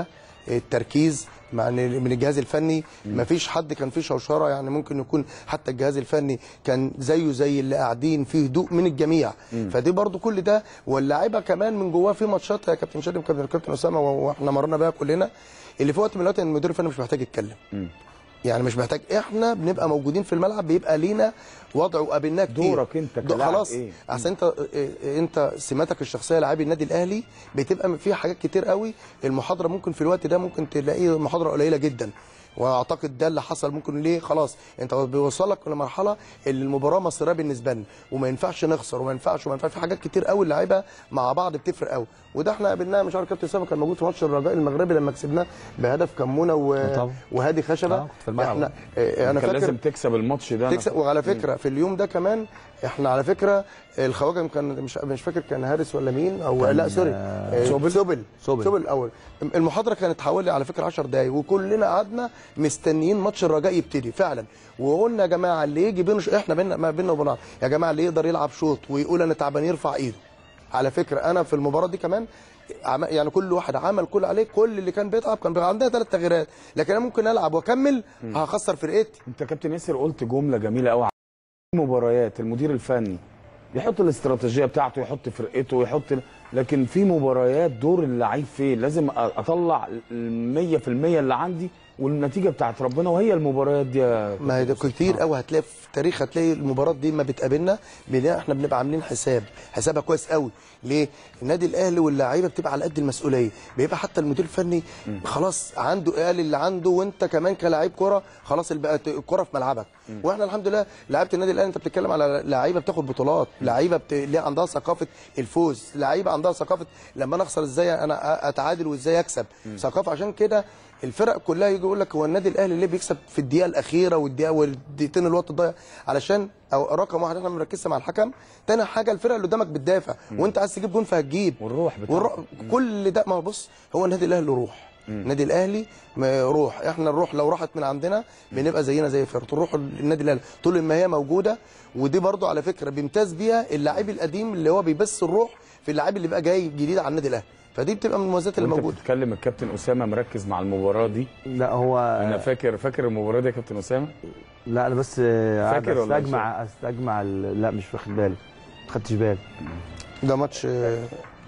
التركيز مع إن من الجهاز الفني ما فيش حد كان فيه شوشره يعني ممكن يكون حتى الجهاز الفني كان زيه زي اللي قاعدين فيه هدوء من الجميع فدي برضو كل ده واللاعيبه كمان من جواه في ماتشات يا كابتن شادي وكابتن كابتن اسامه واحنا مرينا بيها كلنا اللي في وقت من الاوقات المدير الفني مش محتاج يتكلم يعني مش محتاج احنا بنبقى موجودين في الملعب بيبقى لينا وضع وقابلناه كتير دورك انت دو- كلاعب خلاص ايه؟ احسن انت اه، انت سماتك الشخصيه لاعبي النادي الاهلي بتبقى في حاجات كتير قوي المحاضره ممكن في الوقت ده ممكن تلاقيه محاضره قليله جدا واعتقد ده اللي حصل ممكن ليه خلاص انت بيوصلك لمرحله اللي المباراه مصيريه بالنسبه لنا وما ينفعش نخسر وما ينفعش وما ينفعش في حاجات كتير قوي اللعيبه مع بعض بتفرق قوي وده احنا قابلناه مش عارف كابتن اسامه كان موجود في ماتش الرجاء المغربي لما كسبناه بهدف كمونه و... طبعا. وهادي خشبه اه، كنت في الملعب. احنا اه، انا كان فاكر لازم تكسب الماتش ده أنا تكسب وعلى فكره في اليوم ده كمان احنا على فكره الخواجه كان مش مش فاكر كان هارس ولا مين او كان، لا سوري آه، سوبل سوبل سوبل. سوبل الاول المحاضره كانت حوالي على فكره 10 دقايق وكلنا قعدنا مستنيين ماتش الرجاء يبتدي فعلا وقلنا يا جماعه اللي يجي بينه احنا بينا ما بيننا وبين بعض يا جماعه اللي يقدر يلعب شوط ويقول انا تعبان يرفع ايده على فكره انا في المباراه دي كمان عم- يعني كل واحد عمل كل عليه كل اللي كان بيتعب كان بيبقى عندنا ثلاث تغييرات لكن انا ممكن العب واكمل هخسر فرقتي انت كابتن ياسر قلت جمله جميله قوي مباريات المدير الفني يحط الاستراتيجيه بتاعته يحط فرقته يحط لكن في مباريات دور اللعيب فين لازم اطلع ال 100% اللي عندي والنتيجه بتاعت ربنا وهي المباريات دي يا ما هي ده كتير قوي هتلاقي في تاريخ هتلاقي المباراه دي ما بتقابلنا بنلاقي احنا بنبقى عاملين حساب حسابها كويس قوي ليه النادي الاهلي واللعيبه بتبقى على قد المسؤوليه بيبقى حتى المدير الفني خلاص عنده قال اللي عنده وانت كمان كلاعب كره خلاص اللي بقت الكره في ملعبك واحنا الحمد لله لعيبه النادي الاهلي انت بتتكلم على لعيبه بتاخد بطولات لعيبه بت... اللي عندها ثقافه الفوز لعيبه عندها ثقافه لما انا اخسر ازاي انا اتعادل وازاي اكسب ثقافه عشان كده الفرق كلها يجي يقول لك هو النادي الاهلي ليه بيكسب في الدقيقه الاخيره والدقيقه والدقيقتين الوقت الضايع علشان او رقم واحد احنا ما بنركزش مع الحكم تاني حاجه الفرقه اللي قدامك بتدافع وانت عايز تجيب جون فهتجيب والروح بتاعته. والروح كل ده ما هو بص هو النادي الاهلي له روح النادي الاهلي ما روح احنا الروح لو راحت من عندنا بنبقى زينا زي فرقه الروح النادي الاهلي طول ما هي موجوده ودي برضو على فكره بيمتاز بيها اللاعب القديم اللي هو بيبث الروح في اللاعب اللي بقى جاي جديد على النادي الاهلي فدي بتبقى من المميزات اللي وانت موجوده بتتكلم الكابتن اسامه مركز مع المباراه دي لا هو انا فاكر فاكر المباراه دي يا كابتن اسامه لا انا بس آه، قاعد فاكر ولا استجمع استجمع ال- لا مش واخد بالي ما خدتش بالي ده ماتش آه،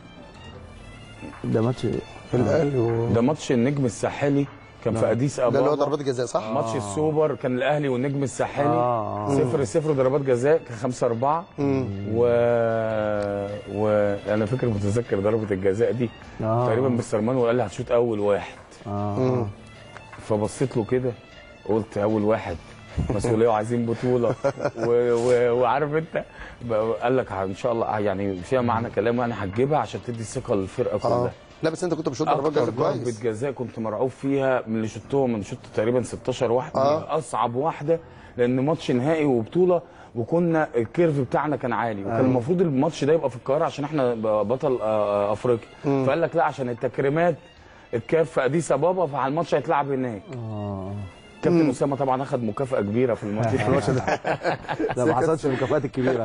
ده ماتش الاهلي و... ده ماتش النجم الساحلي كان في اديس ده اللي هو ابابا ضربات جزاء صح؟ ماتش السوبر كان الاهلي والنجم الساحلي آه. صفر صفر ضربات جزاء كان 5 4 و... وانا فاكر متذكر ضربه الجزاء دي آه. تقريبا مستر مانويل قال لي هتشوط اول واحد اه فبصيت له كده قلت اول واحد مسؤوليه وعايزين بطوله و... و... وعارف انت بقى- قال لك ان شاء الله يعني فيها معنى كلام يعني هتجيبها عشان تدي ثقه للفرقه اه كلها لا بس انت كنت بتشوط ضربات اكتر جزاء ضربه كويس جزاء كنت مرعوب فيها من اللي شطهم من شط تقريبا 16 واحده آه. دي اصعب واحده لان ماتش نهائي وبطوله وكنا الكيرف بتاعنا كان عالي وكان المفروض الماتش ده يبقى في القاهره عشان احنا بطل آه، آه، افريقيا فقال لك لا عشان التكريمات الكاف في اديس ابابا فعلى الماتش هيتلعب هناك اه كابتن اسامه طبعا اخذ مكافاه كبيره في الماتش في الماتش ده لا ما حصلش المكافآت الكبيره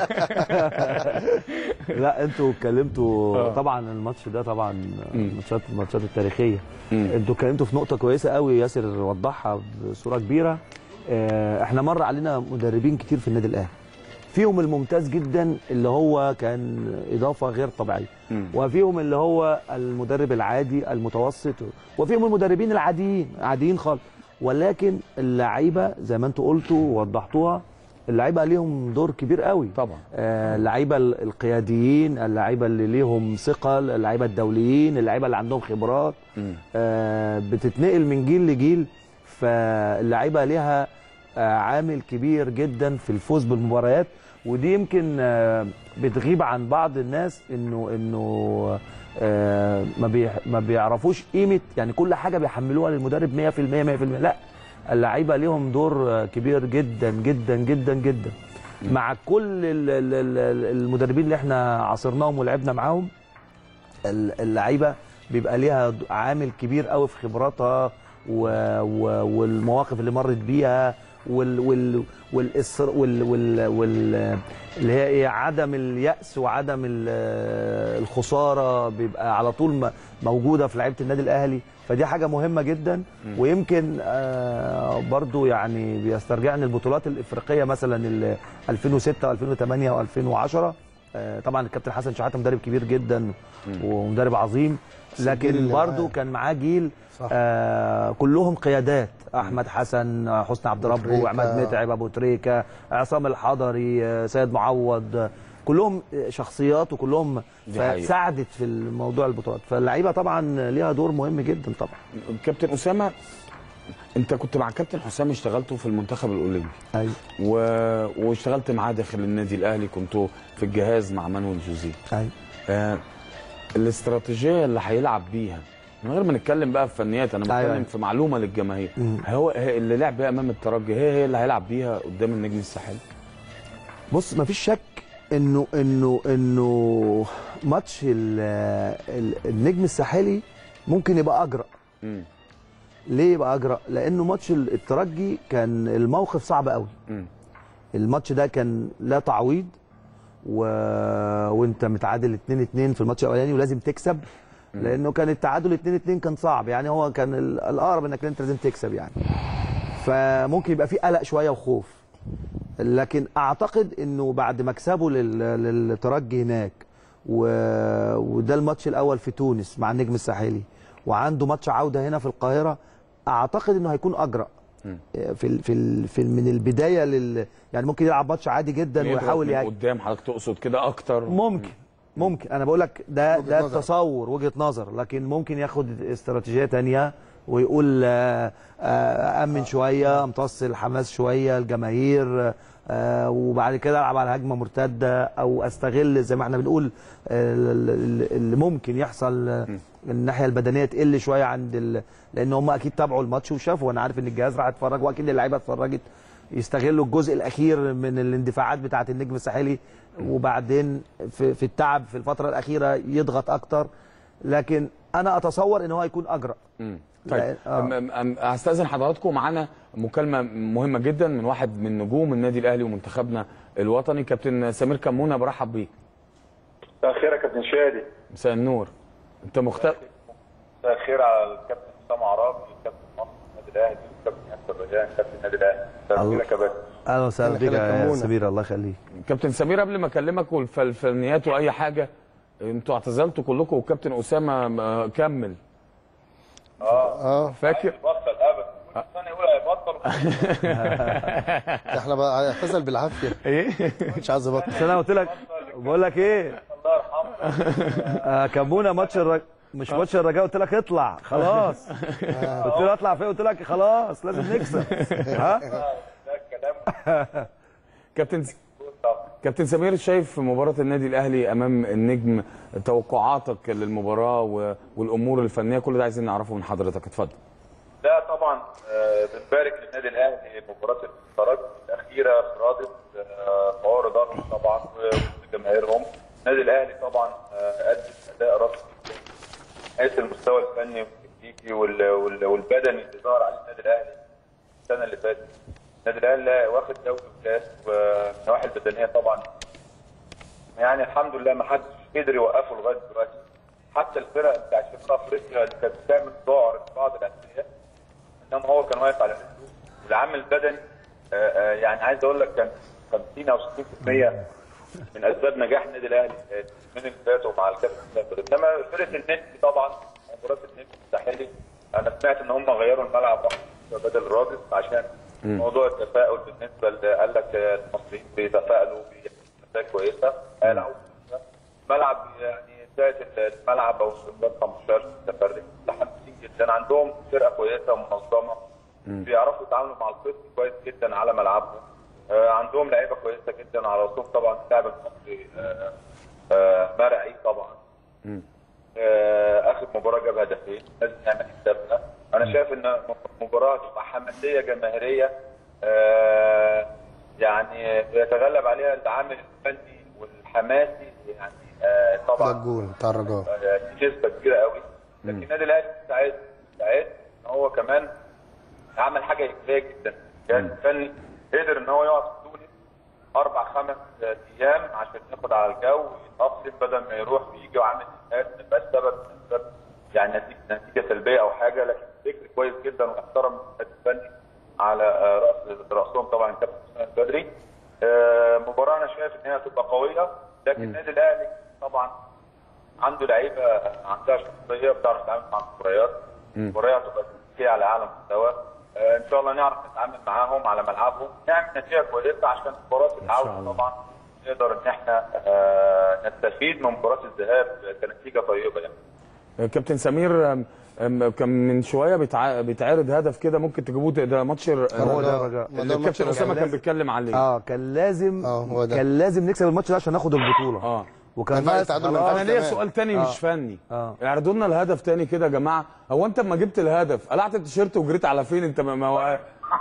لا انتوا اتكلمتوا آه. طبعا الماتش ده طبعا مم. ماتشات الماتشات التاريخيه مم. انتوا اتكلمتوا في نقطه كويسه قوي ياسر وضحها بصوره كبيره آه، احنا مر علينا مدربين كتير في النادي الاهلي فيهم الممتاز جدا اللي هو كان اضافه غير طبيعيه مم. وفيهم اللي هو المدرب العادي المتوسط وفيهم المدربين العاديين عاديين خالص ولكن اللعيبه زي ما انتوا قلتوا ووضحتوها اللعيبه ليهم دور كبير قوي طبعا آه، اللعيبه ال- القياديين اللعيبه اللي ليهم ثقل اللعيبه الدوليين اللعيبه اللي عندهم خبرات مم. آه، بتتنقل من جيل لجيل فاللعيبه ليها آه، عامل كبير جدا في الفوز بالمباريات ودي يمكن آه، بتغيب عن بعض الناس انه انه آه، ما بيح- ما بيعرفوش قيمه يعني كل حاجه بيحملوها للمدرب 100% 100% لا اللعيبه ليهم دور آه، كبير جدا جدا جدا جدا مع كل ال- ال- ال- المدربين اللي احنا عاصرناهم ولعبنا معاهم ال- اللعيبه بيبقى ليها د- عامل كبير قوي في خبراتها و... و... والمواقف اللي مرت بيها وال وال والإصر وال وال وال اللي هي ايه عدم اليأس وعدم ال- الخساره بيبقى على طول م- موجوده في لعيبه النادي الاهلي فدي حاجه مهمه جدا ويمكن آه، برضو يعني بيسترجعني البطولات الافريقيه مثلا ال 2006 و2008 و2010 طبعا الكابتن حسن شحاته مدرب كبير جدا ومدرب عظيم بس الجيل لكن اللي برضو معاه. كان معاه جيل صح. آه كلهم قيادات احمد حسن آه، حسني عبد ربه تريكة. عماد متعب ابو تريكه عصام الحضري آه، سيد معوض آه، كلهم شخصيات وكلهم دي حقيقة. ساعدت في الموضوع البطولات فاللعيبه طبعا ليها دور مهم جدا طبعا كابتن اسامه انت كنت مع كابتن حسام اشتغلتوا في المنتخب الاولمبي ايوه و... واشتغلت معاه داخل النادي الاهلي كنتوا في الجهاز مع مانويل جوزيه ايوه آه الاستراتيجيه اللي هيلعب بيها من غير ما نتكلم بقى في فنيات انا بتكلم أيوة. أيوة. في معلومه للجماهير مم. هو هي اللي لعب بيها امام الترجي هي هي اللي هيلعب بيها قدام النجم الساحلي بص مفيش شك انه انه انه ماتش ال- ال- النجم الساحلي ممكن يبقى اجرأ مم. ليه يبقى اجرأ لانه ماتش الترجي كان الموقف صعب قوي مم. الماتش ده كان لا تعويض و... وانت متعادل 2 2 في الماتش الاولاني ولازم تكسب لانه كان التعادل 2 2 كان صعب يعني هو كان ال- الاقرب انك انت لازم تكسب يعني فممكن يبقى في قلق شويه وخوف لكن اعتقد انه بعد مكسبه لل... للترجي هناك و... وده الماتش الاول في تونس مع النجم الساحلي وعنده ماتش عوده هنا في القاهره اعتقد انه هيكون اجرأ في ال... في ال... في ال... من البدايه لل يعني ممكن يلعب ماتش عادي جدا يضغط ويحاول من يهاجم قدام حضرتك تقصد كده اكتر ممكن ممكن انا بقول لك ده وجهة ده نظر. تصور وجهه نظر لكن ممكن ياخد استراتيجيه تانية ويقول آه، آه، امن شويه امتص الحماس شويه الجماهير آه، وبعد كده العب على هجمه مرتده او استغل زي ما احنا بنقول آه، ال- ال- اللي ممكن يحصل آه، الناحيه البدنيه تقل شويه عند ال... لان هم اكيد تابعوا الماتش وشافوا وانا عارف ان الجهاز راح يتفرج واكيد اللعيبه اتفرجت يستغلوا الجزء الاخير من الاندفاعات بتاعه النجم الساحلي وبعدين في, في التعب في الفتره الاخيره يضغط اكتر لكن انا اتصور ان هو هيكون اجرأ مم. طيب لأن- آه. أم- أم- هستاذن حضراتكم معانا مكالمه مهمه جدا من واحد من نجوم النادي الاهلي ومنتخبنا الوطني كابتن سمير كمونه برحب بيك مساء الخير يا كابتن شادي مساء النور انت مختلف مساء الخير على الكابتن حسام عرابي كابتن مصر النادي الاهلي والكابتن ياسر رجاء كابتن النادي الاهلي مساء الخير يا كابتن اهلا وسهلا أهلا بيك خيرك يا كمونة. سمير الله يخليك كابتن سمير قبل ما اكلمك والفنيات واي حاجه انتوا اعتزلتوا كلكم والكابتن اسامه آه، كمل اه فاكر بطل ابدا كل سنه يقول هيبطل احنا بقى اعتزل بالعافيه ايه مش عايز ابطل بس انا قلت لك بقول لك ايه الله يرحمه آه كمونه ماتش الرج... مش ماتش الرجاء قلت لك اطلع خلاص قلت له اطلع فين قلت لك خلاص لازم نكسب ها ده الكلام كابتن س- طبعا كابتن سمير شايف مباراة النادي الأهلي أمام النجم توقعاتك للمباراة و- والأمور الفنية كل ده عايزين نعرفه من حضرتك اتفضل ده طبعا آه، بنبارك للنادي الاهلي مباراه الترجي الاخيره في رادس آه، فهو رضاهم طبعا وجماهيرهم النادي الاهلي طبعا آه، قدم اداء رائع جدا حيث المستوى الفني والتكتيكي وال- وال- والبدني اللي ظهر عليه النادي الاهلي السنه اللي فاتت النادي الاهلي واخد دوري وكاس والنواحي البدنيه طبعا يعني الحمد لله ما حدش قدر يوقفه لغايه دلوقتي حتى الفرق بتاعت شمال افريقيا اللي كانت بتعمل ذعر في بعض الانديه انما هو كان واقف على رجله والعامل البدني آه، آه، يعني عايز اقول لك كان 50 او 60% من اسباب نجاح النادي الاهلي آه، من اللي فاتوا مع الكابتن سافر انما فرقه النت طبعا مباراه النت الساحلي انا سمعت ان هم غيروا الملعب واحد بدل الرابط عشان موضوع التفاؤل بالنسبه ل- قال لك آه، المصريين بيتفائلوا بنتائج كويسه قال ملعب يعني بدايه الملعب او استقبال 15 متفرج متحمسين جدا عندهم فرقه كويسه ومنظمه بيعرفوا يتعاملوا مع الخصم كويس جدا على ملعبهم آه، عندهم لعيبه كويسه جدا على راسهم طبعا اللاعب المصري آه، آه، مرعي طبعا آه، اخر مباراه جاب هدفين لازم نعمل حسابنا انا شايف ان مباراه تبقى حماسيه جماهيريه آه، يعني بيتغلب عليها العامل الفني والحماسي يعني آه، ده طبعا الجول بتاع الرجاء آه، نسبه كبيره قوي لكن النادي الاهلي مستعد مستعد ان هو كمان عمل حاجه ايجابيه جدا الجهاز الفني قدر ان هو يقعد في تونس اربع خمس ايام عشان ياخد على الجو ويتأقلم بدل ما يروح ويجي وعامل جهاز ما يبقاش سبب من أسباب يعني نتيجه نتيجه سلبيه او حاجه لكن فكر كويس جدا واحترم الجهاز الفني على آه، راس راسهم طبعا الكابتن حسام البدري آه، مباراه انا شايف ان هي هتبقى قويه لكن النادي الاهلي طبعا عنده لعيبه عندها شخصيه بتعرف تتعامل مع المباريات المباريات هتبقى تكتيكيه على اعلى مستوى آه، ان شاء الله نعرف نتعامل معاهم على ملعبهم نعمل نتيجه كويسه عشان مباراه العوده طبعا نقدر ان احنا آه، نستفيد من مباراه الذهاب كنتيجه طيبه يعني كابتن سمير أم، أم، كان من شويه بيتع... بيتعرض هدف كده ممكن تجيبوه ده- ده ماتش ر- هو ده الرجاء. اللي الكابتن اسامه كان بيتكلم عليه اه كان لازم اه هو ده كان لازم نكسب الماتش ده عشان ناخد البطوله اه وكان ما ينفعش ناقص التعادل، ما خلاص. انا ينفعش ليا كمان. سؤال تاني آه. مش فني اه اعرضوا لنا الهدف تاني كده يا جماعه هو انت لما جبت الهدف قلعت التيشيرت وجريت على فين انت ما, ما هو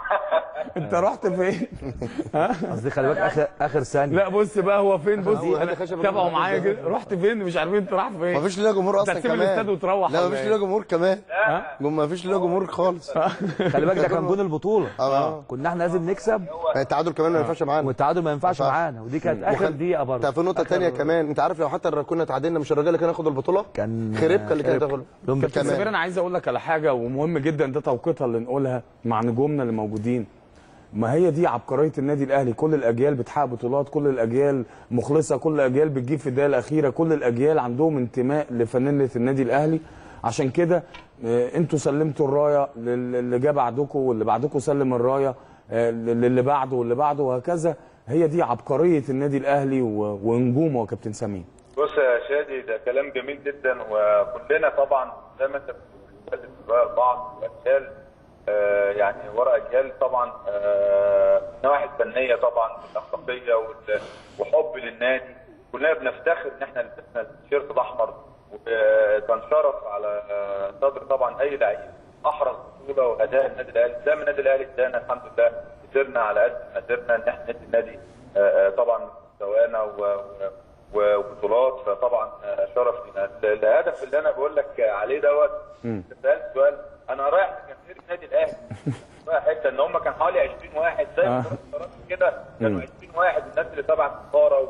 انت رحت فين قصدي خلي بالك اخر اخر ثانيه لا بص بقى هو فين بص هو انا هذا خشب تابعوا الجمهور معايا ده. كده رحت فين مش عارفين انت رايح فين ما فيش ليها جمهور انت اصلا هتسيب كمان الاستاد وتروح لا ولا ما فيش ايه؟ ليها جمهور كمان ها؟ ما فيش ليها جمهور خالص خلي بالك ده كان جون البطوله اه كنا احنا لازم نكسب التعادل كمان ما ينفعش معانا والتعادل ما ينفعش ما ينفعش. معانا ودي كانت اخر وخل- دقيقه انت برضه في نقطه آخر- ثانيه كمان انت عارف لو حتى كنا تعادلنا مش الرجاله اللي كان ياخد البطوله كان خريبكا اللي كانت خريبكا. تاخد لهم كابتن كمان. سمير انا عايز اقول لك على حاجه ومهم جدا ده توقيتها اللي نقولها مع نجومنا اللي موجودين ما هي دي عبقريه النادي الاهلي كل الاجيال بتحقق بطولات كل الاجيال مخلصه كل الاجيال بتجيب في الدقيقه الاخيره كل الاجيال عندهم انتماء لفانله النادي الاهلي عشان كده آه، انتوا سلمتوا الرايه لل- اللي جه بعدكم واللي بعدكم سلم الرايه آه، للي بعده واللي بعده وهكذا هي دي عبقريه النادي الاهلي و- ونجومه يا كابتن سمير بص يا شادي ده كلام جميل جدا وكلنا طبعا زي ما انت بتتكلم في بعض واجيال آه، يعني ورا اجيال طبعا آه، النواحي الفنيه طبعا والاخلاقيه وال- وحب للنادي كلنا بنفتخر ان احنا لبسنا التيشيرت الاحمر وكان شرف على آه، صدر طبعا اي لعيب احرز بطوله واداء النادي الاهلي زي ما النادي الاهلي ادانا الحمد لله قدرنا على قد ما قدرنا ان احنا ندي النادي آه، آه، طبعا مستوانا و- و- وبطولات فطبعا آه، شرف لنا ال- الهدف اللي انا بقول لك عليه دوت انت سالت سؤال انا رايح لجماهير النادي الاهلي رايح حته ان هم كان حوالي 20 واحد زي ما آه. قلت كده كانوا 20 واحد الناس اللي تبع السفاره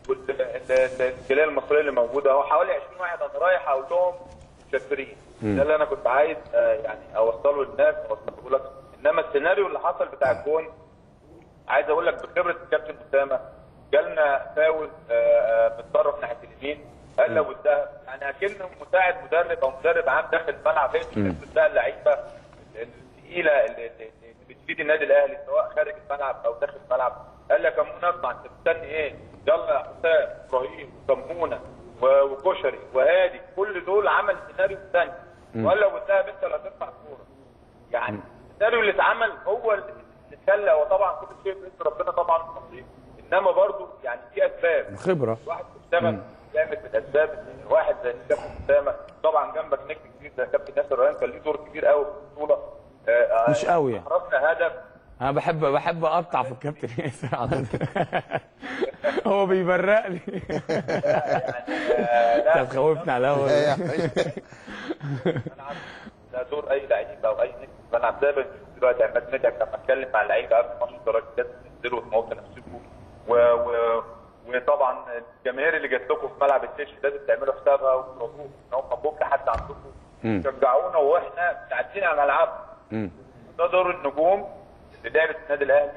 والجاليه المصريه اللي موجوده هو حوالي 20 واحد انا رايح اقول لهم متشكرين ده اللي انا كنت عايز آه، يعني اوصله للناس اوصله لك انما السيناريو اللي حصل بتاع الجون عايز اقول لك بخبره الكابتن اسامه جالنا فاول آه، آه، متطرف ناحيه اليمين قال لو الذهب يعني اكنه مساعد مدرب او مدرب عام داخل الملعب هي بتحب ده اللعيبه الثقيله اللي, اللي اللي بتفيد النادي الاهلي سواء خارج الملعب او داخل الملعب قال لك يا منى اطلع انت مستني ايه؟ يلا يا حسام ابراهيم وكمونه و- وكشري وهادي كل دول عمل سيناريو ثاني وقال لو الذهب انت اللي هترفع الكوره يعني السيناريو اللي اتعمل هو اللي خلى هو طبعا كل شيء باذن ربنا طبعا نصيب انما برضو يعني في اسباب خبره واحد بيشتغل جامد بالاسباب إن واحد زي كابتن اسامه طبعا جنبك نجم كبير زي كابتن ياسر ريان كان ليه دور كبير قوي في البطوله آه، آه، مش قوي يعني. حرزنا هدف انا بحب بحب اقطع في الكابتن ياسر على طول. هو بيبرق لي آه، لا انت هتخوفني على الهوا ده دور اي لعيب او اي نجم في الملعب زي ما بنشوف دلوقتي عماد متعب لما اتكلم مع اللعيبه قبل ماتش الدرجه لازم تنزلوا وتموتوا نفسكم و... و... وطبعا الجماهير اللي جات لكم في ملعب التتش لازم تعملوا حسابها وتراضوهم ان هم بكره حتى عندكم مم. شجعونا واحنا متعدين على ملعبنا مم. ده دور النجوم اللي لعبت النادي الاهلي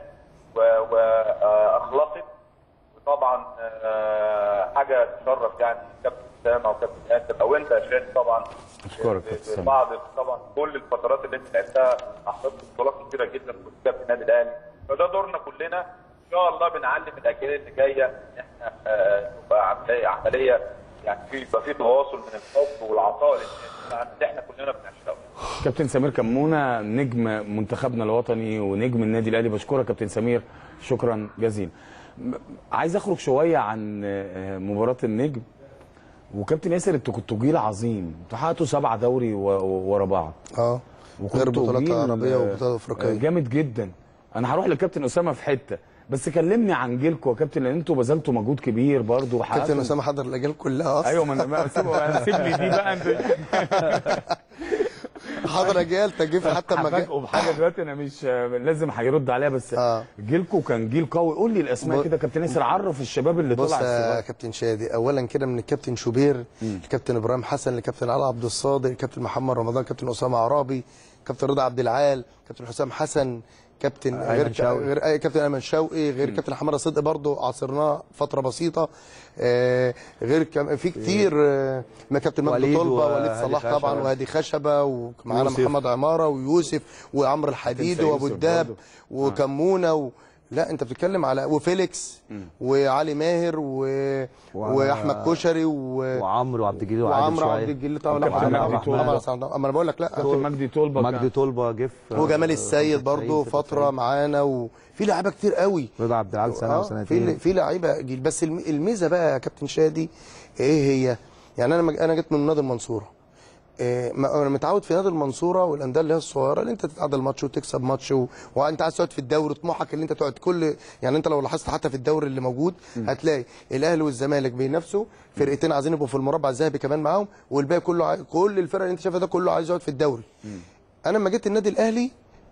واخلصت وطبعا آه، حاجه تشرف يعني كابتن اسامه وكابتن ياسر او انت يا شادي طبعا اشكرك في- كابتن في سامي. بعض طبعا كل الفترات اللي انت لعبتها احصلت بطولات كتيره جدا في كابتن النادي الاهلي فده دورنا كلنا ان شاء الله بنعلم الاجيال اللي جايه ان احنا آه، تبقى عمليه عمليه يعني في يبقى في تواصل من الحب والعطاء للناس اللي احنا كلنا بنعشقه كابتن سمير كمونه نجم منتخبنا الوطني ونجم النادي الاهلي بشكرك كابتن سمير شكرا جزيلا م- عايز اخرج شويه عن آه، مباراه النجم وكابتن ياسر انتوا كنتوا جيل عظيم انتوا حققتوا سبعه دوري و- و- ورا بعض اه غير بطولات جيل، عربيه آه، وبطولات افريقيه جامد جدا انا هروح للكابتن اسامه في حته بس كلمني عن جيلكم يا كابتن لان انتوا بذلتوا مجهود كبير برضه كابتن اسامه حضر الاجيال كلها اصلا ايوه ما أنا- ما سيب سيب لي دي بقى انت حاضر اجيال تجيب حتى ما جه هفاجئه بحاجه دلوقتي انا مش لازم هيرد عليها بس آه. جيلكم كان جيل قوي قول لي الاسماء ب- كده كابتن ياسر عرف الشباب اللي بص طلع يا السباق كابتن شادي اولا كده من الكابتن شوبير الكابتن ابراهيم حسن الكابتن علي عبد الصادق الكابتن محمد رمضان كابتن اسامه عرابي كابتن رضا عبد العال كابتن حسام حسن كابتن أيمن غير شوقي. غير أي كابتن ايمن شوقي غير كابتن حماده صدقي برضه عاصرناه فتره بسيطه آه غير كم في كتير آه ما كابتن مجدي وليد طلبه وليد وهادي صلاح طبعا خشبة. وهادي خشبه ومعانا يوسف. محمد عماره ويوسف وعمرو الحديد تنسى وابو يوسف الدهب برضه. وكمونه و... لا انت بتتكلم على وفيليكس وعلي ماهر و... واحمد كشري و... وعمرو وعبد الجليل وعادل وعمرو شوية. عبد الجليل طبعا وكابتن لا، مجدي طبعا طلبة. طبعا اما انا بقول لك لا كابتن مجدي طلبه مجدي كان- طلبه جه في- وجمال السيد برضه في فتره معانا وفي لعيبه كتير قوي رضا عبد العال سنه آه، وسنتين في في لعيبه جيل بس الم- الميزه بقى يا كابتن شادي ايه هي؟ يعني انا مج- انا جيت من نادي المنصوره إيه ما- انا متعود في نادي المنصوره والانديه اللي هي الصغيره اللي انت تتعادل ماتش وتكسب ماتش و... وانت عايز تقعد في الدوري طموحك اللي انت تقعد كل يعني انت لو لاحظت حتى في الدوري اللي موجود هتلاقي الاهلي والزمالك بينافسوا فرقتين عايزين يبقوا في المربع الذهبي كمان معاهم والباقي كله عاي... كل الفرق اللي انت شايفها ده كله عايز يقعد في الدوري انا لما جيت النادي الاهلي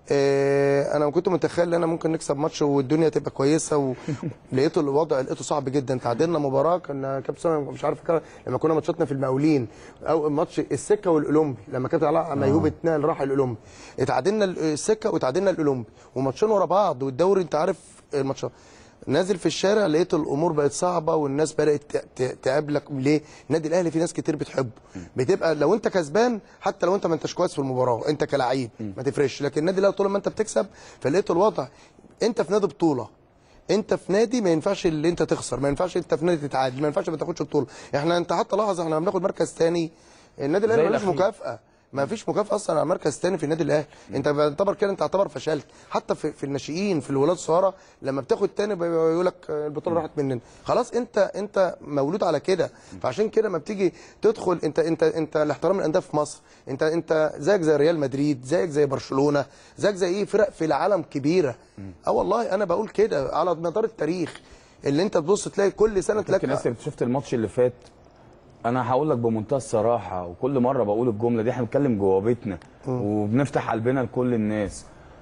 آه، انا كنت متخيل ان انا ممكن نكسب ماتش والدنيا تبقى كويسه ولقيته الوضع لقيته صعب جدا تعادلنا مباراه كان كابتن سامي مش عارف كده لما كنا ماتشاتنا في المقاولين او ماتش السكه والاولمبي لما كابتن علاء ميهوب اتنقل راح الاولمبي اتعادلنا السكه وتعادلنا الاولمبي وماتشين ورا بعض والدوري انت عارف الماتشات نازل في الشارع لقيت الامور بقت صعبه والناس بدات ت- ت- تقابلك ليه؟ النادي الاهلي في ناس كتير بتحبه بتبقى لو انت كسبان حتى لو انت ما انتش كويس في المباراه انت كلاعب ما تفرقش لكن النادي الاهلي طول ما انت بتكسب فلقيت الوضع انت في نادي بطوله انت في نادي ما ينفعش اللي انت تخسر ما ينفعش انت في نادي تتعادل ما ينفعش ما تاخدش بطوله احنا انت حتى لاحظ احنا لما بناخد مركز ثاني النادي الاهلي زي ملوش الأخير. مكافاه ما فيش مكافاه اصلا على مركز ثاني في النادي الاهلي انت بتعتبر كده انت تعتبر فشلت حتى في, في الناشئين في الولاد الصغيره لما بتاخد تاني بيقول لك البطوله راحت مننا خلاص انت انت مولود على كده فعشان كده ما بتيجي تدخل انت انت انت الاحترام الانديه في مصر انت انت زيك زي ريال مدريد زيك زي برشلونه زيك زي ايه فرق في العالم كبيره اه والله انا بقول كده على مدار التاريخ اللي انت تبص تلاقي كل سنه كابتن تلاقي ياسر شفت الماتش اللي فات انا هقول لك بمنتهى الصراحه وكل مره بقول الجمله دي احنا بنتكلم جوه بيتنا وبنفتح قلبنا لكل الناس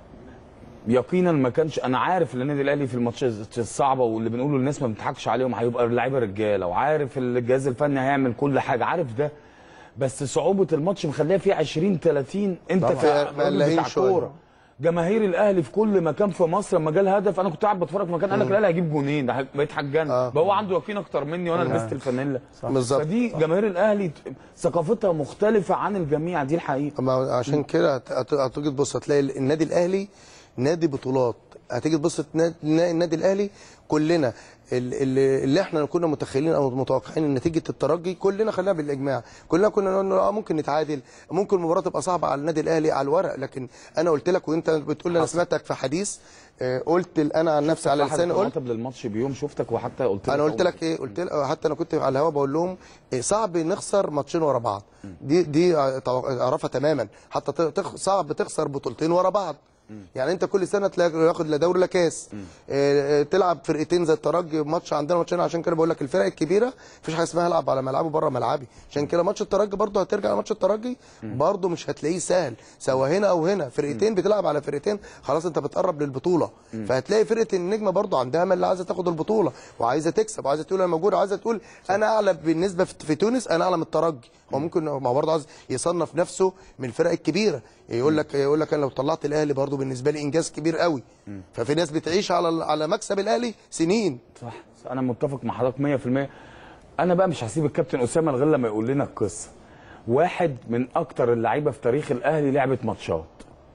يقينا ما كانش انا عارف ان النادي الاهلي في الماتشات الصعبه واللي بنقوله للناس ما بنضحكش عليهم هيبقى اللعيبه رجاله وعارف الجهاز الفني هيعمل كل حاجه عارف ده بس صعوبه الماتش مخليها فيه 20 30 انت طبعاً. في راجل مقلقين بتاع شوية. كوره جماهير الاهلي في كل مكان في مصر لما جال هدف انا كنت قاعد بتفرج في مكان قال لك الاهلي هيجيب جونين ده بقيت حجان آه. بقى هو عنده يقين اكتر مني وانا لبست الفانيلا بالظبط. فدي جماهير الاهلي ثقافتها مختلفه عن الجميع دي الحقيقه ما عشان كده هت- هت- هتيجي تبص هتلاقي النادي الاهلي نادي بطولات هتيجي تبص تنا- تلاقي النادي الاهلي كلنا ال- ال- اللي احنا كنا متخيلين او متوقعين ان نتيجه الترجي كلنا خلينا بالاجماع كلنا كنا نقول اه ممكن نتعادل ممكن المباراه تبقى صعبه على النادي الاهلي على الورق لكن انا قلت لك وانت بتقول لي انا سمعتك في حديث آه، قلت ال- انا عن نفسي على لساني قلت قلت للماتش بيوم شفتك وحتى قلت انا قلت لك ايه قلت لك حتى انا كنت على الهوا بقول لهم إيه صعب نخسر ماتشين ورا بعض دي دي اعرفها تماما حتى ت- تخ... صعب تخسر بطولتين ورا بعض يعني انت كل سنه تلاقي ياخد لا دوري لا كاس إيه تلعب فرقتين زي الترجي ماتش عندنا ماتشين عشان كده بقول لك الفرق الكبيره مفيش حاجه اسمها العب على ملعبي بره ملعبي عشان كده ماتش الترجي برضه هترجع على ماتش الترجي برضه مش هتلاقيه سهل سواء هنا او هنا فرقتين بتلعب على فرقتين خلاص انت بتقرب للبطوله فهتلاقي فرقه النجمه برضه عندها امل اللي عايزه تاخد البطوله وعايزه تكسب وعايزه تقول انا موجود وعايزه تقول انا اعلى بالنسبه في في تونس انا اعلى من الترجي هو ممكن ما هو برضه عايز يصنف نفسه من الفرق الكبيره يقول لك يقول لك انا لو طلعت الاهلي برضه بالنسبه لي انجاز كبير قوي ففي ناس بتعيش على على مكسب الاهلي سنين صح انا متفق مع حضرتك 100% انا بقى مش هسيب الكابتن اسامه غير لما يقول لنا القصه واحد من اكتر اللعيبه في تاريخ الاهلي لعبت ماتشات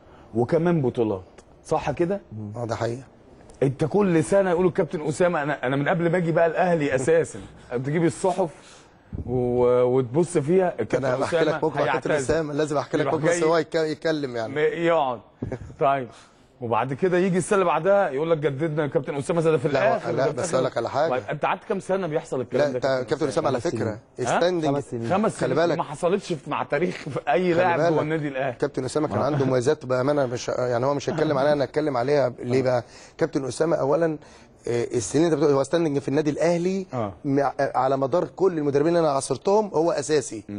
وكمان بطولات صح كده اه ده حقيقه انت كل سنه يقولوا الكابتن اسامه انا انا من قبل ما اجي بقى الاهلي اساسا بتجيب الصحف و... وتبص فيها الكابتن انا بحكي لك بكره كابتن هيعتزل. اسامه لازم احكي لك يروح بكره بس جاي هو يتك- يتكلم يعني م- يقعد طيب وبعد كده يجي السنه اللي بعدها يقول لك جددنا يا كابتن اسامه ده في لا، الاخر لا، ده في بس آخر. أقول لك على حاجة. طيب، انت قعدت كام سنه بيحصل الكلام لا ده انت كابتن اسامه على خمس فكره سنين. ها؟ ستاندنج خمس سنين. خمس خلي سنين بالك. ما حصلتش في- مع تاريخ في اي خلي لاعب بالك. جوه النادي الاهلي كابتن اسامه كان عنده مميزات بامانه مش يعني هو مش هيتكلم عليها انا هتكلم عليها ليه بقى كابتن اسامه اولا آه، السنين اللي انت بتقول هو ستاندنج في النادي الاهلي آه. مع- على مدار كل المدربين اللي انا عاصرتهم هو اساسي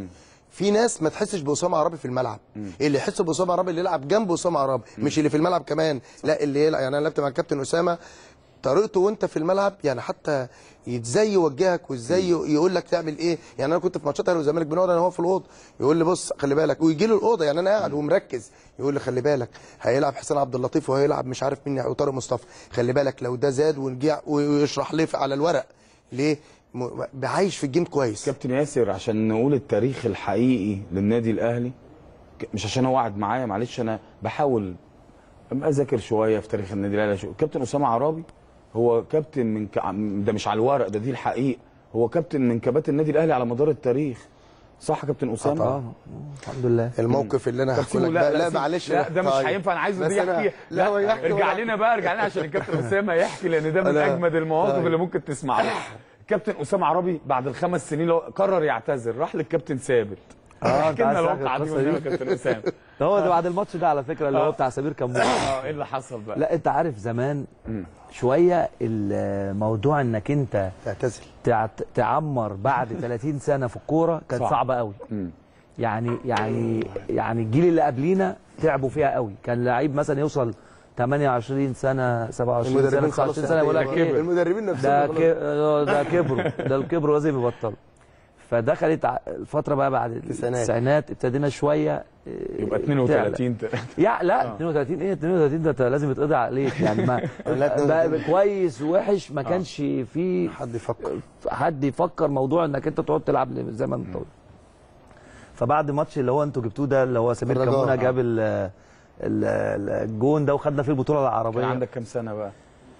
في ناس ما تحسش باسامه عربي في الملعب اللي يحس باسامه عربي اللي يلعب جنب اسامه عربي مش اللي في الملعب كمان لا اللي يلعب يعني انا لعبت مع الكابتن اسامه طريقته وانت في الملعب يعني حتى ازاي يوجهك وازاي يقول لك تعمل ايه يعني انا كنت في ماتشات اهلي والزمالك بنقعد انا وهو في الاوضه يقول لي بص خلي بالك ويجي لي الاوضه يعني انا قاعد ومركز يقول لي خلي بالك هيلعب حسين عبد اللطيف وهيلعب مش عارف مين وطارق مصطفى خلي بالك لو ده زاد ونجيع ويشرح لي على الورق ليه م- عايش في الجيم كويس كابتن ياسر عشان نقول التاريخ الحقيقي للنادي الاهلي ك- مش عشان هو قاعد معايا معلش انا بحاول ابقى اذاكر شويه في تاريخ النادي الاهلي شو- كابتن اسامه عرابي هو كابتن من ك... ده مش على الورق ده دي الحقيقه هو كابتن من كباتن النادي الاهلي على مدار التاريخ صح يا كابتن اسامه طبعا. الحمد لله الموقف اللي انا طب هحكي سيبه، لك بقى لا سيبه. معلش لا ده مش طيب. هينفع انا عايزه بس دي أنا- يحكي لا هو يحكي ارجع ولا- لنا بقى ارجع لنا عشان الكابتن اسامه يحكي لان ده من لا. اجمد المواقف طيب. اللي ممكن تسمعها كابتن اسامه عربي بعد الخمس سنين لو قرر يعتزل راح للكابتن ثابت اه احكي لنا عايز الواقعه دي القصة والنبي دي؟ يا كابتن اسامه ده هو ده بعد الماتش ده على فكره اللي آه. هو بتاع سمير كمون اه ايه اللي حصل بقى لا انت عارف زمان شويه الموضوع انك انت تعتزل تعت- تعمر بعد 30 سنه في الكوره كانت صعب. صعبه قوي يعني يعني يعني الجيل اللي قبلينا تعبوا فيها قوي كان لعيب مثلا يوصل 28 سنه 27 سنه المدربين 29 خلاص سنه يقول لك تعتزلوا. ايه المدربين ده نفسهم ك... آه، ده كبروا ده الكبر لازم يبطلوا فدخلت ع- الفتره بقى بعد التسعينات. التسعينات ابتدينا شويه آه، يبقى تعلى. 32 ت- يا لا آه. 32 ايه 32 ده أنت لازم يتقضي عليك يعني ما لا، 32. بقى كويس ووحش ما كانش في حد يفكر حد يفكر موضوع انك انت تقعد تلعب زي ما انت قلت فبعد الماتش اللي هو انتوا جبتوه ده اللي هو سمير الرجاء. كمونه آه. جاب ال- ال- الجون ده وخدنا فيه البطوله العربيه كان عندك كام سنه بقى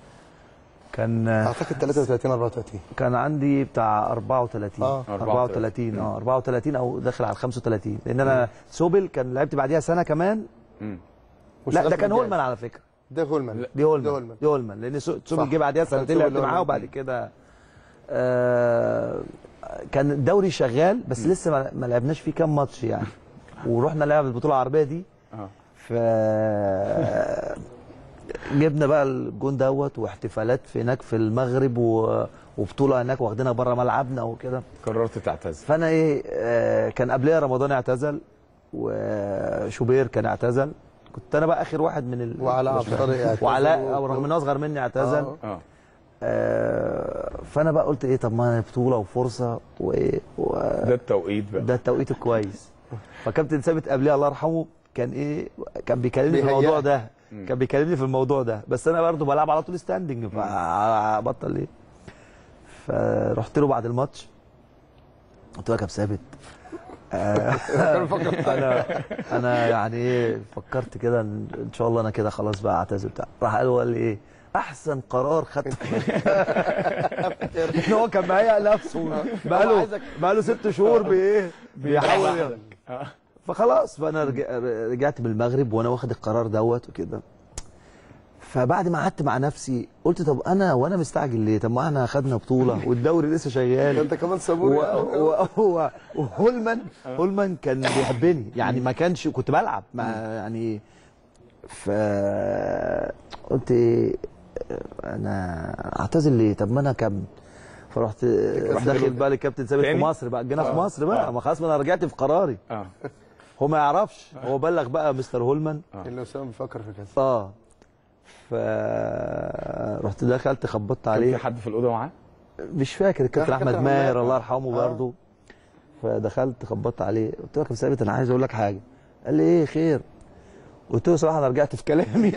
كان اعتقد 33 34 كان عندي بتاع 34 آه. 34 اه 34 او داخل على 35 لان انا سوبل كان لعبت بعديها سنه كمان مم. لا ده كان هولمان هولمان على فكره ده هولمان دي ده هولمان هولمان. دي هولمان لان سو- صح. سوبل جه بعديها كان سنتين سوبل لعبت معاه هولمان. وبعد كده آه كان الدوري شغال بس لسه ما- ما لعبناش فيه كام ماتش يعني ورحنا لعب البطوله العربيه دي اه ف جبنا بقى الجون دوت واحتفالات في هناك في المغرب و... وبطوله هناك واخدينها بره ملعبنا وكده قررت تعتزل فانا ايه آه كان قبلها رمضان اعتزل وشوبير كان اعتزل كنت انا بقى اخر واحد من ال... وعلاء عبد الطارق اعتزل وعلاء و- رغم انه اصغر مني اعتزل آه. اه آه فانا بقى قلت ايه طب ما أنا بطوله وفرصه وايه و... ده التوقيت بقى ده التوقيت الكويس فكابتن ثابت قبلها الله يرحمه كان ايه كان بيكلمني في بيهيأ. الموضوع ده كان بيكلمني في الموضوع ده بس انا برضه بلعب على طول ستاندنج فبطل ليه فرحت له بعد الماتش قلت له يا كابتن ثابت آه، انا انا يعني ايه فكرت كده ان إن شاء الله انا كده خلاص بقى اعتزل بتاع راح قال قال لي ايه احسن قرار خدته ان هو كان مهيأ نفسه بقاله بقاله ست شهور بايه بيحاول يعمل. فخلاص فانا رجع- رجعت من المغرب وانا واخد القرار دوت وكده فبعد ما قعدت مع نفسي قلت طب انا وانا مستعجل ليه طب ما احنا خدنا بطوله والدوري لسه شغال انت كمان صبور و- يا عم. و- و- وهولمان هولمان كان بيحبني يعني ما كانش كنت بلعب ما يعني ف قلت ايه انا اعتزل ليه طب ما انا اكمل فرحت داخل بقى للكابتن ثابت في تاني؟ مصر بقى جينا في آه. مصر بقى ما خلاص ما انا رجعت في قراري اه هو ما يعرفش هو بلغ بقى مستر هولمان اللي اسامه بيفكر في كده اه ف رحت دخلت خبطت كان عليه في حد في الاوضه معاه مش فاكر الكابتن كان احمد كابتن ماهر ماهر. الله يرحمه آه. برضه فدخلت خبطت عليه قلت له يا كابتن ثابت انا عايز اقول لك حاجه قال لي ايه خير قلت له صراحه انا رجعت في كلامي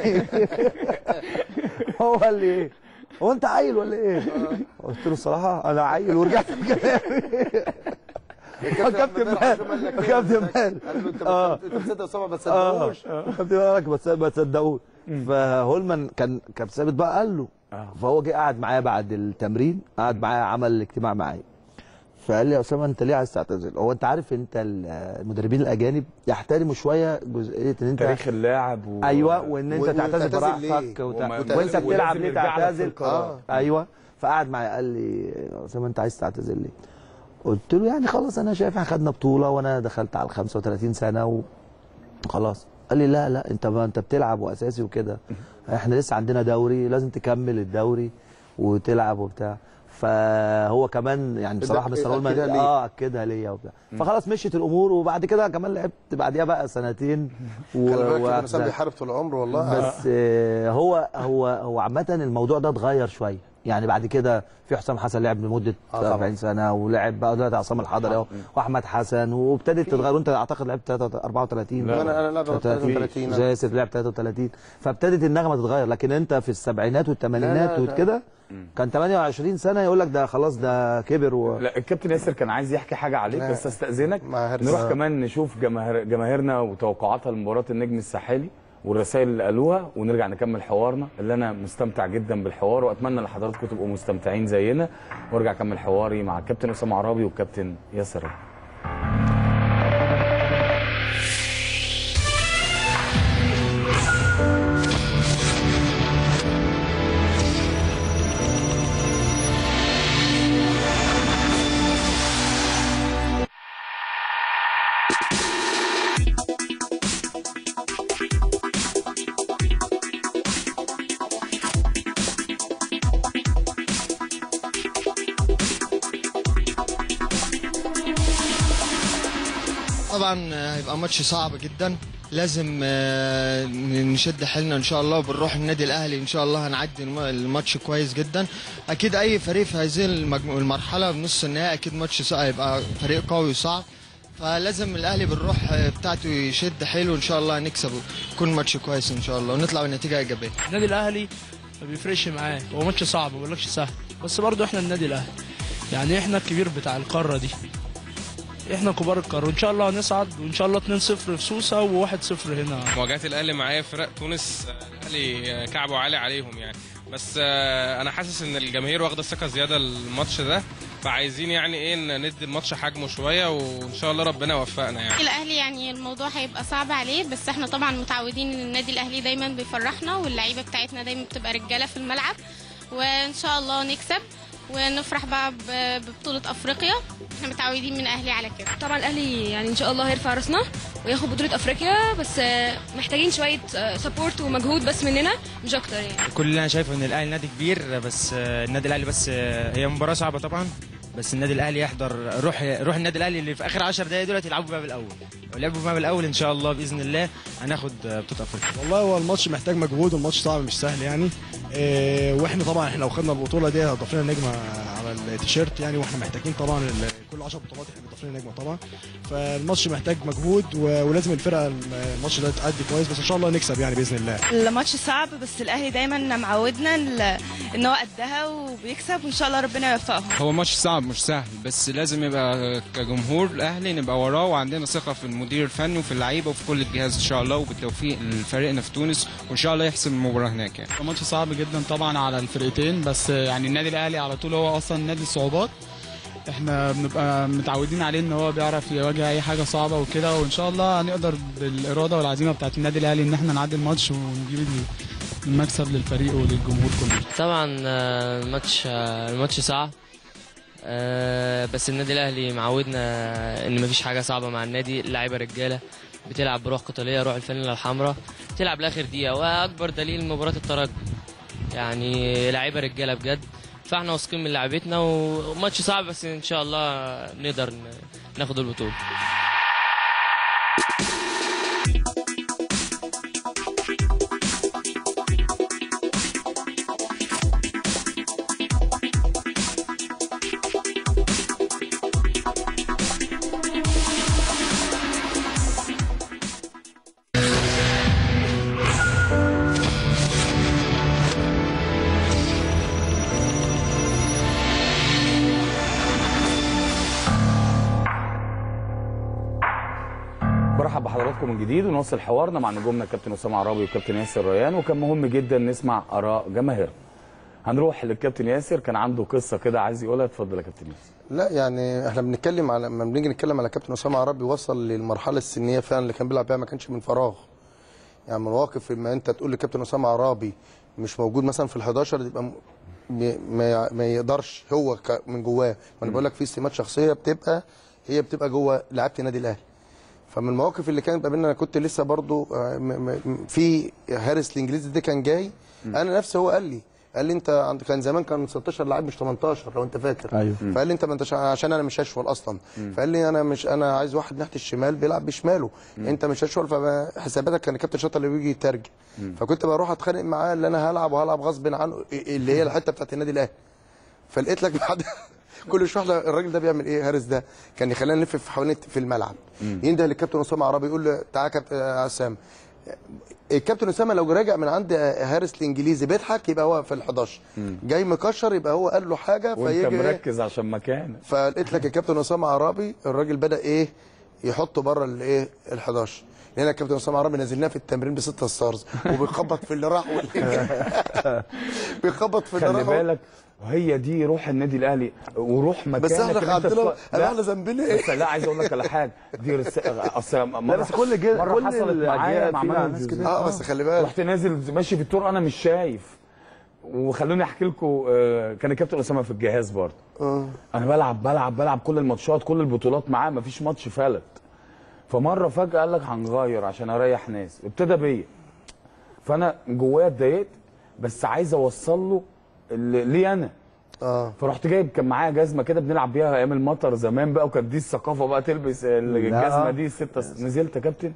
هو قال لي ايه هو انت عيل ولا ايه قلت له الصراحه انا عيل ورجعت في كلامي كابتن ماهر كابتن ماهر قال له انت آه. بتصدق- انت بتصدق اسامه ما اه تصدقوش كابتن مالك ما تصدق- ما تصدقوش فهولمان كان كابتن ثابت بقى قال له آه. فهو جه قعد معايا بعد التمرين قعد معايا عمل اجتماع معايا فقال لي يا اسامه انت ليه عايز تعتزل؟ هو انت عارف انت ال- المدربين الاجانب يحترموا شويه جزئيه ان انت تاريخ اللاعب و... ايوه وان انت و- تعتزل وتعتزل براحتك ليه؟ وت... وما- وانت ولازم بتلعب ليه يرجع لك في تعتزل القرار. ايوه فقعد معايا قال لي يا اسامه انت عايز تعتزل ليه؟ قلت له يعني خلاص انا شايف احنا خدنا بطوله وانا دخلت على ال 35 سنه وخلاص قال لي لا لا انت ما انت بتلعب واساسي وكده احنا لسه عندنا دوري لازم تكمل الدوري وتلعب وبتاع فهو كمان يعني بصراحه إدك- مستر هولمان أكدها ليه؟ اه اكدها ليا وبتاع فخلاص مشيت الامور وبعد كده كمان لعبت بعديها بقى سنتين و... خلي بالك كابتن حسام واعتزلت. بيحارب طول عمره والله بس آه، هو هو هو عامه الموضوع ده اتغير شويه يعني بعد كده في حسام حسن لعب لمده آه طبعاً. 40 سنه ولعب بقى دلوقتي عصام الحضري اهو واحمد حسن وابتدت تتغير وانت اعتقد لعبت 34 لا، أنا- أنا لعبت 33 أنا. جاسر لعب 33 فابتدت النغمه تتغير لكن انت في السبعينات والثمانينات لا، ده- وكده كان 28 سنه يقول لك ده خلاص ده كبر و... لا الكابتن ياسر كان عايز يحكي حاجه عليك لا. بس استاذنك مع هرس. نروح آه. كمان نشوف جماهير جماهيرنا وتوقعاتها لمباراه النجم الساحلي والرسائل اللي قالوها ونرجع نكمل حوارنا اللي انا مستمتع جدا بالحوار واتمنى ان حضراتكم تبقوا مستمتعين زينا وارجع اكمل حواري مع الكابتن اسامه عرابي والكابتن ياسر ربيع. طبعا آه، هيبقى ماتش صعب جدا لازم آه، نشد حيلنا ان شاء الله وبنروح النادي الاهلي ان شاء الله هنعدي الم- الماتش كويس جدا اكيد اي فريق في هذه المجمو- المرحله بنص النهائي اكيد ماتش صعب هيبقى فريق قوي وصعب فلازم الاهلي بالروح آه، بتاعته يشد حيله ان شاء الله هنكسب يكون ماتش كويس ان شاء الله ونطلع بنتيجه ايجابيه النادي الاهلي ما بيفرقش معاه هو ماتش صعب ما بقولكش سهل بس برضه احنا النادي الاهلي يعني احنا الكبير بتاع القاره دي احنا كبار القاره وان شاء الله هنصعد وان شاء الله 2-0 في سوسه و1-0 هنا مواجهات الاهلي معايا فرق تونس آه، الاهلي آه، كعبه عالي عليهم يعني بس آه، انا حاسس ان الجماهير واخده ثقه زياده الماتش ده فعايزين يعني ايه ن- ندي الماتش حجمه شويه وان شاء الله ربنا يوفقنا يعني الاهلي يعني الموضوع هيبقى صعب عليه بس احنا طبعا متعودين ان النادي الاهلي دايما بيفرحنا واللعيبه بتاعتنا دايما بتبقى رجاله في الملعب وان شاء الله نكسب ونفرح بقى ب- ببطوله افريقيا احنا متعودين من اهلي على كده طبعا الاهلي يعني ان شاء الله هيرفع راسنا وياخد بطوله افريقيا بس آه، محتاجين شويه سبورت ومجهود بس مننا مش اكتر يعني كل اللي انا شايفه ان الاهلي نادي كبير بس آه، النادي الاهلي بس آه، هي مباراه صعبه طبعا بس النادي الاهلي يحضر روح روح النادي الاهلي اللي في اخر 10 دقائق دلوقتي يلعبوا بقى بالاول لو لعبوا بقى بالاول ان شاء الله باذن الله هناخد آه، بطوله افريقيا والله هو الماتش محتاج مجهود والماتش صعب مش سهل يعني إيه واحنا طبعا احنا لو خدنا البطوله دي هتضاف لنا نجمه على التيشيرت يعني واحنا محتاجين طبعا ال- كل 10 بطولات احنا بنضاف لنا نجمه طبعا فالماتش محتاج مجهود و- ولازم الفرقه الماتش ده تأدي كويس بس ان شاء الله نكسب يعني باذن الله الماتش صعب بس الاهلي دايما معودنا ال- ان هو قدها وبيكسب وان شاء الله ربنا يوفقهم هو ماتش صعب مش سهل بس لازم يبقى كجمهور الاهلي نبقى وراه وعندنا ثقه في المدير الفني وفي اللعيبه وفي كل الجهاز ان شاء الله وبالتوفيق لفريقنا في تونس وان شاء الله يحسم المباراه هناك يعني ماتش صعب جدا طبعا على الفرقتين بس يعني النادي الاهلي على طول هو اصلا نادي الصعوبات احنا بنبقى متعودين عليه ان هو بيعرف يواجه اي حاجه صعبه وكده وان شاء الله هنقدر بالاراده والعزيمه بتاعت النادي الاهلي ان احنا نعدي الماتش ونجيب المكسب للفريق وللجمهور كله طبعا آه، الماتش آه، الماتش صعب آه، بس النادي الاهلي معودنا ان مفيش حاجه صعبه مع النادي اللعيبه رجاله بتلعب بروح قتاليه روح الفانيلا الحمراء تلعب لاخر دقيقه واكبر دليل مباراه الترجي يعني لعيبه رجاله بجد فاحنا واثقين من لعيبتنا وماتش صعب بس ان شاء الله نقدر ن- ناخد البطوله برحب بحضراتكم من جديد ونواصل حوارنا مع نجومنا الكابتن اسامه عرابي والكابتن ياسر ريان وكان مهم جدا نسمع اراء جماهير هنروح للكابتن ياسر كان عنده قصه كده عايز يقولها اتفضل يا كابتن ياسر لا يعني احنا بنتكلم على لما بنيجي نتكلم على كابتن اسامه عربي وصل للمرحله السنيه فعلا اللي كان بيلعب بيها ما كانش من فراغ يعني مواقف لما انت تقول لكابتن اسامه عرابي مش موجود مثلا في ال11 يبقى م- م- ما ما يقدرش هو ك- من جواه ما انا بقول لك في سمات شخصيه بتبقى هي بتبقى جوه لعيبه النادي الاهلي فمن المواقف اللي كانت بقابلنا انا كنت لسه برضو آه، م- م- في هارس الانجليزي ده كان جاي انا نفسي هو قال لي قال لي انت عند كان زمان كان 16 لاعب مش 18 لو انت فاكر أيوه. فقال لي انت ما انتش عشان انا مش اشول اصلا فقال لي انا مش انا عايز واحد ناحيه الشمال بيلعب بشماله انت مش اشول فحساباتك كان الكابتن شاطر اللي بيجي يترجم فكنت بروح اتخانق معاه اللي انا هلعب وهلعب غصب عنه اللي هي الحته بتاعت النادي الاهلي فلقيت لك بعد كل شويه احنا الراجل ده بيعمل ايه هارس ده كان يخلينا نلف في حوالين في الملعب ينده للكابتن اسامه عربي يقول له تعالى يا كابتن عسام الكابتن اسامه لو راجع من عند هارس الانجليزي بيضحك يبقى هو في ال11 جاي مكشر يبقى هو قال له حاجه وانت فيجي إيه؟ مركز عشان مكانك فلقيت لك الكابتن اسامه عرابي الراجل بدا ايه يحطه بره الايه ال11 لان الكابتن اسامه عرابي نزلناه في التمرين بستة ستارز وبيخبط في اللي راح واللي جاي. بيخبط في اللي خلي راح بالك هي دي روح النادي الاهلي وروح مكانك بس احنا إن أنت عندنا تف- انا لا، احنا ذنبنا ايه بس لا عايز اقول لك على حاجه دي رسالة اصل مرة بس كل جيل- مرة كل حصلت معايا الأجيال مع فيها مانويل ناس جوزيه. كده. اه بس خلي بالك رحت نازل ماشي في الطرق انا مش شايف وخلوني احكي لكم آه، كان الكابتن اسامه في الجهاز برضه اه انا بلعب بلعب بلعب كل الماتشات كل البطولات معاه مفيش ماتش فلت فمره فجاه قال لك هنغير عشان اريح ناس ابتدى بيا فانا جوايا اتضايقت بس عايز اوصل له اللي- ليه انا اه فرحت جايب كان معايا جزمه كده بنلعب بيها ايام المطر زمان بقى وكانت دي الثقافه بقى تلبس الجزمه دي ستة نزلت يا كابتن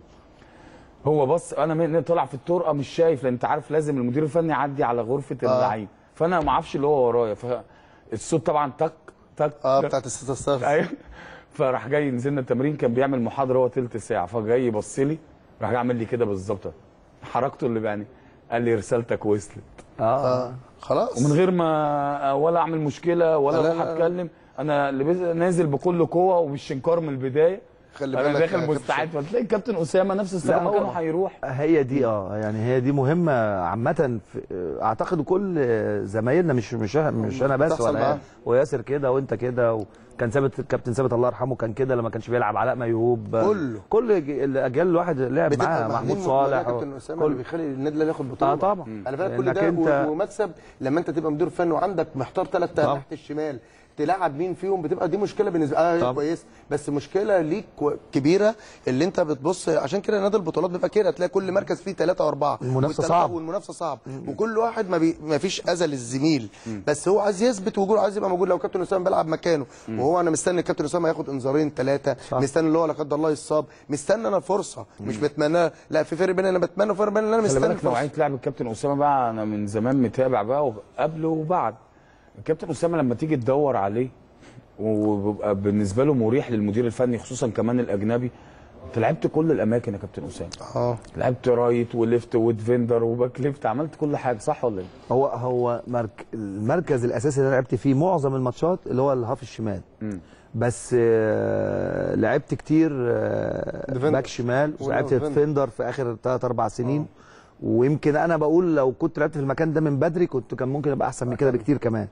هو بص انا من طلع في الطرقه مش شايف لان انت عارف لازم المدير الفني يعدي على غرفه آه. اللعيب فانا ما اعرفش اللي هو ورايا فالصوت طبعا تك تك اه تك. بتاعت الستة ستارز ايوه فراح جاي نزلنا التمرين كان بيعمل محاضره هو تلت ساعه فجاي يبص لي راح جاي عامل لي كده بالظبط حركته اللي يعني قال لي رسالتك وصلت اه خلاص ومن غير ما ولا اعمل مشكله ولا لا، اروح لا، لا. اتكلم انا لبس نازل بكل قوه وبالشنكار من البدايه خلي انا بالك يا داخل كابتن مستعد فتلاقي الكابتن اسامه نفس لا، السنه هو- مكانه هيروح هي دي اه يعني هي دي مهمه عامه في- اعتقد كل زمايلنا مش مش مش انا بس بتحصل ولا معاه. وياسر كده وانت كده وكان ثابت الكابتن ثابت الله يرحمه كان كده لما كانش بيلعب علاء ميهوب كله. كل ج- الاجيال الواحد لعب بتبقى معاه المعلم محمود والمدير صالح كابتن و- اسامه كل- اللي بيخلي النادي الاهلي ياخد بطوله اه طبعا على بالك كل لأنك ده انت- و- ومكسب لما انت تبقى مدير فني وعندك محتار ثلاث طبعا. تحت الشمال تلعب مين فيهم بتبقى دي مشكله بالنسبه اه طبعا. كويس بس مشكله ليك كو- كبيره اللي انت بتبص عشان كده نادي البطولات بيبقى كده تلاقي كل مركز فيه ثلاثه واربعه المنافسة والتلاتة- صعبة. والمنافسه صعب وكل واحد ما, بي... ما فيش اذى للزميل بس هو عايز يثبت وجوده عايز يبقى موجود لو كابتن اسامه بيلعب مكانه وهو انا مستني الكابتن اسامه ياخد انذارين ثلاثه مستني اللي هو لا قدر الله يصاب مستني انا الفرصه مش بتمنى لا في فرق بين انا بتمنى وفرق بين اللي انا خلي مستني بالك الفرصه نوعيه لعب الكابتن اسامه بقى انا من زمان متابع بقى قبل وبعد الكابتن اسامه لما تيجي تدور عليه وبيبقى بالنسبه له مريح للمدير الفني خصوصا كمان الاجنبي انت لعبت كل الاماكن يا كابتن اسامه اه لعبت رايت وليفت وديفندر وباك ليفت عملت كل حاجه صح ولا ايه؟ هو هو مرك... المركز الاساسي اللي انا لعبت فيه معظم الماتشات اللي هو الهاف الشمال مم. بس آه، لعبت كتير آه، ديفندر. باك شمال ولا ولعبت ديفندر. ديفندر في اخر 3 4 سنين ويمكن انا بقول لو كنت لعبت في المكان ده من بدري كنت كان ممكن ابقى احسن من كده بكتير كمان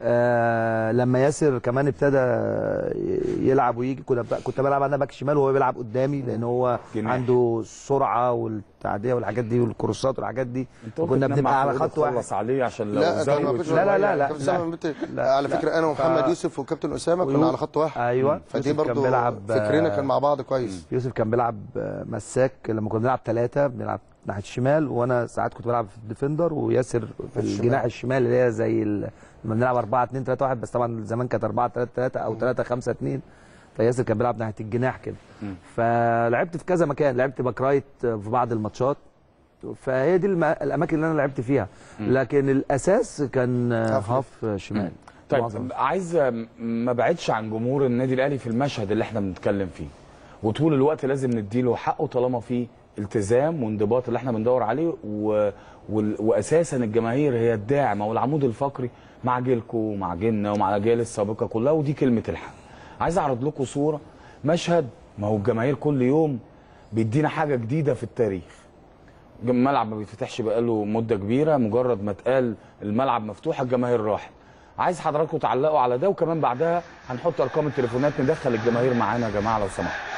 آه لما ياسر كمان ابتدى يلعب ويجي كنت كنت بلعب انا باك شمال وهو بيلعب قدامي لان هو جناح. عنده السرعه والتعديه والحاجات دي والكروسات والحاجات دي انت قلت كنا تنام بنبقى مع على فؤاد خط واحد تخلص عليه عشان لو لا ده ما زود كنتش لا، لا، لا، لا. كابتن أسامة بت- على فكره انا ومحمد يوسف وكابتن اسامه كنا ويو- على خط واحد ايوه فدي يوسف كان برضو بيلعب فكرنا كان مع بعض كويس يوسف كان بيلعب آه، مساك لما كنا بنلعب ثلاثة بنلعب ناحية الشمال وانا ساعات كنت بلعب في الديفندر وياسر في الشمال. الجناح الشمال اللي هي زي ال- لما بنلعب 4 2 3 1 بس طبعا زمان كانت 4 3 3 او 3 5 2 فياسر كان بيلعب ناحية الجناح كده فلعبت في كذا مكان لعبت باك رايت في بعض الماتشات فهي دي الم- الاماكن اللي انا لعبت فيها لكن الاساس كان آه، هاف شمال معظم. طيب عايز ما بعدش عن جمهور النادي الاهلي في المشهد اللي احنا بنتكلم فيه وطول الوقت لازم نديله حقه طالما في التزام وانضباط اللي احنا بندور عليه و... وال... واساسا الجماهير هي الداعم او العمود الفقري مع جيلكم ومع جيلنا ومع الاجيال السابقه كلها ودي كلمه الحق عايز اعرض لكم صوره مشهد ما هو الجماهير كل يوم بيدينا حاجه جديده في التاريخ الملعب ما بيتفتحش بقاله مده كبيره مجرد ما اتقال الملعب مفتوح الجماهير راحت عايز حضراتكم تعلقوا على ده وكمان بعدها هنحط ارقام التليفونات ندخل الجماهير معانا يا جماعه لو سمحتوا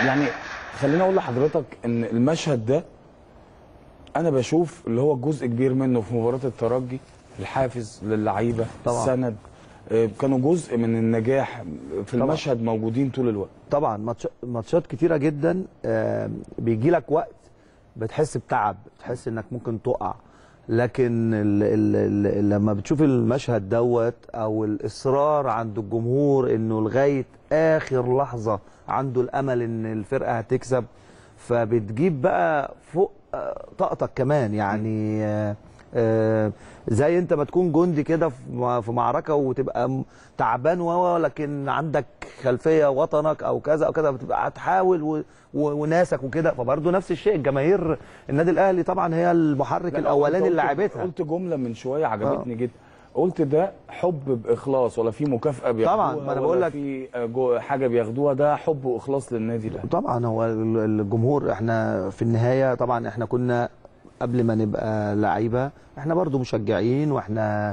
يعني خليني اقول لحضرتك ان المشهد ده انا بشوف اللي هو جزء كبير منه في مباراه الترجي الحافز للعيبه طبعاً. السند آه، كانوا جزء من النجاح في طبعاً. المشهد موجودين طول الوقت طبعا ماتش- ماتشات كتيره جدا بيجي لك وقت بتحس بتعب بتحس انك ممكن تقع لكن ال ال ال لما بتشوف المشهد دوت او الاصرار عند الجمهور انه لغايه اخر لحظه عنده الامل ان الفرقه هتكسب فبتجيب بقى فوق آه، طاقتك كمان يعني آه، آه، زي انت ما تكون جندي كده في م- في معركه وتبقى م- تعبان و لكن عندك خلفيه وطنك او كذا او كذا بتبقى هتحاول و- و- وناسك وكده فبرضه نفس الشيء الجماهير النادي الاهلي طبعا هي المحرك لا، الاولاني أنت اللي قلت- لعبتها قلت جمله من شويه عجبتني جدا قلت ده حب باخلاص ولا في مكافاه بياخدوها طبعاً، ما أنا ولا بقول لك- في آه، جو- حاجه بياخدوها ده حب واخلاص للنادي الاهلي طبعا هو ال- الجمهور احنا في النهايه طبعا احنا كنا قبل ما نبقى لعيبه احنا برضو مشجعين واحنا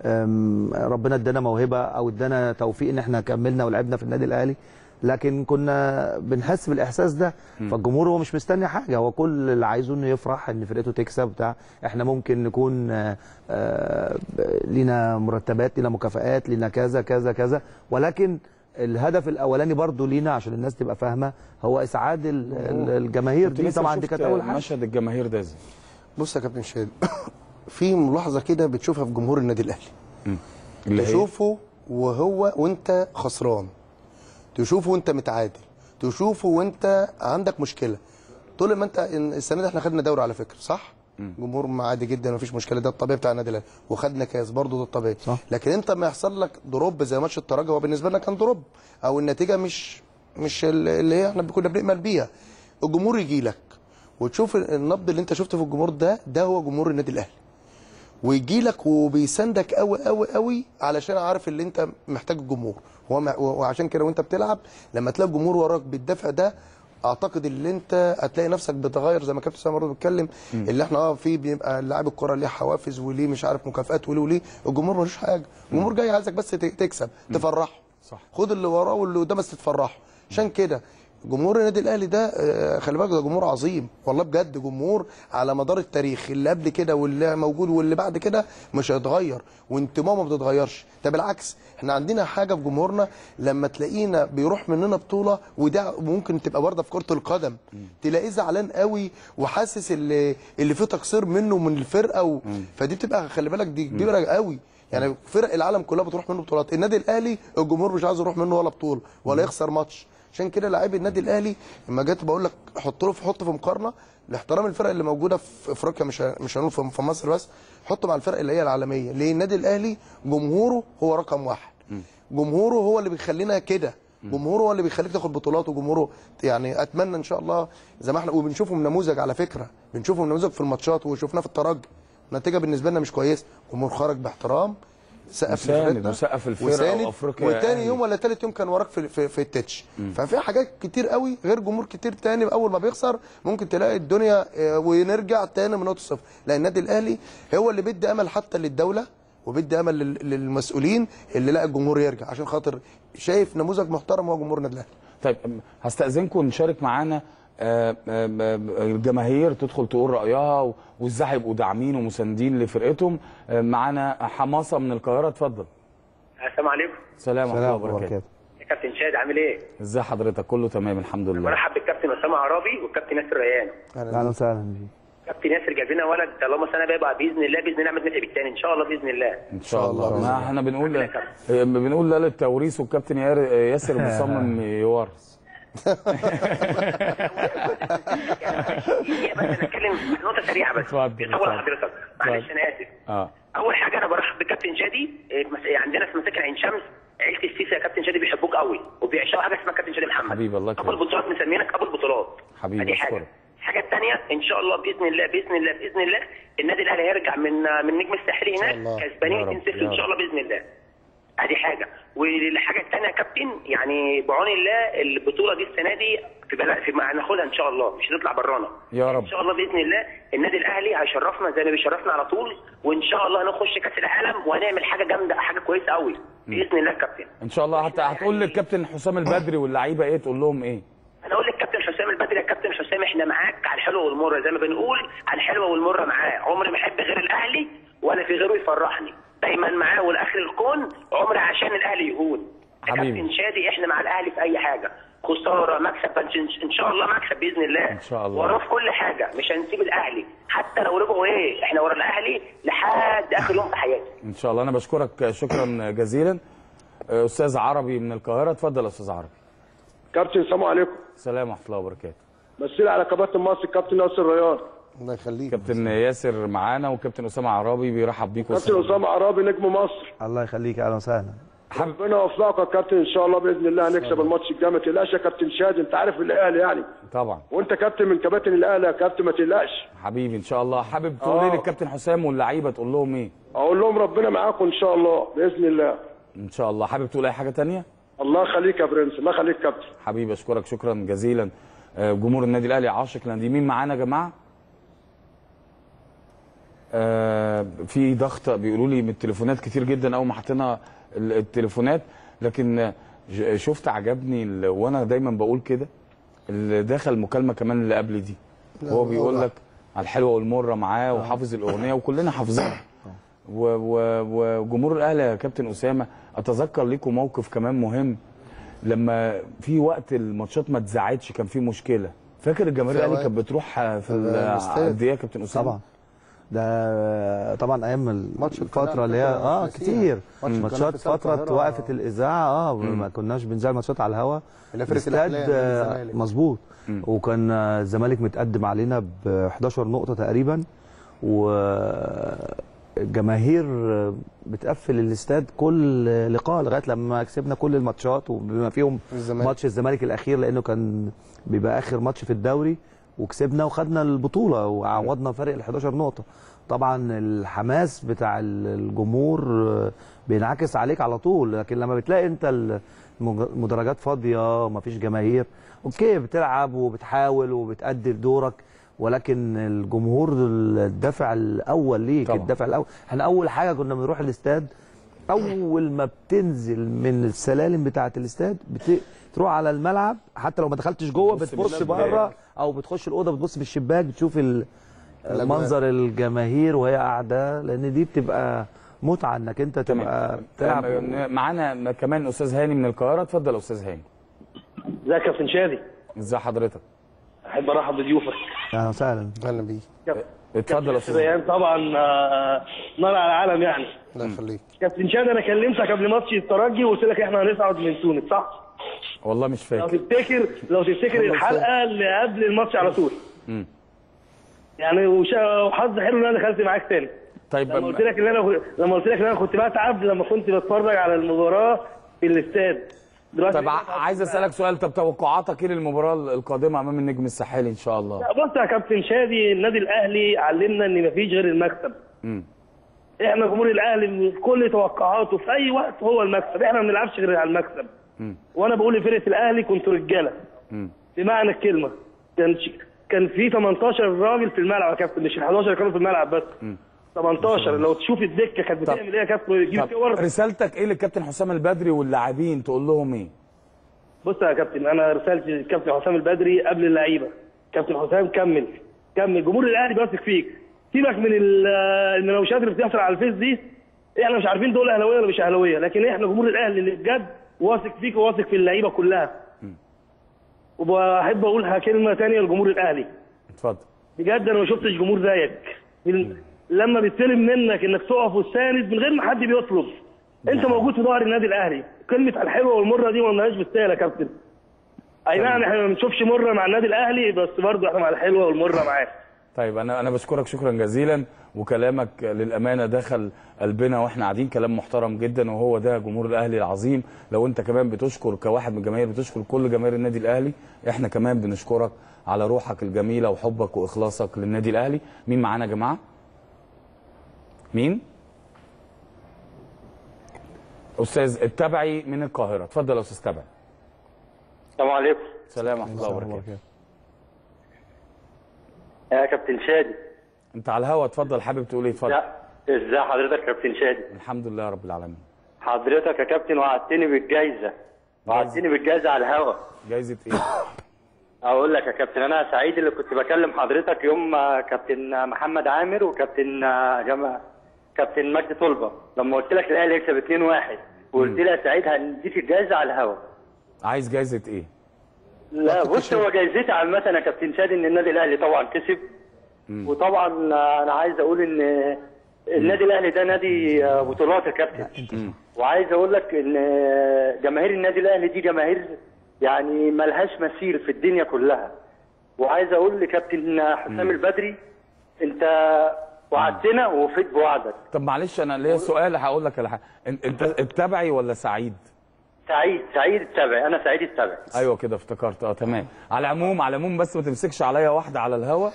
أم، ربنا ادانا موهبه او ادانا توفيق ان احنا كملنا ولعبنا في النادي الاهلي لكن كنا بنحس بالاحساس ده فالجمهور هو مش مستني حاجه هو كل اللي عايزه انه يفرح ان فرقته تكسب بتاع احنا ممكن نكون آه، آه، لينا مرتبات لينا مكافآت لينا كذا كذا كذا ولكن الهدف الاولاني برضو لينا عشان الناس تبقى فاهمه هو اسعاد ال- ال- الجماهير كنت دي لسه طبعا دي شفت كانت اول حاجه مشهد الجماهير ده ازاي بص يا كابتن شادي في ملاحظه كده بتشوفها في جمهور النادي الاهلي اللي هي؟ تشوفه وهو وانت خسران تشوفه وانت متعادل تشوفه وانت عندك مشكله طول ما انت السنه دي احنا خدنا دوري على فكره صح جمهور عادي جدا مفيش مشكله ده الطبيعي بتاع النادي الاهلي وخدنا كاس برضه ده الطبيعي صح. لكن انت ما يحصل لك دروب زي ماتش الترجي هو بالنسبه لنا كان دروب او النتيجه مش مش ال- اللي هي احنا كنا بنأمل بيها الجمهور يجي لك وتشوف النبض اللي انت شفته في الجمهور ده ده هو جمهور النادي الاهلي ويجي لك وبيساندك قوي قوي قوي علشان عارف اللي انت محتاج الجمهور هو مع- وعشان كده وانت بتلعب لما تلاقي الجمهور وراك بالدفع ده اعتقد اللي انت هتلاقي نفسك بتغير زي ما كابتن سامي برضه بيتكلم اللي احنا اه في بيبقى لاعب الكره ليه حوافز وليه مش عارف مكافآت وليه وليه الجمهور ملوش حاجه الجمهور جاي عايزك بس ت- تكسب تفرحه صح خد اللي وراه واللي قدام بس تفرحه عشان كده جمهور النادي الاهلي ده آه، خلي بالك ده جمهور عظيم والله بجد جمهور على مدار التاريخ اللي قبل كده واللي موجود واللي بعد كده مش هيتغير وانتمائه ما بتتغيرش ده بالعكس احنا عندنا حاجه في جمهورنا لما تلاقينا بيروح مننا بطوله وده ممكن تبقى برده في كره القدم تلاقيه زعلان قوي وحاسس اللي اللي فيه تقصير منه من الفرقه و... فدي بتبقى خلي بالك دي كبيره قوي يعني فرق العالم كلها بتروح منه بطولات النادي الاهلي الجمهور مش عايز يروح منه ولا بطوله ولا يخسر ماتش عشان كده لاعبي النادي الاهلي لما جيت بقول لك حط له في حط في مقارنه لاحترام الفرق اللي موجوده في افريقيا مش ه- مش هنقول في في مصر بس حطه مع الفرق اللي هي العالميه ليه النادي الاهلي جمهوره هو رقم واحد جمهوره هو اللي بيخلينا كده جمهوره هو اللي بيخليك تاخد بطولات وجمهوره يعني اتمنى ان شاء الله زي ما احنا وبنشوفهم نموذج على فكره بنشوفهم نموذج في الماتشات وشفناه في الترجي النتيجه بالنسبه لنا مش كويسه جمهور خرج باحترام سقف وساند لفرقتنا وسقف الفرقة وساند وأفريقيا وتاني أهلي. يوم ولا تالت يوم كان وراك في في, في التتش ففي حاجات كتير قوي غير جمهور كتير تاني اول ما بيخسر ممكن تلاقي الدنيا آه، ونرجع تاني من نقطه الصفر لان النادي الاهلي هو اللي بيدي امل حتى للدوله وبيدي امل لل- للمسؤولين اللي لا الجمهور يرجع عشان خاطر شايف نموذج محترم هو جمهور النادي الاهلي طيب أم، هستأذنكم نشارك معانا آه، آم، آم، الجماهير تدخل تقول رأيها و- وازاي هيبقوا داعمين ومساندين لفرقتهم آه، معانا حماسة من القاهرة اتفضل السلام عليكم سلام ورحمة الله وبركاته يا كابتن شاد عامل ايه؟ ازاي حضرتك كله تمام الحمد لله مرحب بالكابتن اسامه عرابي والكابتن ياسر ريان اهلا وسهلا بيك كابتن ياسر جاب لنا ولد طالما سنه بقى باذن الله باذن الله نعمل نتعب الثاني ان شاء الله باذن الله ان شاء الله ما احنا بنقول آه، بنقول لا للتوريث والكابتن يار- ياسر مصمم يورث هي بس نتكلم في نقطه سريعه بس اتفضل اول اتفضل. حضرتك معلش انا اسف اه اول حاجه انا برحب بالكابتن شادي إيه، مس- عندنا في مساكن عين شمس عيله السيسي يا كابتن شادي بيحبوك قوي وبيعشقوا حاجه اسمها كابتن شادي محمد حبيبي الله ابو يكرمك البطولات مسمينك ابو البطولات حبيبي دي حاجه اشكرك الحاجه الثانيه ان شاء الله باذن الله باذن الله باذن الله النادي الاهلي هيرجع من من نجم الساحلي هناك الله. كسبانين يا رب، 2-0 يا ان شاء رب. الله باذن الله ادي حاجه والحاجه الثانيه يا كابتن يعني بعون الله البطوله دي السنه دي في بلا في ما هناخدها ان شاء الله مش هنطلع برانا يا رب ان شاء الله باذن الله النادي الاهلي هيشرفنا زي ما بيشرفنا على طول وان شاء الله هنخش كاس العالم وهنعمل حاجه جامده حاجه كويسه قوي باذن الله يا كابتن ان شاء الله هت- هتقول للكابتن حسام البدري واللعيبه ايه تقول لهم ايه انا اقول لك كابتن كابتن حسام البدري يا كابتن حسام احنا معاك على الحلوه والمره زي ما بنقول على الحلوه والمره معاه عمري ما احب غير الاهلي ولا في غيره يفرحني دايما معاه والاخر الكون عمري عشان الاهلي يهون يا حبيبي. كابتن شادي احنا مع الاهلي في اي حاجه خساره مكسب إن- ان شاء الله مكسب باذن الله ان شاء الله. وراه في كل حاجه مش هنسيب الاهلي حتى لو رجعوا ايه احنا ورا الاهلي لحد اخر يوم في حياتي ان شاء الله انا بشكرك شكرا جزيلا استاذ عربي من القاهره اتفضل يا استاذ عربي كابتن السلام عليكم السلام ورحمه الله وبركاته مسيلي على كباتن مصر الكابتن ناصر ريان الله يخليك كابتن ياسر معانا وكابتن اسامه عرابي بيرحب بيكم كابتن اسامه عرابي نجم مصر الله يخليك اهلا وسهلا ربنا يوفقك يا كابتن ان شاء الله باذن الله هنكسب الماتش الجاي ما تقلقش يا كابتن شادي انت عارف الاهلي يعني طبعا وانت كابتن من كباتن الاهلي يا كابتن ما تقلقش حبيبي ان شاء الله حابب تقول ايه آه. للكابتن حسام واللعيبه تقول لهم ايه اقول لهم ربنا معاكم ان شاء الله باذن الله ان شاء الله حابب تقول اي حاجه تانية الله يخليك يا برنس الله يخليك كابتن حبيبي اشكرك شكرا جزيلا آه، جمهور النادي الاهلي عاشق الانديه مين معانا يا جماعه آه، في ضغط بيقولوا لي من التليفونات كتير جدا اول ما حطينا ال- التليفونات لكن آه، ج- شفت عجبني ال- وانا دايما بقول كده اللي دخل مكالمه كمان اللي قبل دي لا، هو بيقول واضح. لك على الحلوه والمره معاه وحافظ الاغنيه وكلنا حافظينها و- و- وجمهور الاهلي يا كابتن اسامه اتذكر ليكم موقف كمان مهم لما في وقت الماتشات ما اتذاعتش كان في مشكله فاكر الجماهير في الاهلي أوقات. كانت بتروح في الاستاد. الأندية يا كابتن اسامه طبعا ده طبعا ايام الفتره اللي هي فاكر اه نسيها. كتير ماتش ماتشات القناة في استاد فتره القاهرة. وقفت الاذاعه اه ما كناش بنذاع الماتشات على الهواء اللي فرقة الاستاد الأحلام نادي آه، الزمالك. مظبوط وكان آه، الزمالك متقدم علينا ب 11 نقطه تقريبا والجماهير بتقفل الاستاد كل لقاء لغايه لما كسبنا كل الماتشات وبما فيهم الزمالك. ماتش الزمالك الاخير لانه كان بيبقى اخر ماتش في الدوري وكسبنا وخدنا البطوله وعوضنا فرق ال 11 نقطه طبعا الحماس بتاع الجمهور آه، بينعكس عليك على طول لكن لما بتلاقي انت المج- المدرجات فاضيه ومفيش جماهير اوكي بتلعب وبتحاول وبتأدي دورك ولكن الجمهور الدافع الاول ليك طبعا. الدافع الاول احنا اول حاجه كنا بنروح الاستاد اول ما بتنزل من السلالم بتاعه الاستاد بت... تروح على الملعب حتى لو ما دخلتش جوه بتبص بتبص بالشباك. بره او بتخش الاوضه بتبص بالشباك بتشوف ال... الأجواء. منظر الجماهير وهي قاعده لان دي بتبقى متعه انك انت تبقى بتلعب آه، معانا كمان استاذ هاني من القاهره اتفضل يا استاذ هاني ازيك يا كابتن شادي ازي حضرتك احب ارحب بضيوفك اهلا وسهلا اهلا بيك اتفضل يا استاذ ريان طبعا آه، نار على العالم يعني الله يخليك كابتن شادي انا كلمتك قبل ماتش الترجي وقلت لك احنا هنصعد من تونس صح؟ والله مش لو فاكر تفتكر لو تفتكر والله الحلقه اللي قبل الماتش على طول مم. يعني وشا- وحظ حلو ان انا دخلت معاك تاني طيب لما قلت لك ان انا لما قلت لك ان انا كنت بتعب لما كنت بتفرج على المباراه في الاستاد دلوقتي طب ع- عايز اسالك سؤال طب توقعاتك ايه للمباراه القادمه امام النجم الساحلي ان شاء الله لا، بص يا كابتن شادي النادي الاهلي علمنا ان مفيش غير المكسب مم. احنا جمهور الاهلي من كل توقعاته في اي وقت هو المكسب احنا ما بنلعبش غير على المكسب مم. وانا بقول لفرقه الاهلي كنتوا رجاله مم. بمعنى الكلمه كان كان في 18 راجل في الملعب يا كابتن مش ال 11 كانوا في الملعب بس مم. 18 لو تشوف الدكه كانت بتعمل ايه يا كابتن تجيب طب كور رسالتك ايه للكابتن حسام البدري واللاعبين تقول لهم ايه بص يا كابتن انا رسالتي للكابتن حسام البدري قبل اللعيبه كابتن حسام كمل كمل جمهور الاهلي بيثق فيك سيبك من ال- المناوشات اللي بتحصل على الفيس دي احنا مش عارفين دول اهلاويه ولا مش اهلاويه لكن احنا جمهور الاهلي اللي بجد واثق فيك وواثق في اللعيبه كلها وبحب اقولها كلمه ثانيه لجمهور الاهلي اتفضل بجد انا ما شفتش جمهور زيك من- لما بيطلب منك انك تقف وتساند من غير ما حد بيطلب انت موجود في ظهر النادي الاهلي كلمه الحلوه والمره دي ما قلناهاش بالسهل يا كابتن اي نعم احنا ما بنشوفش مره مع النادي الاهلي بس برضه احنا مع الحلوه والمره معاه طيب انا انا بشكرك شكرا جزيلا وكلامك للامانه دخل قلبنا واحنا قاعدين كلام محترم جدا وهو ده جمهور الاهلي العظيم لو انت كمان بتشكر كواحد من الجماهير بتشكر كل جماهير النادي الاهلي احنا كمان بنشكرك على روحك الجميله وحبك واخلاصك للنادي الاهلي مين معانا يا جماعه مين استاذ التبعي من القاهره اتفضل يا استاذ تبعي السلام عليكم سلام ورحمه الله وبركاته يا كابتن شادي انت على الهوا اتفضل حابب تقول ايه اتفضل ازاي حضرتك يا كابتن شادي الحمد لله رب العالمين حضرتك يا كابتن وعدتني بالجايزه وعدتني بالجايزه على الهوا جايزه ايه اقول لك يا كابتن انا سعيد اللي كنت بكلم حضرتك يوم ما كابتن محمد عامر وكابتن جماعة كابتن مجدي طلبه لما قلت لك الاهلي يكسب 2-1 وقلت لي يا سعيد هنديك الجائزه على الهوا عايز جايزه ايه لا بص هو جايزتي عامه يا كابتن شادي ان النادي الاهلي طبعا كسب وطبعا انا عايز اقول ان النادي الاهلي ده نادي بطولات يا كابتن وعايز اقول لك ان جماهير النادي الاهلي دي جماهير يعني ملهاش مثيل في الدنيا كلها وعايز اقول لكابتن حسام البدري انت وعدتنا ووفيت بوعدك طب معلش انا ليا سؤال هقول لك على حاجه انت انت التبعي ولا سعيد سعيد سعيد التبعي انا سعيد التبعي ايوه كده افتكرت اه تمام على العموم على العموم بس ما تمسكش عليا واحده على الهوا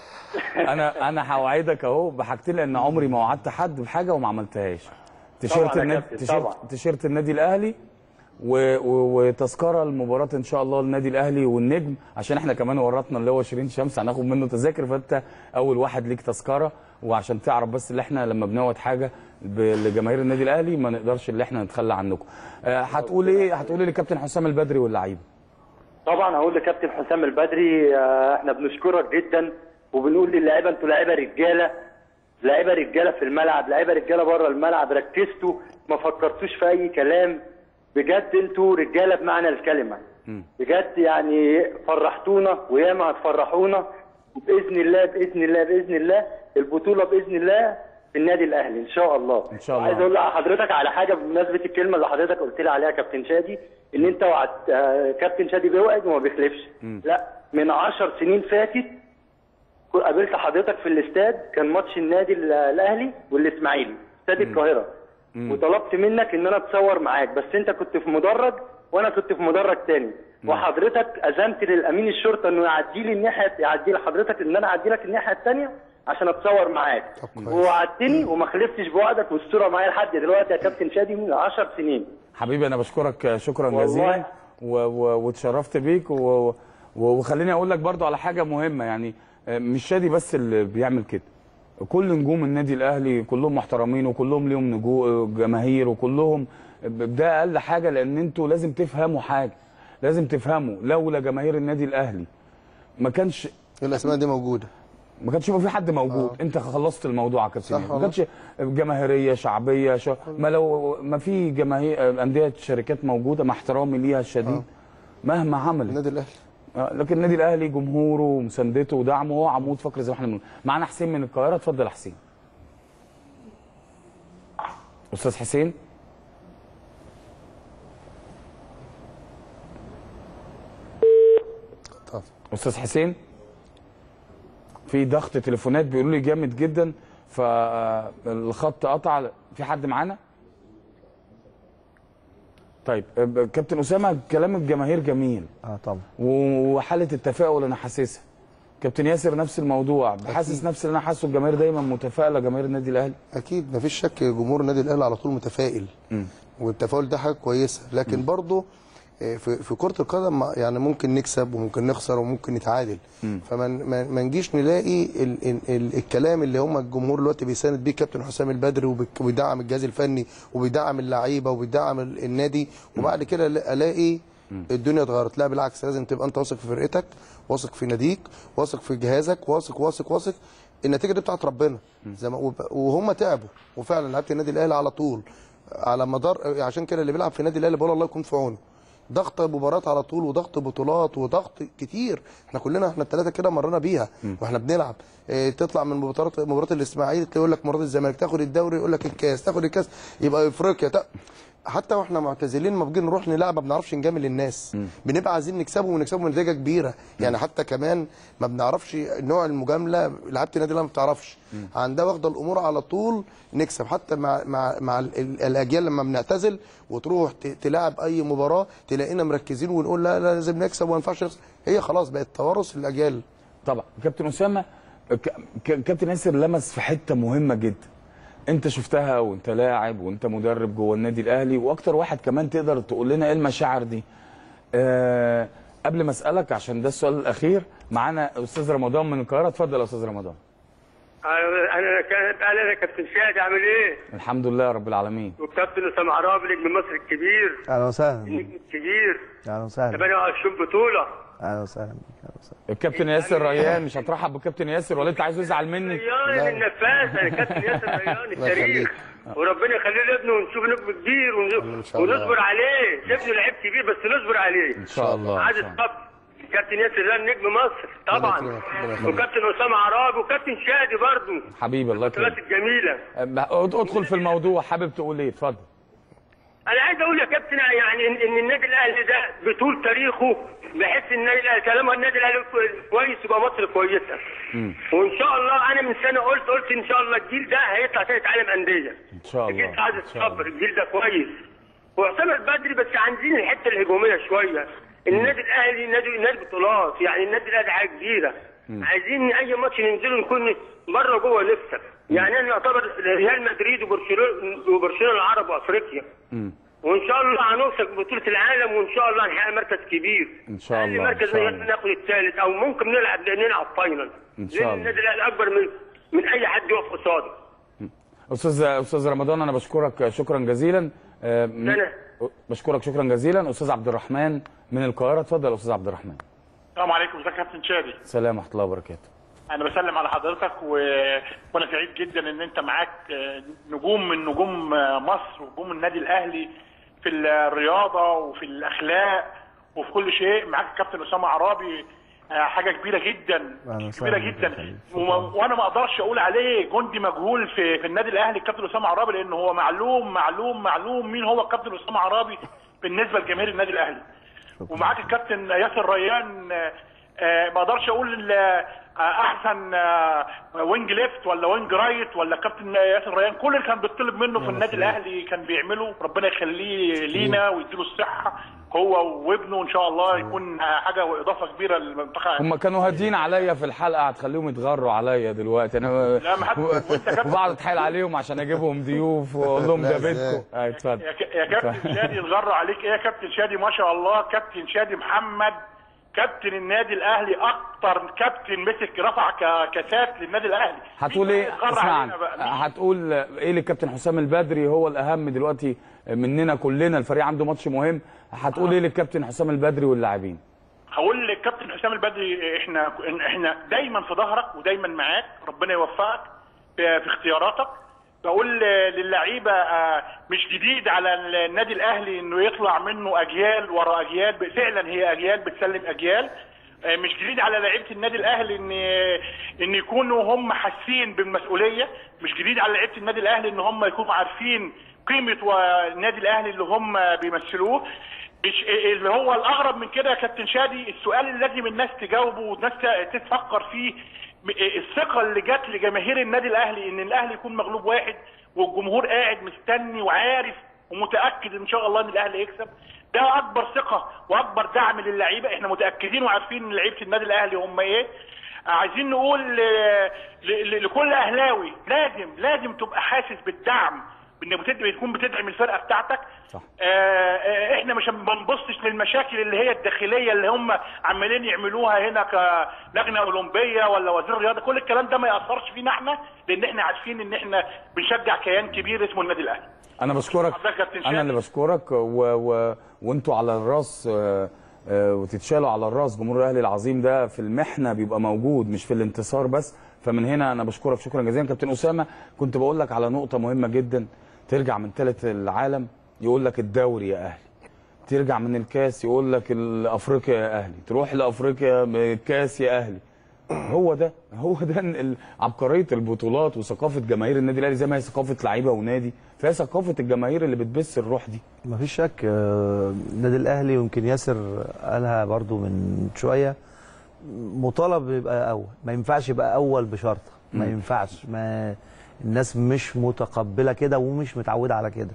انا انا هوعدك اهو بحاجتين لان عمري ما وعدت حد بحاجه وما عملتهاش تيشيرت طبعاً يا النادي كابتن، تيشيرت طبعاً. تيشيرت النادي الاهلي و... و... وتذكره المباراه ان شاء الله للنادي الاهلي والنجم عشان احنا كمان ورطنا اللي هو شيرين شمس هناخد منه تذاكر فانت اول واحد ليك تذكره وعشان تعرف بس اللي احنا لما بنوعد حاجه ب... لجماهير النادي الاهلي ما نقدرش اللي احنا نتخلى عنكم آه، هتقول ايه هتقول ايه لكابتن حسام البدري واللعيبه طبعا هقول لكابتن حسام البدري آه، احنا بنشكرك جدا وبنقول للاعيبه انتوا لعيبه رجاله لعيبه رجاله في الملعب لعيبه رجاله بره الملعب ركزتوا ما فكرتوش في اي كلام بجد انتوا رجاله بمعنى الكلمه بجد يعني فرحتونا وياما هتفرحونا باذن الله باذن الله باذن الله البطوله باذن الله في النادي الاهلي ان شاء الله ان شاء الله. عايز اقول لحضرتك على حاجه بمناسبه الكلمه اللي حضرتك قلت لي عليها كابتن شادي ان انت وعد آه، كابتن شادي بيوعد وما بيخلفش لا من 10 سنين فاتت كنت قابلت حضرتك في الاستاد كان ماتش النادي ال- الاهلي والاسماعيلي استاد القاهره وطلبت منك ان انا اتصور معاك بس انت كنت في مدرج وانا كنت في مدرج تاني وحضرتك اذنت للامين الشرطه انه يعدي لي الناحيه يعدي لحضرتك ان انا اعدي لك الناحيه الثانيه عشان اتصور معاك ووعدتني وما خلفتش بوعدك والصوره معايا لحد دلوقتي يا كابتن شادي من 10 سنين حبيبي انا بشكرك شكرا والله. جزيلا و- و- واتشرفت بيك و- و- وخليني اقول لك برضو على حاجه مهمه يعني آه، مش شادي بس اللي بيعمل كده كل نجوم النادي الاهلي كلهم محترمين وكلهم ليهم نجو جماهير وكلهم ب- ده اقل حاجه لان انتوا لازم تفهموا حاجه لازم تفهموا لولا جماهير النادي الاهلي ما كانش الاسماء دي موجوده ما كانش يبقى في حد موجود آه. انت خلصت الموضوع يا كابتن صح ما والله. كانش جماهيريه شعبيه شا... ما لو ما في جماهير انديه شركات موجوده مع احترامي ليها الشديد آه. مهما عملت النادي الاهلي آه. لكن النادي الاهلي جمهوره ومساندته ودعمه هو عمود فقري زي ما احنا بنقول معانا حسين من القاهره اتفضل يا حسين استاذ حسين طب. استاذ حسين في ضغط تليفونات بيقولوا لي جامد جدا فالخط قطع في حد معانا طيب آه، كابتن اسامه كلام الجماهير جميل اه طبعا وحاله التفاؤل انا حاسسها كابتن ياسر نفس الموضوع حاسس نفس اللي انا حاسه الجماهير دايما متفائله جماهير النادي الاهلي اكيد مفيش شك جمهور النادي الاهلي على طول متفائل والتفاؤل ده حاجه كويسه لكن برضه آه، في في كره القدم ما- يعني ممكن نكسب وممكن نخسر وممكن نتعادل فما ما ما نجيش نلاقي ال ال ال الكلام اللي هم الجمهور دلوقتي بيساند بيه كابتن حسام البدري وبك- وبيدعم الجهاز الفني وبيدعم اللعيبه وبيدعم ال- النادي وبعد كده لا- الاقي الدنيا اتغيرت لا بالعكس لازم تبقى انت واثق في فرقتك واثق في ناديك واثق في جهازك واثق واثق واثق النتيجه دي بتاعت ربنا زي ما وب- وهم تعبوا وفعلا لعيبه النادي الاهلي على طول على مدار عشان كده اللي بيلعب في النادي الاهلي بقول الله يكون في عونه ضغط مباريات على طول وضغط بطولات وضغط كتير احنا كلنا احنا الثلاثه كده مرينا بيها واحنا بنلعب اه تطلع من مباراه مباراه الاسماعيلي تلاقي يقول لك مباراه الزمالك تاخد الدوري يقول لك الكاس تاخد الكاس يبقى افريقيا تا... حتى واحنا معتزلين ما بنيجي نروح نلعب ما بنعرفش نجامل الناس بنبقى عايزين نكسبهم ونكسبهم بنتيجه كبيره يعني حتى كمان ما بنعرفش نوع المجامله لعيبه النادي الاهلي ما بتعرفش عندها واخده الامور على طول نكسب حتى مع مع مع ال- ال- الاجيال لما بنعتزل وتروح ت- تلعب اي مباراه تلاقينا مركزين ونقول لا لا لازم نكسب وما ينفعش نخسر هي خلاص بقت توارث الاجيال طبعا كابتن اسامه ك- ك- كابتن ياسر لمس في حته مهمه جدا انت شفتها وانت لاعب وانت مدرب جوه النادي الاهلي واكتر واحد كمان تقدر تقول لنا ايه المشاعر دي آه قبل ما اسالك عشان ده السؤال الاخير معانا استاذ رمضان من القاهره اتفضل يا استاذ رمضان انا انا كانت انا كابتن شادي عامل ايه؟ الحمد لله رب العالمين وكابتن اسامه عرابي نجم مصر الكبير اهلا وسهلا النجم الكبير اهلا وسهلا 28 بطوله اهلا وسهلا بيك. الكابتن ياسر ريان مش هترحب بالكابتن ياسر ولا انت عايزه يزعل مني ريان النفاس انا كابتن ياسر ريان الله التاريخ وربنا يخليه لابنه ونشوف نجم كبير ون- شاء الله. ونصبر عليه ابنه لعيب كبير بس نصبر عليه ان شاء الله عايز الصبر كابتن ياسر ريان نجم مصر طبعا وكابتن اسامه عرابي وكابتن شادي برضه حبيبي الله البطولات يكرمك الجميله أه، ادخل في الموضوع حابب تقول ايه اتفضل انا عايز اقول يا كابتن يعني ان, إن النادي الاهلي ده بطول تاريخه بحس ان النادي الاهلي طالما النادي الاهلي كويس يبقى مصر كويسه وان شاء الله انا من سنه قلت قلت ان شاء الله الجيل ده هيطلع تاني عالم انديه ان شاء الله الجيل ده عايز الصبر الجيل ده كويس وحسام البدري بس عايزين الحته الهجوميه شويه النادي الاهلي نادي نادي بطولات يعني النادي الاهلي حاجه كبيره عايزين اي ماتش ننزله نكون بره جوه نكسب يعني انا يعتبر ريال مدريد وبرشلونه وبرشلونه العرب وافريقيا وان شاء الله هنوصل بطوله العالم وان شاء الله هنحقق مركز كبير ان شاء اقل الله ان مركز شاء الله ناخد الثالث او ممكن نلعب نلعب فاينل ان شاء لان الله النادي الاهلي اكبر من من اي حد يقف قصاده استاذ استاذ رمضان انا بشكرك شكرا جزيلا آه، م- أنا. بشكرك شكرا جزيلا استاذ عبد الرحمن من القاهره اتفضل يا استاذ عبد الرحمن السلام عليكم ازيك يا كابتن شادي سلام ورحمه الله وبركاته انا بسلم على حضرتك و... وانا سعيد جدا ان انت معاك آه، نجوم من نجوم آه، مصر ونجوم النادي الاهلي في الرياضه وفي الاخلاق وفي كل شيء معاك الكابتن اسامه عرابي آه، حاجه كبيره جدا كبيره جدا وما- وانا ما اقدرش اقول عليه جندي مجهول في في النادي الاهلي الكابتن اسامه عرابي لان هو معلوم معلوم معلوم مين هو الكابتن اسامه عرابي بالنسبه لجماهير النادي الاهلي ومعاك الكابتن ياسر ريان آه، آه، ما اقدرش اقول آه، احسن آه، وينج ليفت ولا وينج رايت ولا كابتن ياسر ريان كل اللي كان بيطلب منه في النادي الاهلي كان بيعمله ربنا يخليه لينا ويديله الصحه هو وابنه وان شاء الله يكون آه، حاجه واضافه كبيره للمنتخب هم كانوا هادين عليا في الحلقه هتخليهم يتغروا عليا دلوقتي انا لا، ما حد- وأنت كابتن- وبقعد اتحايل عليهم عشان اجيبهم ضيوف واقول لهم لا، ده إزاي؟ بيتكم آه، اتفضل يا ك- يا كابتن شادي الغر عليك ايه يا كابتن شادي ما شاء الله كابتن شادي محمد كابتن النادي الاهلي اكتر كابتن مسك رفع ك- كاسات للنادي الاهلي هتقول ايه الغر اسمعني علينا بقى. هتقول ايه للكابتن حسام البدري هو الاهم دلوقتي مننا كلنا الفريق عنده ماتش مهم هتقول ايه للكابتن حسام البدري واللاعبين هقول للكابتن حسام البدري احنا احنا دايما في ظهرك ودايما معاك ربنا يوفقك في في اختياراتك بقول للعيبه آه، مش جديد على النادي الاهلي انه يطلع منه اجيال ورا اجيال فعلا هي اجيال بتسلم اجيال آه، مش جديد على لعيبه النادي الاهلي ان ان يكونوا هم حاسين بالمسؤوليه مش جديد على لعيبه النادي الاهلي ان هم يكونوا عارفين قيمه النادي الاهلي اللي هم بيمثلوه مش اللي هو الاغرب من كده يا كابتن شادي السؤال اللي لازم الناس تجاوبه والناس تفكر فيه م- الثقه اللي جت لجماهير النادي الاهلي ان الاهلي يكون مغلوب واحد والجمهور قاعد مستني وعارف ومتاكد ان شاء الله ان الاهلي يكسب ده اكبر ثقه واكبر دعم للعيبه احنا متاكدين وعارفين ان لعيبه النادي الاهلي هم ايه عايزين نقول ل- ل- لكل اهلاوي لازم لازم تبقى حاسس بالدعم انك بتد- بتكون بتدعم الفرقه بتاعتك صح. آه آه، احنا مش ما بنبصش للمشاكل اللي هي الداخليه اللي هم عمالين يعملوها هنا كلجنه اولمبيه ولا وزير الرياضه كل الكلام ده ما ياثرش فينا احنا لان احنا عارفين ان احنا بنشجع كيان كبير اسمه النادي الاهلي انا بشكرك حضرتك يا كابتن انا شادي. اللي بشكرك و... و... وانتوا على الراس آه، آه، وتتشالوا على الراس جمهور الاهلي العظيم ده في المحنه بيبقى موجود مش في الانتصار بس فمن هنا انا بشكرك شكرا جزيلا كابتن اسامه كنت بقول لك على نقطه مهمه جدا ترجع من ثالث العالم يقول لك الدوري يا اهلي ترجع من الكاس يقول لك افريقيا يا اهلي تروح لافريقيا الكاس يا اهلي هو ده هو ده ال- عبقريه البطولات وثقافه جماهير النادي الاهلي زي ما هي ثقافه لعيبه ونادي فهي ثقافه الجماهير اللي بتبث الروح دي ما فيش شك آه، النادي الاهلي يمكن ياسر قالها برضو من شويه مطالب يبقى اول ما ينفعش يبقى اول بشرط ما مم. ينفعش ما الناس مش متقبله كده ومش متعوده على كده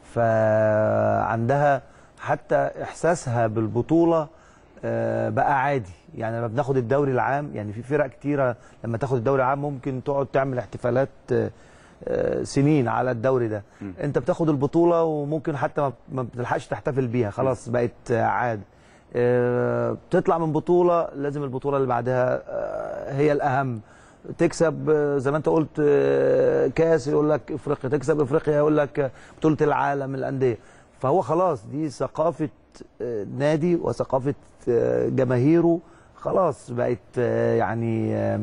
فعندها حتى احساسها بالبطوله آه، بقى عادي يعني لما بناخد الدوري العام يعني في فرق كتيره لما تاخد الدوري العام ممكن تقعد تعمل احتفالات آه، آه، سنين على الدوري ده انت بتاخد البطوله وممكن حتى ما- ما بتلحقش تحتفل بيها خلاص بقت آه، عادي آه، بتطلع من بطوله لازم البطوله اللي بعدها آه، هي الاهم تكسب آه، زي ما انت قلت آه، كاس يقول لك افريقيا تكسب افريقيا يقول لك آه، بطوله العالم الانديه فهو خلاص دي ثقافه آه، نادي وثقافه آه، جماهيره خلاص بقت آه، يعني آه،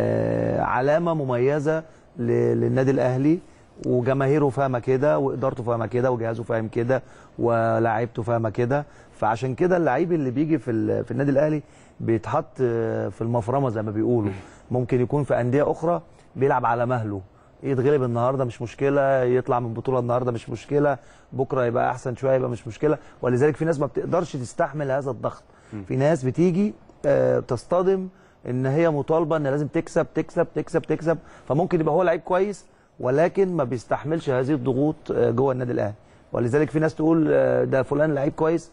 آه، علامه مميزه ل- للنادي الاهلي وجماهيره فاهمه كده وادارته فاهمه كده وجهازه فاهم كده ولاعيبته فاهمه كده فعشان كده اللعيب اللي بيجي في ال- في النادي الاهلي بيتحط آه، في المفرمه زي ما بيقولوا ممكن يكون في انديه اخرى بيلعب على مهله يتغلب النهارده مش مشكله يطلع من بطوله النهارده مش مشكله بكره يبقى احسن شويه يبقى مش مشكله ولذلك في ناس ما بتقدرش تستحمل هذا الضغط في ناس بتيجي آه، تصطدم ان هي مطالبه ان لازم تكسب تكسب تكسب تكسب فممكن يبقى هو لعيب كويس ولكن ما بيستحملش هذه الضغوط آه، جوه النادي الاهلي ولذلك في ناس تقول آه، ده فلان لعيب كويس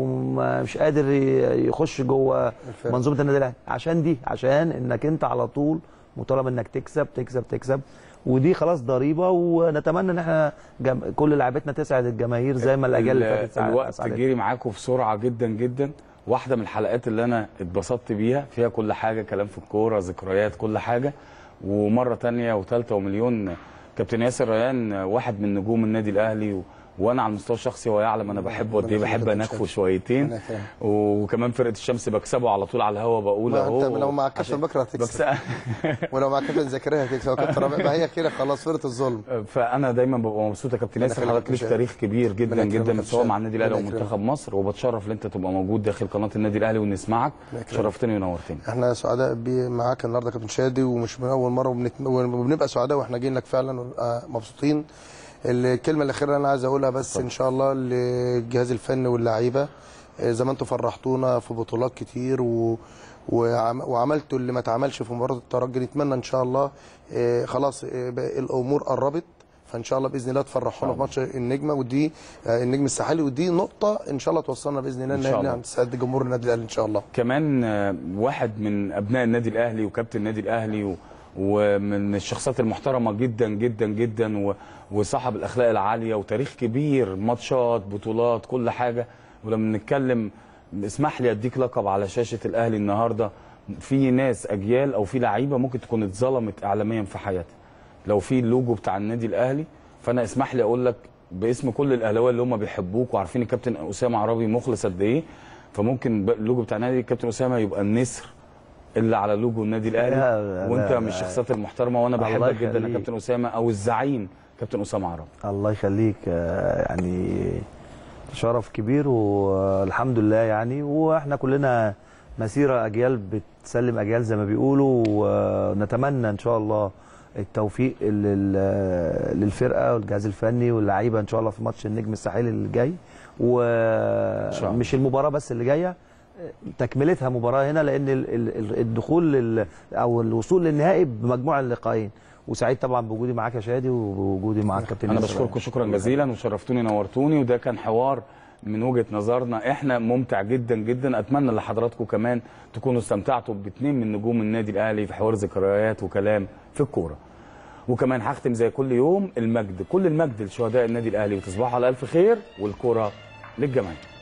ومش قادر ي- يخش جوه الفرق. منظومه النادي الاهلي عشان دي عشان انك انت على طول مطالب انك تكسب تكسب تكسب ودي خلاص ضريبه ونتمنى ان احنا جم... كل لعيبتنا تسعد الجماهير زي ما الاجيال اللي فاتت سعد- الوقت سعدت. جري معاكم بسرعه جدا جدا واحده من الحلقات اللي انا اتبسطت بيها فيها كل حاجه كلام في الكوره ذكريات كل حاجه ومره تانية وثالثه ومليون كابتن ياسر ريان واحد من نجوم النادي الاهلي و... وانا على المستوى الشخصي هو يعلم انا بحبه قد ايه بحب اناخفه شويتين وكمان فرقه الشمس بكسبه على طول على الهوا بقول ما اهو انت لو مع كابتن بكره هتكسب ولو مع كابتن زكريا هتكسب وكابتن ربيع ما هي كده خلاص فرقه الظلم فانا دايما ببقى مبسوط يا كابتن ياسر ربنا حضرتك ليك يكرمك. تاريخ كبير جدا ربنا يكرمك جدا يا سواء شباب. مع النادي الاهلي ربنا ومنتخب مصر وبتشرف ان انت تبقى موجود داخل قناه النادي الاهلي ونسمعك يكرمك. شرفتني ونورتني احنا سعداء بي- معاك النهارده يا كابتن شادي ومش من اول مره وبنت- وبنبقى سعداء واحنا جايين لك فعلا ونبقى مبسوطين الكلمه الاخيره اللي انا عايز اقولها بس ان شاء الله للجهاز الفني واللعيبه آه، زي ما انتم فرحتونا في بطولات كتير و وعم- وعملتوا اللي ما اتعملش في مباراه الترجي نتمنى ان شاء الله آه، خلاص آه، بقى الامور قربت فان شاء الله باذن الله تفرحونا في ماتش النجمه ودي آه، النجم الساحلي ودي نقطه ان شاء الله توصلنا باذن الله إن شاء الله. ان تسعد جمهور النادي الاهلي ان شاء الله كمان آه، واحد من ابناء النادي الاهلي وكابتن النادي الاهلي و... ومن الشخصيات المحترمه جدا جدا جدا و... وصاحب الاخلاق العاليه وتاريخ كبير ماتشات بطولات كل حاجه ولما نتكلم اسمح لي اديك لقب على شاشه الاهلي النهارده في ناس اجيال او في لعيبه ممكن تكون اتظلمت اعلاميا في حياتها لو في اللوجو بتاع النادي الاهلي فانا اسمح لي اقول لك باسم كل الاهلاويه اللي هم بيحبوك وعارفين الكابتن اسامه عربي مخلص قد ايه فممكن ب- اللوجو بتاع النادي الكابتن اسامه يبقى النسر اللي على لوجو النادي الاهلي لا، وانت لا، من لا. الشخصيات المحترمه وانا الله بحبك جدا يا يخليك. كابتن اسامه او الزعيم كابتن اسامه عربي الله يخليك آه، يعني شرف كبير والحمد لله يعني واحنا كلنا مسيره اجيال بتسلم اجيال زي ما بيقولوا ونتمنى ان شاء الله التوفيق لل- للفرقه والجهاز الفني واللعيبه ان شاء الله في ماتش النجم الساحلي اللي جاي ومش المباراه بس اللي جايه تكملتها مباراه هنا لان ال- ال- ال- الدخول لل او الوصول للنهائي بمجموع اللقاءين وسعيد طبعا بوجودي معاك يا شادي وبوجودي معاك كابتن انا ياسر. بشكركم شكرا جزيلا وشرفتوني نورتوني وده كان حوار من وجهه نظرنا احنا ممتع جدا جدا اتمنى لحضراتكم كمان تكونوا استمتعتوا باثنين من نجوم النادي الاهلي في حوار ذكريات وكلام في الكوره وكمان هختم زي كل يوم المجد كل المجد لشهداء النادي الاهلي وتصبحوا على الف خير والكوره للجميع